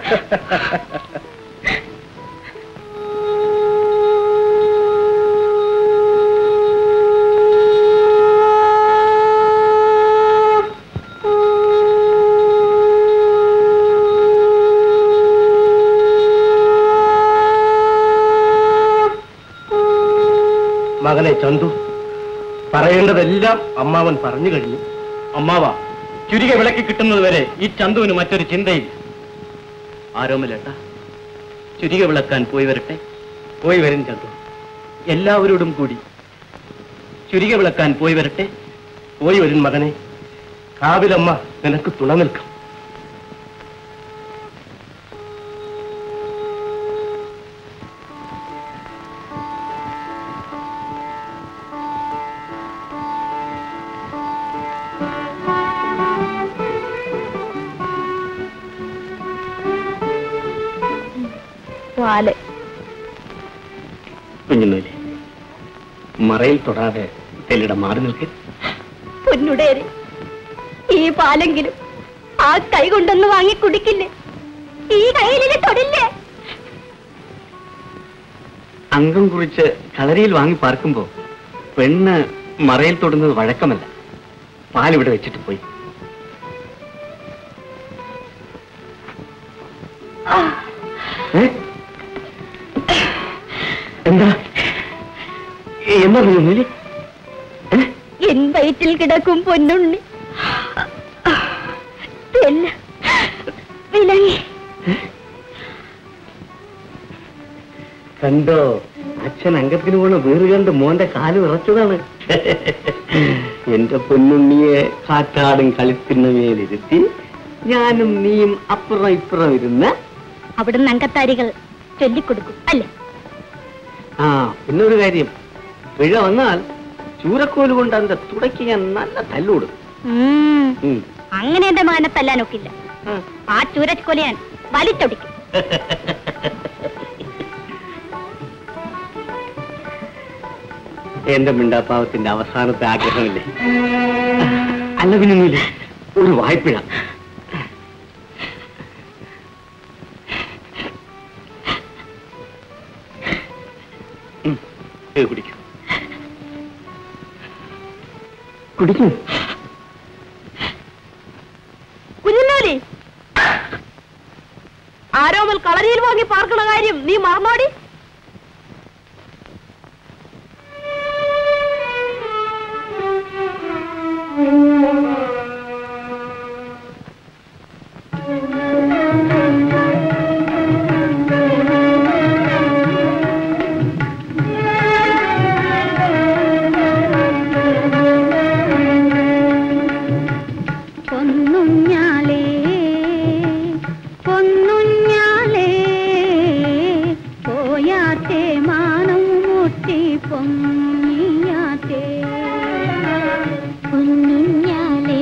മകനെ ചന്തു പറയേണ്ടതെല്ലാം അമ്മാവൻ പറഞ്ഞു കഴിഞ്ഞു അമ്മാവ ചുരിക വിളക്കി കിട്ടുന്നത് വരെ ഈ ചന്തുവിന് മറ്റൊരു ചിന്തയില്ല ആരോമലേട്ട ചുരിക വിളക്കാൻ പോയി വരട്ടെ പോയി വരും ചന്തു എല്ലാവരോടും കൂടി ചുരിക വിളക്കാൻ പോയി വരട്ടെ പോയി വരും മകനെ കാവിലമ്മ നിനക്ക് തുണ നിൽക്കും പാല് കുഞ്ഞുനൂലി മറയിൽ തൊടാതെ തെല്ലിട മാറി നിൽക്ക് പൊന്നുടേര് ഈ പാലെങ്കിലും ആ കൈ കൊണ്ടൊന്ന് വാങ്ങി കുടിക്കില്ലേ ഈ കയ്യിലെ തൊടില്ലേ അംഗം കുറിച്ച് കളരിയിൽ വാങ്ങി പാർക്കുമ്പോ പെണ്ണ് മറയിൽ തൊടുന്നത് വഴക്കമല്ല പാലിവിടെ വെച്ചിട്ട് പോയി ഏ? എന്താ എന്താ കുഞ്ഞുനൂലി എൻ വയറ്റിൽ കിടക്കും പൊന്നുണ്ണി തെല്ല വിലങ്ങി കണ്ടോ അച്ഛൻ അംഗത്തിന് പോണ വീറ് കണ്ട് മോന്റെ കാല് വിറച്ചതാണ് എന്റെ പൊന്നുണ്ണിയെ കാറ്റാടും കളിക്കുന്ന മേലിരുത്തി ഞാനും നീയും അപ്പുറം ഇപ്പുറം ഇരുന്ന് അവിടുന്ന് അങ്കത്താരികൾ ചൊല്ലിക്കൊടുക്കും അല്ലേ ആ പിന്നെ ഒരു കാര്യം പിഴ വന്നാൽ ചൂരക്കോല് കൊണ്ട് അതിന്റെ തുടക്കി ഞാൻ നല്ല തല്ലുകൊടുക്കും ഉം, ഉം. അങ്ങനെ എന്റെ മകനെ തല്ലാനൊക്കില്ല ആ ചൂരക്കൊല ഞാൻ വലിച്ചൊടിക്കും എന്റെ മിണ്ടാപ്പാവത്തിന്റെ അവസാനത്തെ ആഗ്രഹമില്ലേ അല്ല പിന്നൊന്നുമില്ല ഒരു വായ്പിഴ ഉം, ഇത് കുടിക്കൂ കുടിക്കൂ കുഞ്ഞുണ്ണോലി ആരോമൽ കളരിയിൽ വാങ്ങി പാർക്കണ കാര്യം നീ മറന്നോടി പൊന്നുഞ്ഞാലേ പൊന്നുഞ്ഞാലേ പോയാത്തെ മാനം മുട്ടി പൊങ്ങിയാത്തെ പൊന്നുഞ്ഞാലേ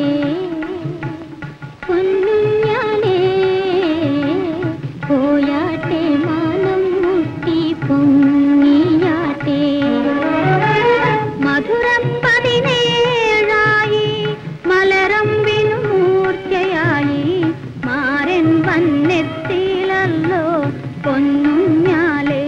പൊന്നുഞ്ഞാലേ പോയാട്ടെ മാനം മുട്ടി പൊങ്ങിയാട്ടെ മധുരം പതിനേഴായി മലരമ്പിനു മൂർച്ചയായി മാരൻ വന്നെത്തിയിലല്ലോ പൊന്നുഞ്ഞാലേ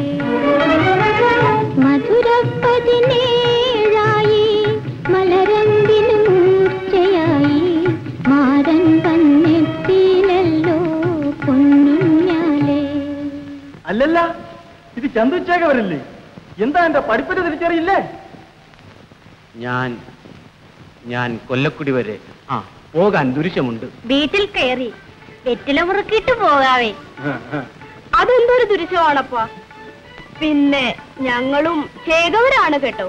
മധുരം പതിനേഴായി മലരമ്പിനു മൂർച്ചയായി മാരൻ വന്നെത്തിയിലല്ലോ പൊന്നുഞ്ഞാലേ അല്ലല്ല ഇത് ചന്തുച്ചേകവരല്ലേ എന്താ എന്റെ പഠിപ്പിന് തിരിച്ചറിയില്ലേ ഞാൻ ഞാൻ കൊല്ലക്കുടി വരെ ആ പോകാൻ ദുരിശമുണ്ട് വീട്ടിൽ കയറി വെറ്റില മുറുക്കിയിട്ട് പോകാവേ അതെന്തൊരു ദുരിശമാണപ്പാ പിന്നെ ഞങ്ങളും ചേകവരാണ് കേട്ടോ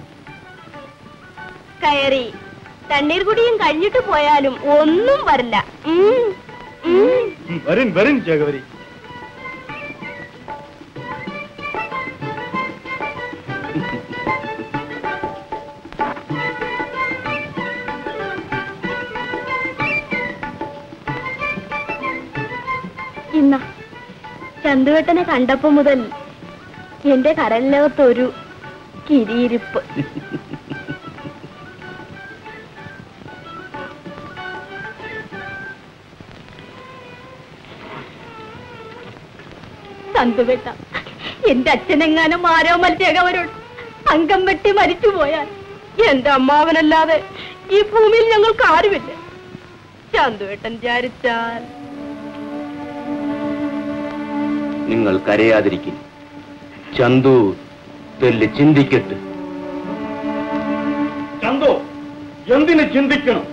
കയറി തണ്ണീർ കുടിയും കഴിഞ്ഞിട്ട് പോയാലും ഒന്നും വരില്ല ഉം, ഉം. വരും വരും ചേകവരി ഇന്ന ചന്തുവേട്ടനെ കണ്ടപ്പോ മുതൽ എന്റെ കരലിനകത്തൊരു കിരിയിരിപ്പ് ചന്തുവേട്ട എന്റെ അച്ഛനെങ്ങാനും ആരോ മത്സ്യകവരോട് അംഗം വെട്ടി മരിച്ചു പോയാൽ എന്റെ അമ്മാവനല്ലാതെ ഈ ഭൂമിയിൽ ഞങ്ങൾക്ക് ആരുമില്ല ചന്തുവേട്ടൻ വിചാരിച്ചാൽ നിങ്ങൾ കരയാതിരിക്കും ചന്തു തെല്ല് ചിന്തിക്കട്ടെ ചന്തു എന്തിന് ചിന്തിക്കണം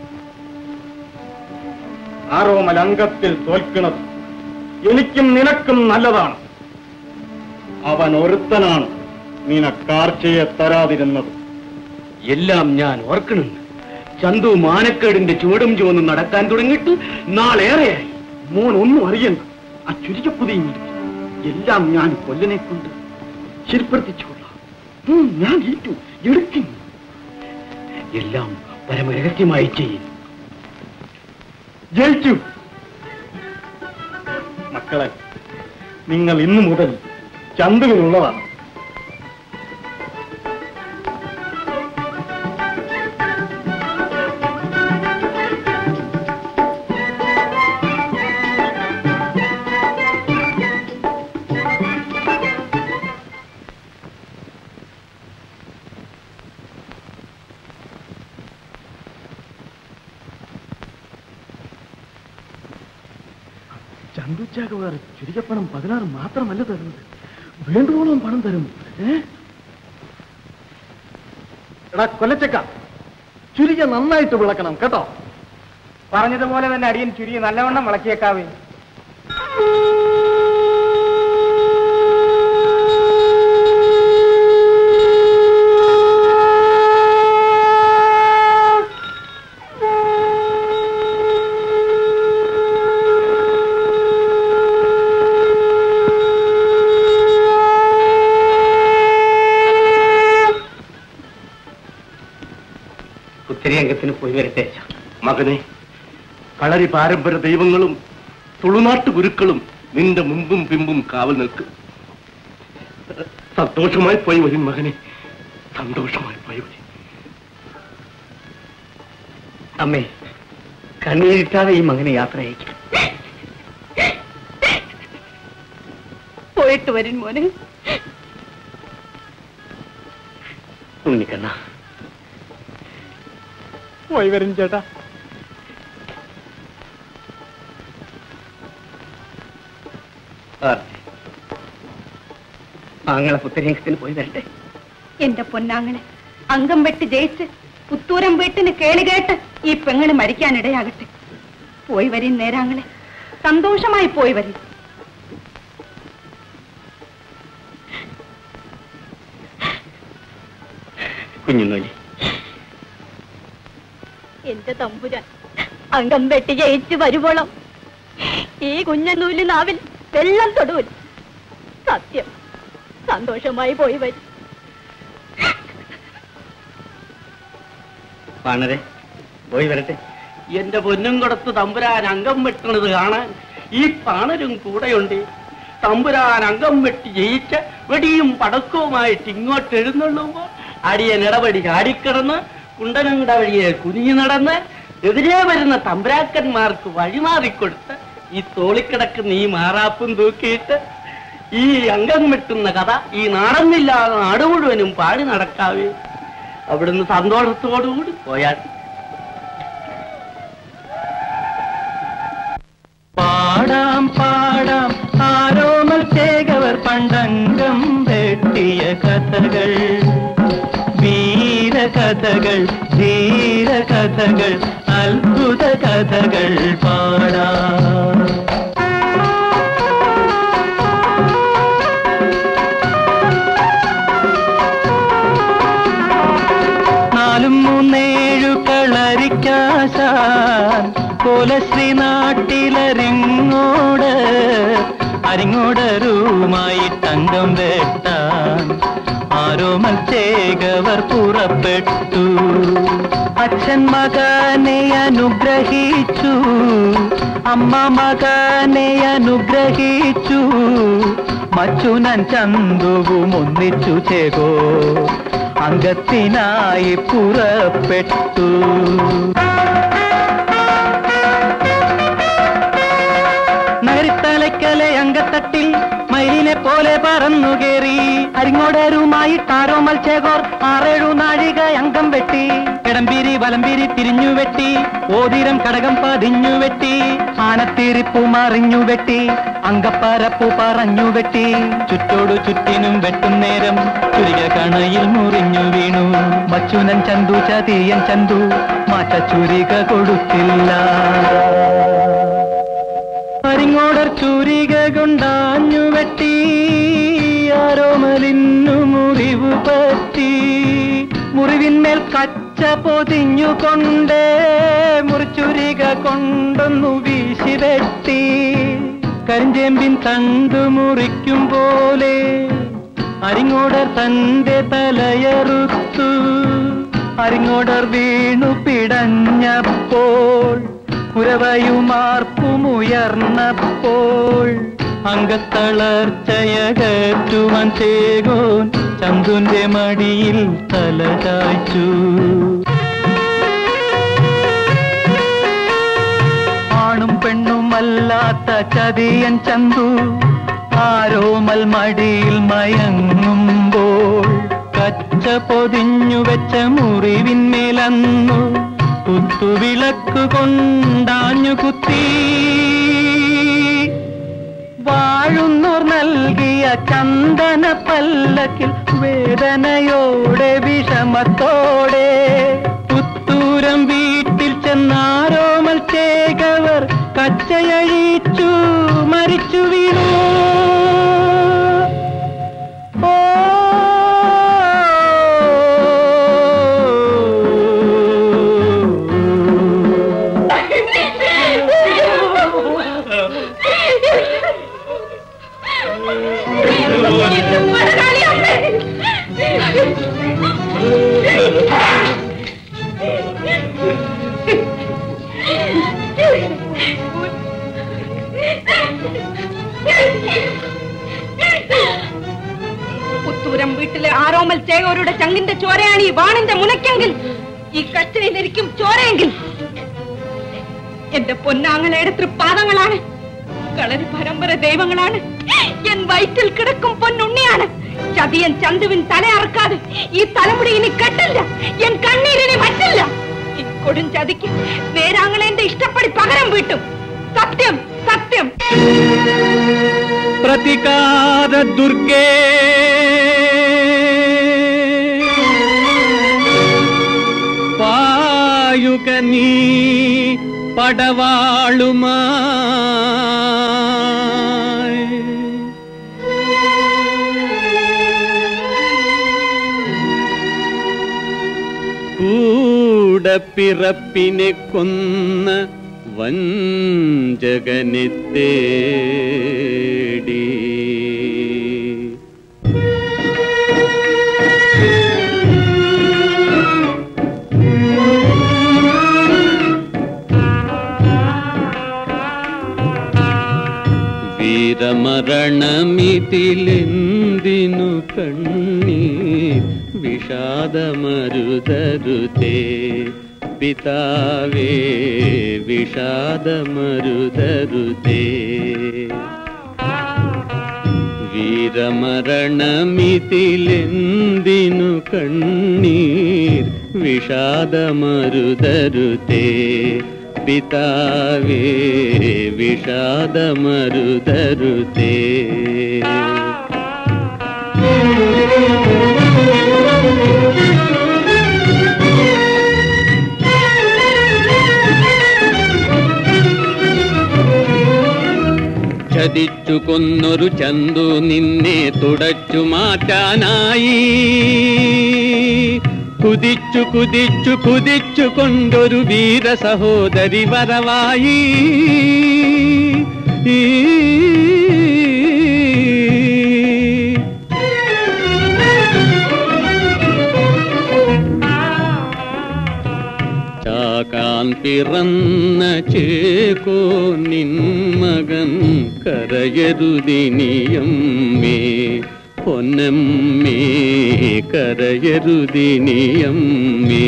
ആരോമൽ അംഗത്തിൽ തോൽക്കുന്നത് എനിക്കും നിനക്കും നല്ലതാണ് അവൻ ഒരുത്തനാണ് നിനക്കാർച്ചയെ തരാതിരുന്നത് എല്ലാം ഞാൻ ഓർക്കണുണ്ട് ചന്തു മാനക്കേടിന്റെ ചുവടും ചുവന്നും നടക്കാൻ തുടങ്ങിയിട്ട് നാളേറെയായി മോൻ ഒന്നും അറിയണ്ട ആ ചുരുക്കപ്പുതിയും എല്ലാം ഞാൻ കൊല്ലനെ കൊണ്ട് ശരിപ്പെടുത്തിച്ചുകൊള്ളാം ഉം, ഞാൻ ഏറ്റു എടുക്കും എല്ലാം പരമരഹസ്യമായി ചെയ്യും ജയിച്ചു മക്കളെ നിങ്ങൾ ഇന്നു മുതൽ ചന്തുവിനുള്ളതാണ് ചന്തുച്ചാകവാർ ചുരുക്കപ്പണം പതിനാറ് മാത്രമല്ല തരുന്നത് വേണ്ടുവോളം പണം തരും ഏ എടാ കൊല്ലച്ചക്ക ചുരിക നന്നായിട്ട് വിളക്കണം കേട്ടോ പറഞ്ഞതുപോലെ തന്നെ അടിയൻ ചുരി നല്ലവണ്ണം വിളക്കിയേക്കാവേ പുത്തിരി അംഗത്തിന് പോയി വരട്ടെ മകനെ കളരി പാരമ്പര്യ ദൈവങ്ങളും തുളുനാട്ടു ഗുരുക്കളും നിന്റെ മുമ്പും പിമ്പും കാവൽ നിൽക്കും സന്തോഷമായി പോയി വരും മകനെ സന്തോഷമായി പോയി വരും അമ്മേ കണ്ണീരിട്ടാതെ ഈ മകനെ യാത്ര അയക്കും പോയിട്ട് വരും മോനെ ഉണ്ണിക്കണ്ണ പോയി വരും ചേട്ടാ ആങ്ങളെ പുത്തരേഖത്തിന് പോയി വരട്ടെ എന്റെ പൊന്നാങ്ങളെ അംഗം വെട്ട് ജയിച്ച് പുത്തൂരം വീട്ടിന് കേളുകേട്ട് ഈ പെങ്ങള് മരിക്കാനിടയാകട്ടെ പോയി വരും നേരാങ്ങളെ സന്തോഷമായി പോയി വരും കുഞ്ഞുനോലി എന്റെ തമ്പുരാൻ അംഗം വെട്ടി ജയിച്ച് വരുവോളം ഈ കുഞ്ഞനൂല് നാവിൽ വെള്ളം തൊടുവിൽ സത്യം സന്തോഷമായി പോയി വരും പാണരെ പോയി വരട്ടെ എന്റെ പൊന്നും കൊടുത്ത് തമ്പുരാൻ അംഗം വെട്ടണത് കാണാൻ ഈ പാണരും കൂടെയുണ്ട് തമ്പുരാൻ അംഗം വെട്ടി ജയിച്ച് വെടിയും പടക്കവുമായിട്ട് ഇങ്ങോട്ട് എഴുന്നള്ളുമ്പോ അടിയൻ ഇടപെടി ചാടിക്കിടന്ന് കുണ്ടനങ്ങളുടെ വഴിയെ കുനിഞ്ഞു നടന്ന് എതിരെ വരുന്ന തമ്പുരാക്കന്മാർക്ക് വഴിമാറിക്കൊടുത്ത് ഈ തോളിക്കിടക്കുന്ന ഈ മാറാപ്പും തൂക്കിയിട്ട് ഈ അംഗം വെട്ടുന്ന കഥ ഈ നാടന്നില്ലാതെ നാട് മുഴുവനും പാടി നടക്കാവേ അവിടുന്ന് സന്തോഷത്തോടുകൂടി പോയാൽ പാടാം പാടാം ആരോമൽ ചേകവർ പണ്ടംഗം വെട്ടിയ കഥകൾ വീരകഥകൾ ധീരകഥകൾ അത്ഭുത കഥകൾ പാടാം നാലും മൂന്നേഴു കളരിക്കാശാൻ കോലശ്രീ നാട്ടിലരിങ്ങോട് അരിങ്ങോടരുമായി തങ്കം വെട്ടാൻ ആരോമൽ ചേകവർ പുറപ്പെട്ടു അച്ഛൻ മകനെ അനുഗ്രഹിച്ചു അമ്മ മകനെ അനുഗ്രഹിച്ചു മച്ചുനൻ ചന്തുവും ഒന്നിച്ചു ചേകോ അംഗത്തിനായി പുറപ്പെട്ടു നഗരിത്തലയ്ക്കലെ അങ്കത്തട്ടിൽ മയിലിനെ പോലെ പറന്നു കയറി അരിങ്ങോടരുമായി താരോമൽ ചേകോർ ആറേഴു നാഴിക അംഗം വെട്ടി ഇടംപിരി വലംപിരി തിരിഞ്ഞു വെട്ടി ഓതിരം കടകം പതിഞ്ഞു വെട്ടി ആനത്തിരിപ്പു മറിഞ്ഞു വെട്ടി അങ്കപ്പരപ്പു പറഞ്ഞു വെട്ടി ചുറ്റോടു ചുറ്റിനും വെട്ടും നേരം ചുരിക കണയിൽ മുറിഞ്ഞു വീണു മച്ചുനൻ ചന്തു ചതിയൻ ചന്തു മാറ്റ ചുരിക കൊടുത്തില്ല അരിങ്ങോടർ ചുരിക കൊണ്ടാഞ്ഞു വെട്ടി ആരോമലിന്നു മുറിവ് പറ്റി മുറിവിന്മേൽ കച്ച പൊതിഞ്ഞുകൊണ്ട് മുറിച്ചുരിക കൊണ്ടൊന്നു വീശി വെട്ടി കരിഞ്ചേമ്പിൻ തണ്ടു മുറിക്കും പോലെ അരിങ്ങോടർ തന്റെ തലയറുത്തു അരിങ്ങോടർ വീണു പിടഞ്ഞപ്പോൾ കുരവയുമാർപ്പുമുയർന്നപ്പോൾ അംഗത്തളർച്ചയകറ്റുവൻ ചേകോൻ ചന്തുന്റെ മടിയിൽ തല ചായ്ച്ചു ആണും പെണ്ണുമല്ലാത്ത ചതിയൻ ചന്തു ആരോമൽ മടിയിൽ മയങ്ങുമ്പോൾ കച്ച പൊതിഞ്ഞു വെച്ച മുറിവിന്മേലന്നു കുത്തുവിളക്ക് കൊണ്ടാഞ്ഞു കുത്തി വാഴുന്നോർ നൽകിയ ചന്ദന പല്ലക്കിൽ വേദനയോടെ വിഷമത്തോടെ പുത്തൂരം വീട്ടിൽ ചെന്നാരോമൽ ചേകവർ കച്ചയഴിച്ചു മരിച്ചു വീണു ഓ പുത്തൂരം വീട്ടിലെ ആരോമൽ ചേകോരുടെ ചങ്കിന്റെ ചോരയാണ് ഈ വാണിന്റെ മുനയ്ക്കെങ്കിൽ ഈ കച്ചയിലിരിക്കും ചോരയെങ്കിൽ എന്റെ പൊന്നാങ്ങളയുടെ തൃപ്പാദങ്ങളാണ് കളരി പരമ്പര ദൈവങ്ങളാണ് എൻ വയറ്റിൽ കിടക്കും പൊന്നുണ്ണിയാണ് ചതിയൻ ചന്തുവിൻ തല അറക്കാതെ ഈ തലമുടി ഇനി കെട്ടില്ല എൻ കണ്ണീരിനി മറ്റില്ല ഈ കൊടും ചതിക്ക് നേരാങ്ങളെന്റെ ഇഷ്ടപ്പടി പകരം വീട്ടും സത്യം സത്യം പ്രതികാര ദുർഗേ പായുക നീ പടവാളുമായി കൂടപ്പിറപ്പിനെ കൊന്ന വഞ്ചകനെ തേടി വീരമരണമിതിലെന്തിനു കണ്ണീർ വിഷാദമരുതരുതേ പിതാവേ വിഷാദമരുതരുതേ വീരമരണമിതിലെന്തിനു കണ്ണീർ വിഷാദമരുതരുതേ പിതാവേ വിഷാദമരുതരുതേ ചതിച്ചു കൊന്നൊരു ചന്തു നിന്നെ തുടച്ചു മാറ്റാനായി കുതിച്ചു കുതിച്ചു കുതിച്ചു കൊണ്ടൊരു വീര സഹോദരി വരവായി ഈ ചാകാൻ പിറന്ന ചേക്കോ നിൻ മകൻ കരയരുതിനിയമ്മേ പൊന്നമ്മേ കരയരുതിനിയമ്മേ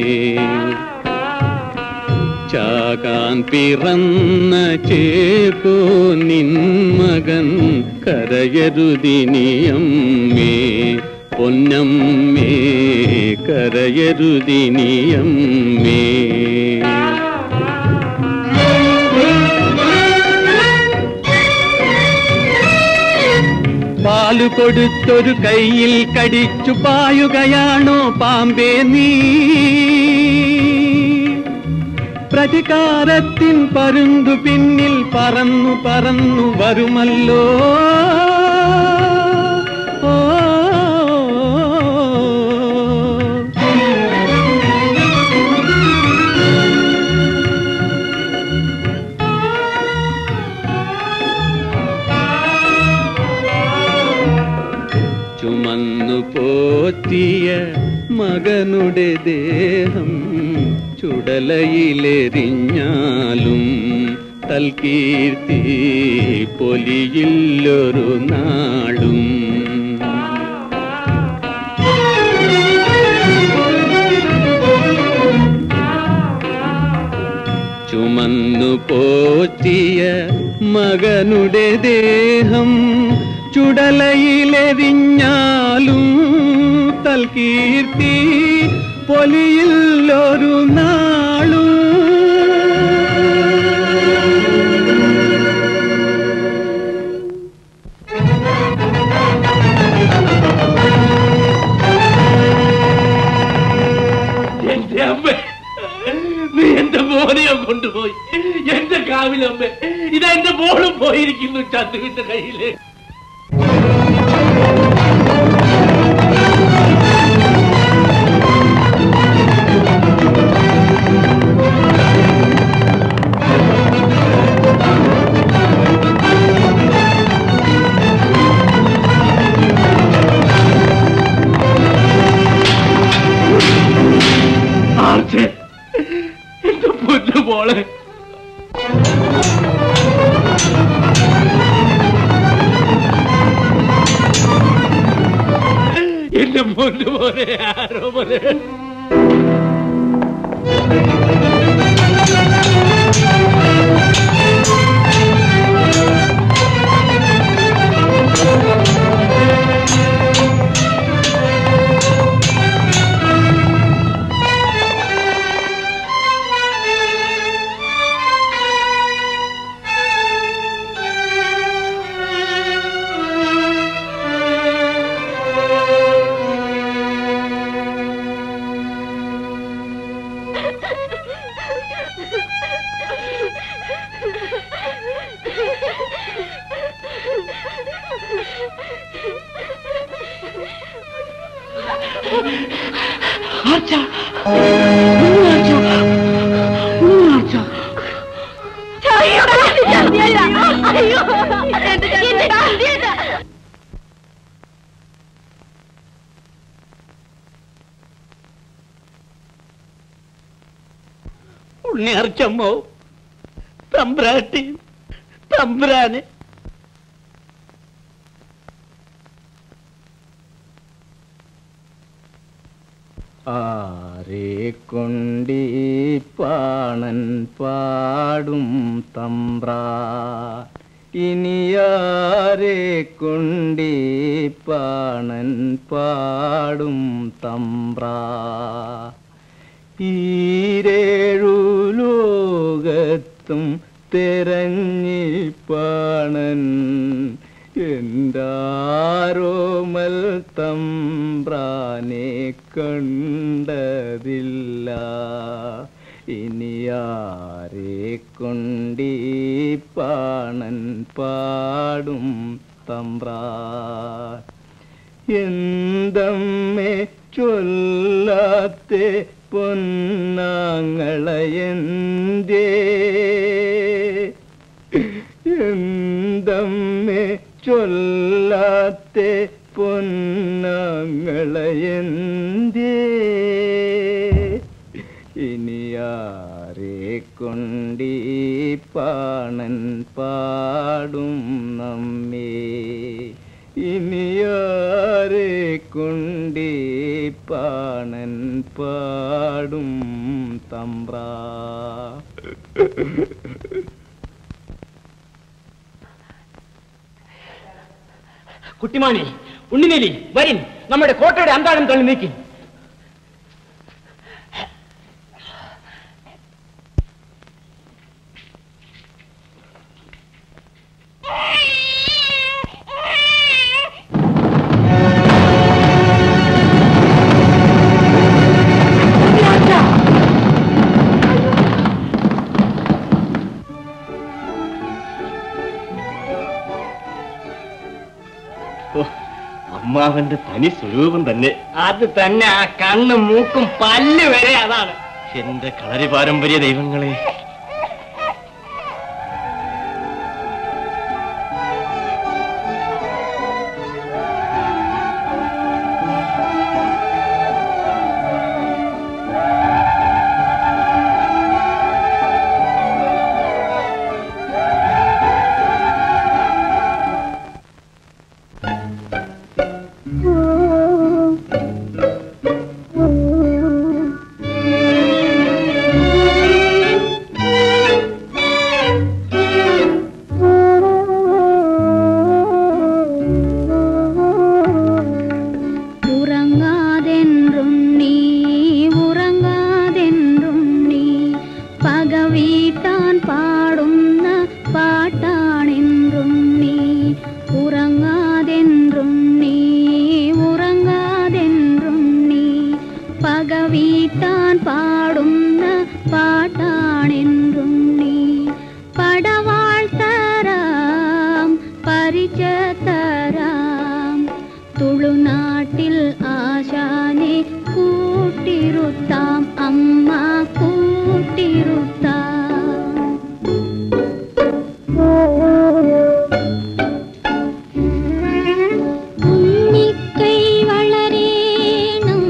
ചാകാൻ പിറന്ന ചേക്കോ നിൻ മകൻ കരയരുതിനിയമ്മേ പൊന്നമ്മേ കരയരുതിനിയമ്മേ പാലു കൊടുത്തൊരു കയ്യിൽ കടിച്ചു പായുകയാണോ പാമ്പേ നീ പ്രതികാരത്തിൻ പരുന്തു പിന്നിൽ പറന്നു പറന്നു വരുമല്ലോ ഓ ചുമന്നു പോറ്റിയ മകനുടെ ദേഹം ചുടലയിലെറിഞ്ഞാലും തൽകീർത്തി പൊലിയില്ലൊരു നാളും ചുമന്നു പോറ്റിയ മകനുടെ ദേഹം ചുടലയിലെറിഞ്ഞാലും തൽകീർത്തി പൊലിയില്ലൊരു നാളും എന്റെ അമ്മ നീ എന്റെ മോനെയോ കൊണ്ടുപോയി എന്റെ കാവിലമ്മ ഇതാ എന്റെ മോളും പോയിരിക്കുന്നു ചന്തുവിന്റെ കയ്യില് ആർച്ചേ, എന്റെ പൊന്നു മോളെ എന്റെ പൊന്നു മോനെ ആരോ പോലെ ആ അയ്യോ എന്റെ ചന്ദ്രേട്ടാ ഉണ്ണിയർച്ചമ്മോ തമ്പ്രാട്ടി തമ്പ്രാന് ആരെ കൊണ്ടീ പാണൻ പാടും തമ്പ്രാ ഇനിയാരെ കൊണ്ടീ പാണൻ പാടും തമ്പ്രാ ഈരേഴു ലോകത്തും തെരഞ്ഞിപ്പാണൻ എന്താരോമൽ തമ്പ്രാനെ കണ്ടതില്ല ഇനിയാരെ കൊണ്ടീ പാണൻ പാടും തമ്പ്രാ എന്തമ്മേ ചൊല്ലാത്തെ പൊന്നാങ്ങളയന്തേ എന്തമ്മേ ചൊല്ലാത്തെ പൊന്നാങ്ങളയന്തേ ഇനിയാരെ കൊണ്ടീ പാണൻ പാടും നമ്മേ ഇനിയാരെ കൊണ്ടേ പാണൻ പാടും തമ്പ്രാ കുട്ടിമാണി ഉണ്ണിനേലി വരിൻ നമ്മുടെ കോട്ടയുടെ അന്താഴം തള്ളി നീക്കി അമ്മാവന്റെ തനി സ്വരൂപം തന്നെ അത് തന്നെ ആ കണ്ണും മൂക്കും പല്ല് വരെ അതാണ് എന്റെ കളരി പാരമ്പര്യ ദൈവങ്ങളെ ഉറങ്ങാതെൻറും നീ ഉറങ്ങാതെൻറും നീ പകവീട്ടാൻ പാടുന്ന പാട്ടാണെன்றுം നീ ഉറങ്ങാതെൻറും നീ ഉറങ്ങാതെൻറും നീ പകവീട്ടാൻ പാടുന്ന പാട്ടാണെன்றுം നീ പടവാൾ തരാം പരിചതരാം തുളുനാട്ടിൽ ആശാനെ കൂട്ടിരുത്താം അമ്മ കൂട്ടിരുത്താം ഉണ്ണിക്കൈ വളരേണം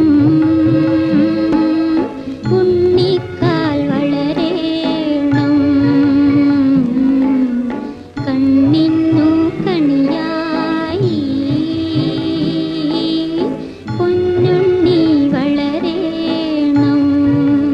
ഉണ്ണിക്കാൽ വളരേണം കണ്ണിന്നു കണിയായി പൊന്നുണ്ണി വളരേണം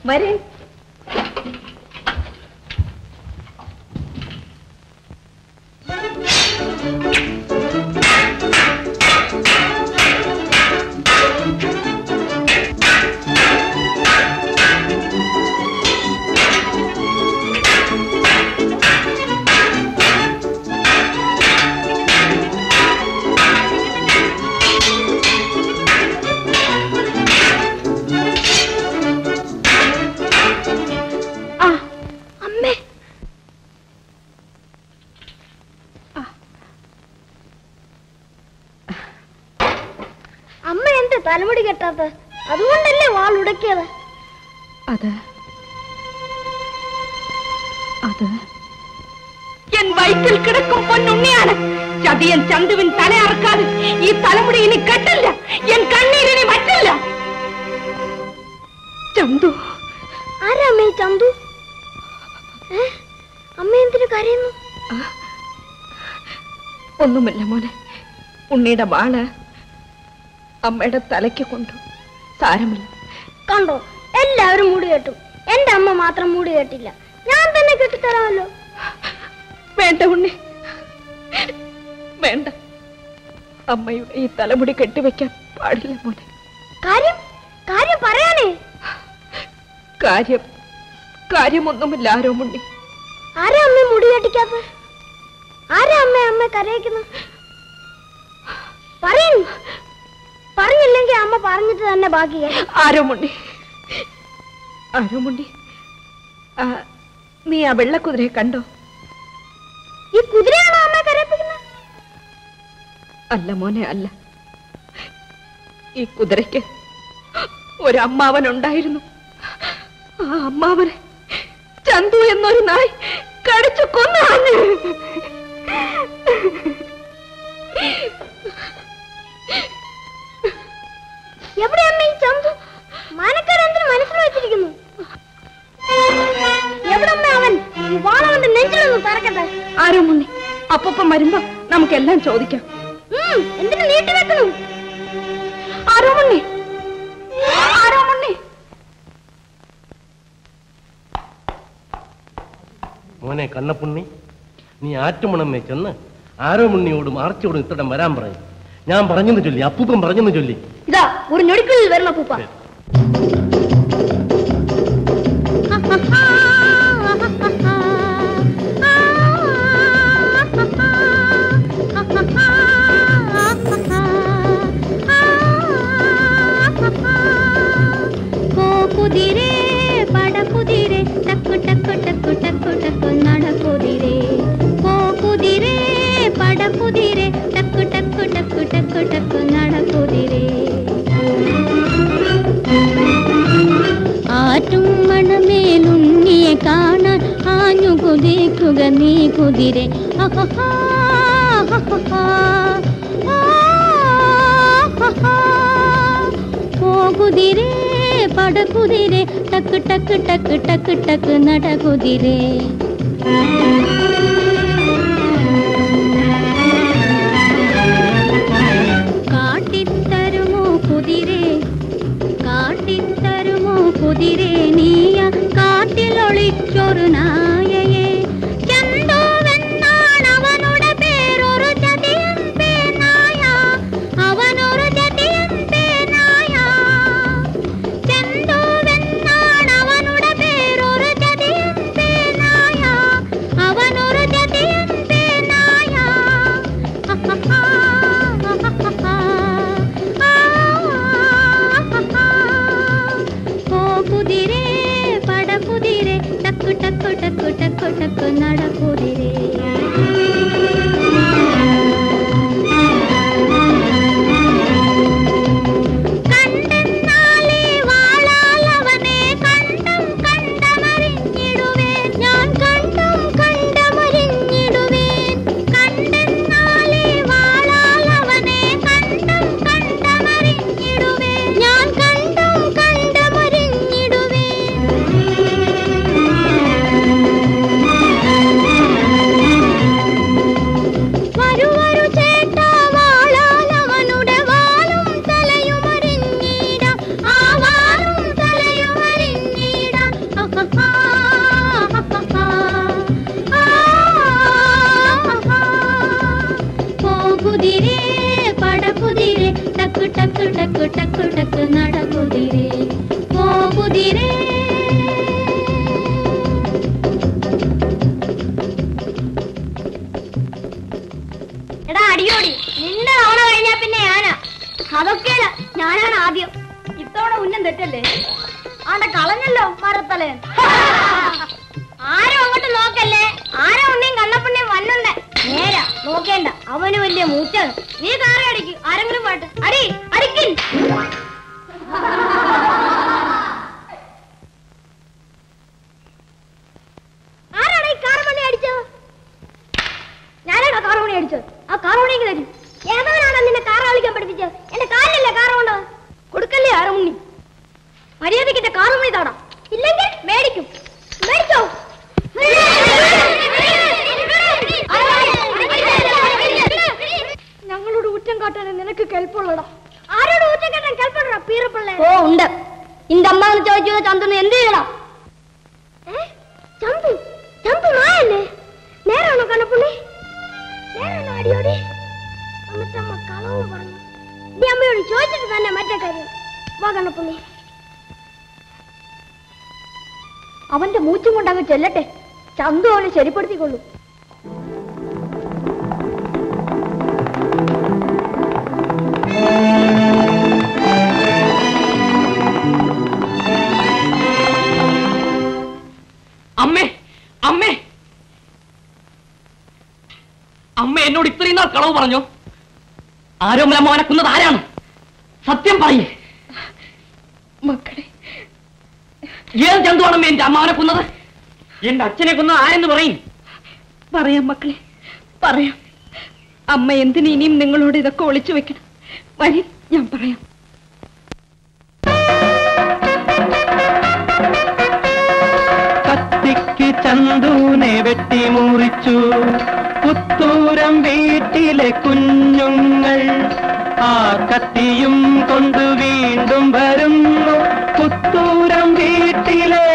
വരേ ആ അമ്മേ അമ്മ എന്ത് തലമുടി കെട്ടാത്ത അതുകൊണ്ടല്ലേ വാൾ ഉടക്കിയത് അത് അത് എൻ വയറ്റിൽ കിടക്കും പൊന്നുണ്ണിയാണ് ചതിയൻ ചന്തുവിൻ തല അറക്കാതെ ഈ തലമുടി ഇനി കെട്ടില്ല എൻ കണ്ണീരിനി മറ്റില്ല ചന്തു ആരാ അമ്മേ ഈ ചന്തു ഏ? അമ്മ എന്തിനു കരയുന്നു ഒന്നുമില്ല മോനെ ഉണ്ണിയുടെ വാള് അമ്മയുടെ തലയ്ക്ക് കൊണ്ടു സാരമില്ല കണ്ടോ എല്ലാവരും മൂടി കെട്ടും എന്റെ അമ്മ മാത്രം മൂടി കെട്ടില്ല ഞാൻ തന്നെ കെട്ടിത്തരാമല്ലോ വേണ്ട ഉണ്ണി വേണ്ട അമ്മയുടെ ഈ തലമുടി കെട്ടിവെക്കാൻ പാടില്ല മോനെ കാര്യം കാര്യം പറയാനേ കാര്യം കാര്യമൊന്നുമില്ല ആരോ മുണ്ണി ആരാ അമ്മ മുടി കെട്ടിക്കാത്ത ആരാ അമ്മ അമ്മ കരയിക്കുന്നു പറയൂ പറഞ്ഞില്ലെങ്കിൽ അമ്മ പറഞ്ഞിട്ട് തന്നെ ബാക്കി കേൾക്കാം. ആരോ മുണ്ണി ആരോ മുണ്ണി ആ, നീ ആ വെള്ളക്കുതിരയെ കണ്ടോ ഈ കുതിരയാണോ അമ്മ കരയിപ്പിക്കുന്നത് അല്ല മോനെ അല്ല ഈ കുതിരയ്ക്ക് ഒരു അമ്മാവൻ ഉണ്ടായിരുന്നു ആ അമ്മാവനെ ചന്തു എന്നൊരു നായ് കടിച്ചു കൊന്നാണ് എവിടെ അമ്മ ഈ ചന്തു മാനക്കാരൻ എന്തിനു മനസ്സിൽ വെച്ചിരിക്കുന്നു എവിടെ അമ്മ അവൻ ഈ വാളവന്റെ നെഞ്ചിലൊന്ന് തറക്കട്ടെ ആരോ മുണ്ണി അപ്പം വരുമ്പോ നമുക്കെല്ലാം ചോദിക്കാം ഉം, എന്തിനു നീട്ടി വെക്കുന്നു ആരോ മുണ്ണി ആരോ മുണ്ണി മോനെ കണ്ണപ്പുണ്ണി നീ ആറ്റുമണമ്മേ ചെന്ന് ആരോമുണ്ണിയോടും ആർച്ചയോടും ഇത്തടം വരാൻ പറയും ഞാൻ പറഞ്ഞെന്ന് ചൊല്ലി അപ്പൂപ്പൻ പറഞ്ഞെന്ന് ചൊല്ലി ഇതാ ഒരു ഞൊടിക്കുള്ളിൽ വരണം പൂപ്പ ಕುದಿರೆ ಪಡ ಕುದಿರೆ ಟಕ್ಕು ಟಕ್ಕು ಟಕ್ಕು ಟಕ್ಕು ಟಕ್ಕು ನಡ ಕುದಿರೆ ಕೋ ಕುದಿರೆ ಪಡ ಕುದಿರೆ ಟಕ್ಕು ಟಕ್ಕು ಟಕ್ಕು ಟಕ್ಕು ಟಕ್ಕು ನಡ ಕುದಿರೆ ആറ്റും മണമേലുണ്ണിയെ കാണാൻ ആഞ്ഞു കുതിക്കുക നീ കുതിരെ അഹഹാ, അഹഹാ, ആഹഹാ. ഓ കുതിരെ പട കുതിരെ ടക്ക് ടക്ക് ടക്ക് ടക്ക് ടക്ക് നട കുതിരെ കാട്ടിത്തരുമോ കുതിരെ കാട്ടിത്തരുമോ കുതിരെ നീയ കാട്ടിലൊളിച്ചൊരു നായയെ ചന്തുവെന്നാണ് അവനുടെ പേരൊരു ചതിയൻ പേനായ അവനൊരു ചതിയൻ പേനായ ചന്തുവെന്നാണ് അവനുടെ പേരൊരു ചതിയൻ പേനായ അവനൊരു ചതി കുതിരേ പടക്കുതിരേ ടക്കു ടക്കു ടക്കു ടക്കു ടക്കു നടക്കുതിരേ പോ കുതിരേ എടാ അടിയോടി നിന്റെ തവണ കഴിഞ്ഞാ പിന്നെ ഞാനാ അതൊക്കെയല്ല ഞാനാണ് ആദ്യം ഇത്തവണ ഉന്നം തെറ്റല്ലേ ആണ്ട കളഞ്ഞല്ലോ മരത്തലേ ആരും അങ്ങോട്ട് നോക്കല്ലേ ആരോ ഉണ്ണിയും കണ്ണപ്പുണ്ണിയും വന്നുണ്ട് നേരാ നോക്കേണ്ട അവന് വലിയ മൂച്ചാണ് നീ കാറി അടിക്ക് ആരെങ്കിലും പാട്ട് അടി അടിക്കിൻ ആരാണ് ഈ കാറുമണി അടിച്ചത് ഞാനാണോ കാറുമണി അടിച്ചത് ആ കാറുമണിക്ക് തരും ഏതവനാണോ നിന്നെ കാറ് കളിക്കാൻ പഠിപ്പിച്ചത് എന്റെ കാലിലല്ലേ കാറ് കൊണ്ട് കൊടുക്കല്ലേ ആറുമണി മര്യാദയ്ക്ക് എന്റെ കാറുമണി താടാ ഇല്ലെങ്കിൽ മേടിക്കും മേടിച്ചോ ഞങ്ങളോട് ഊറ്റം കാട്ടാൻ നിനക്ക് കെൽപ്പുള്ളടാ ആരോട് ഊറ്റം കാട്ടാൻ കെൽപ്പുള്ളടാ പീറപ്പിള്ളേ ഓ ഉണ്ട് ഇന്റെ അമ്മ ചോദിച്ചു ചന്തുന് എന്ത് ചെയ്യണം ചന്തു ചന്തു നായല്ലേ നേരാണോ കണ്ണപ്പുണ്ണി നേരാണോ അടിയോടി എന്നിട്ട് അമ്മ കളവ് പറഞ്ഞു നീ അമ്മയോട് ചോദിച്ചിട്ട് തന്നെ മറ്റേ കാര്യം വാ കണ്ണപ്പുണ്ണി അവന്റെ മൂച്ചും കൊണ്ട് അങ്ങ് ചെല്ലട്ടെ ചന്തു അവനെ ശരിപ്പെടുത്തിക്കൊള്ളു അമ്മേ അമ്മേ അമ്മ എന്നോട് ഇത്രയും നാൾ കളവ് പറഞ്ഞു ആരോമല മോനെ കുന്നത് ആരാണ് സത്യം പറയേ മക്കളെ ഏത് ചന്തുവാണമ്മേ എന്റെ അമ്മാവനെ കുന്നത് എന്റെ അച്ഛനെ കുന്നത് ആരെന്ന് പറയും പറയാം മക്കളെ പറയാം അമ്മ എന്തിന് ഇനിയും നിങ്ങളോട് ഇതൊക്കെ ഒളിച്ചു വെക്കണം വരി ഞാൻ പറയാം കത്തിക്ക് ചന്തൂനെ വെട്ടി മുറിച്ചു പുത്തൂരം വീട്ടിലെ കുഞ്ഞുങ്ങൾ ആ കത്തിയും കൊണ്ട് വീണ്ടും വരുന്നു പുത്തൂരം വീട്ടിലെ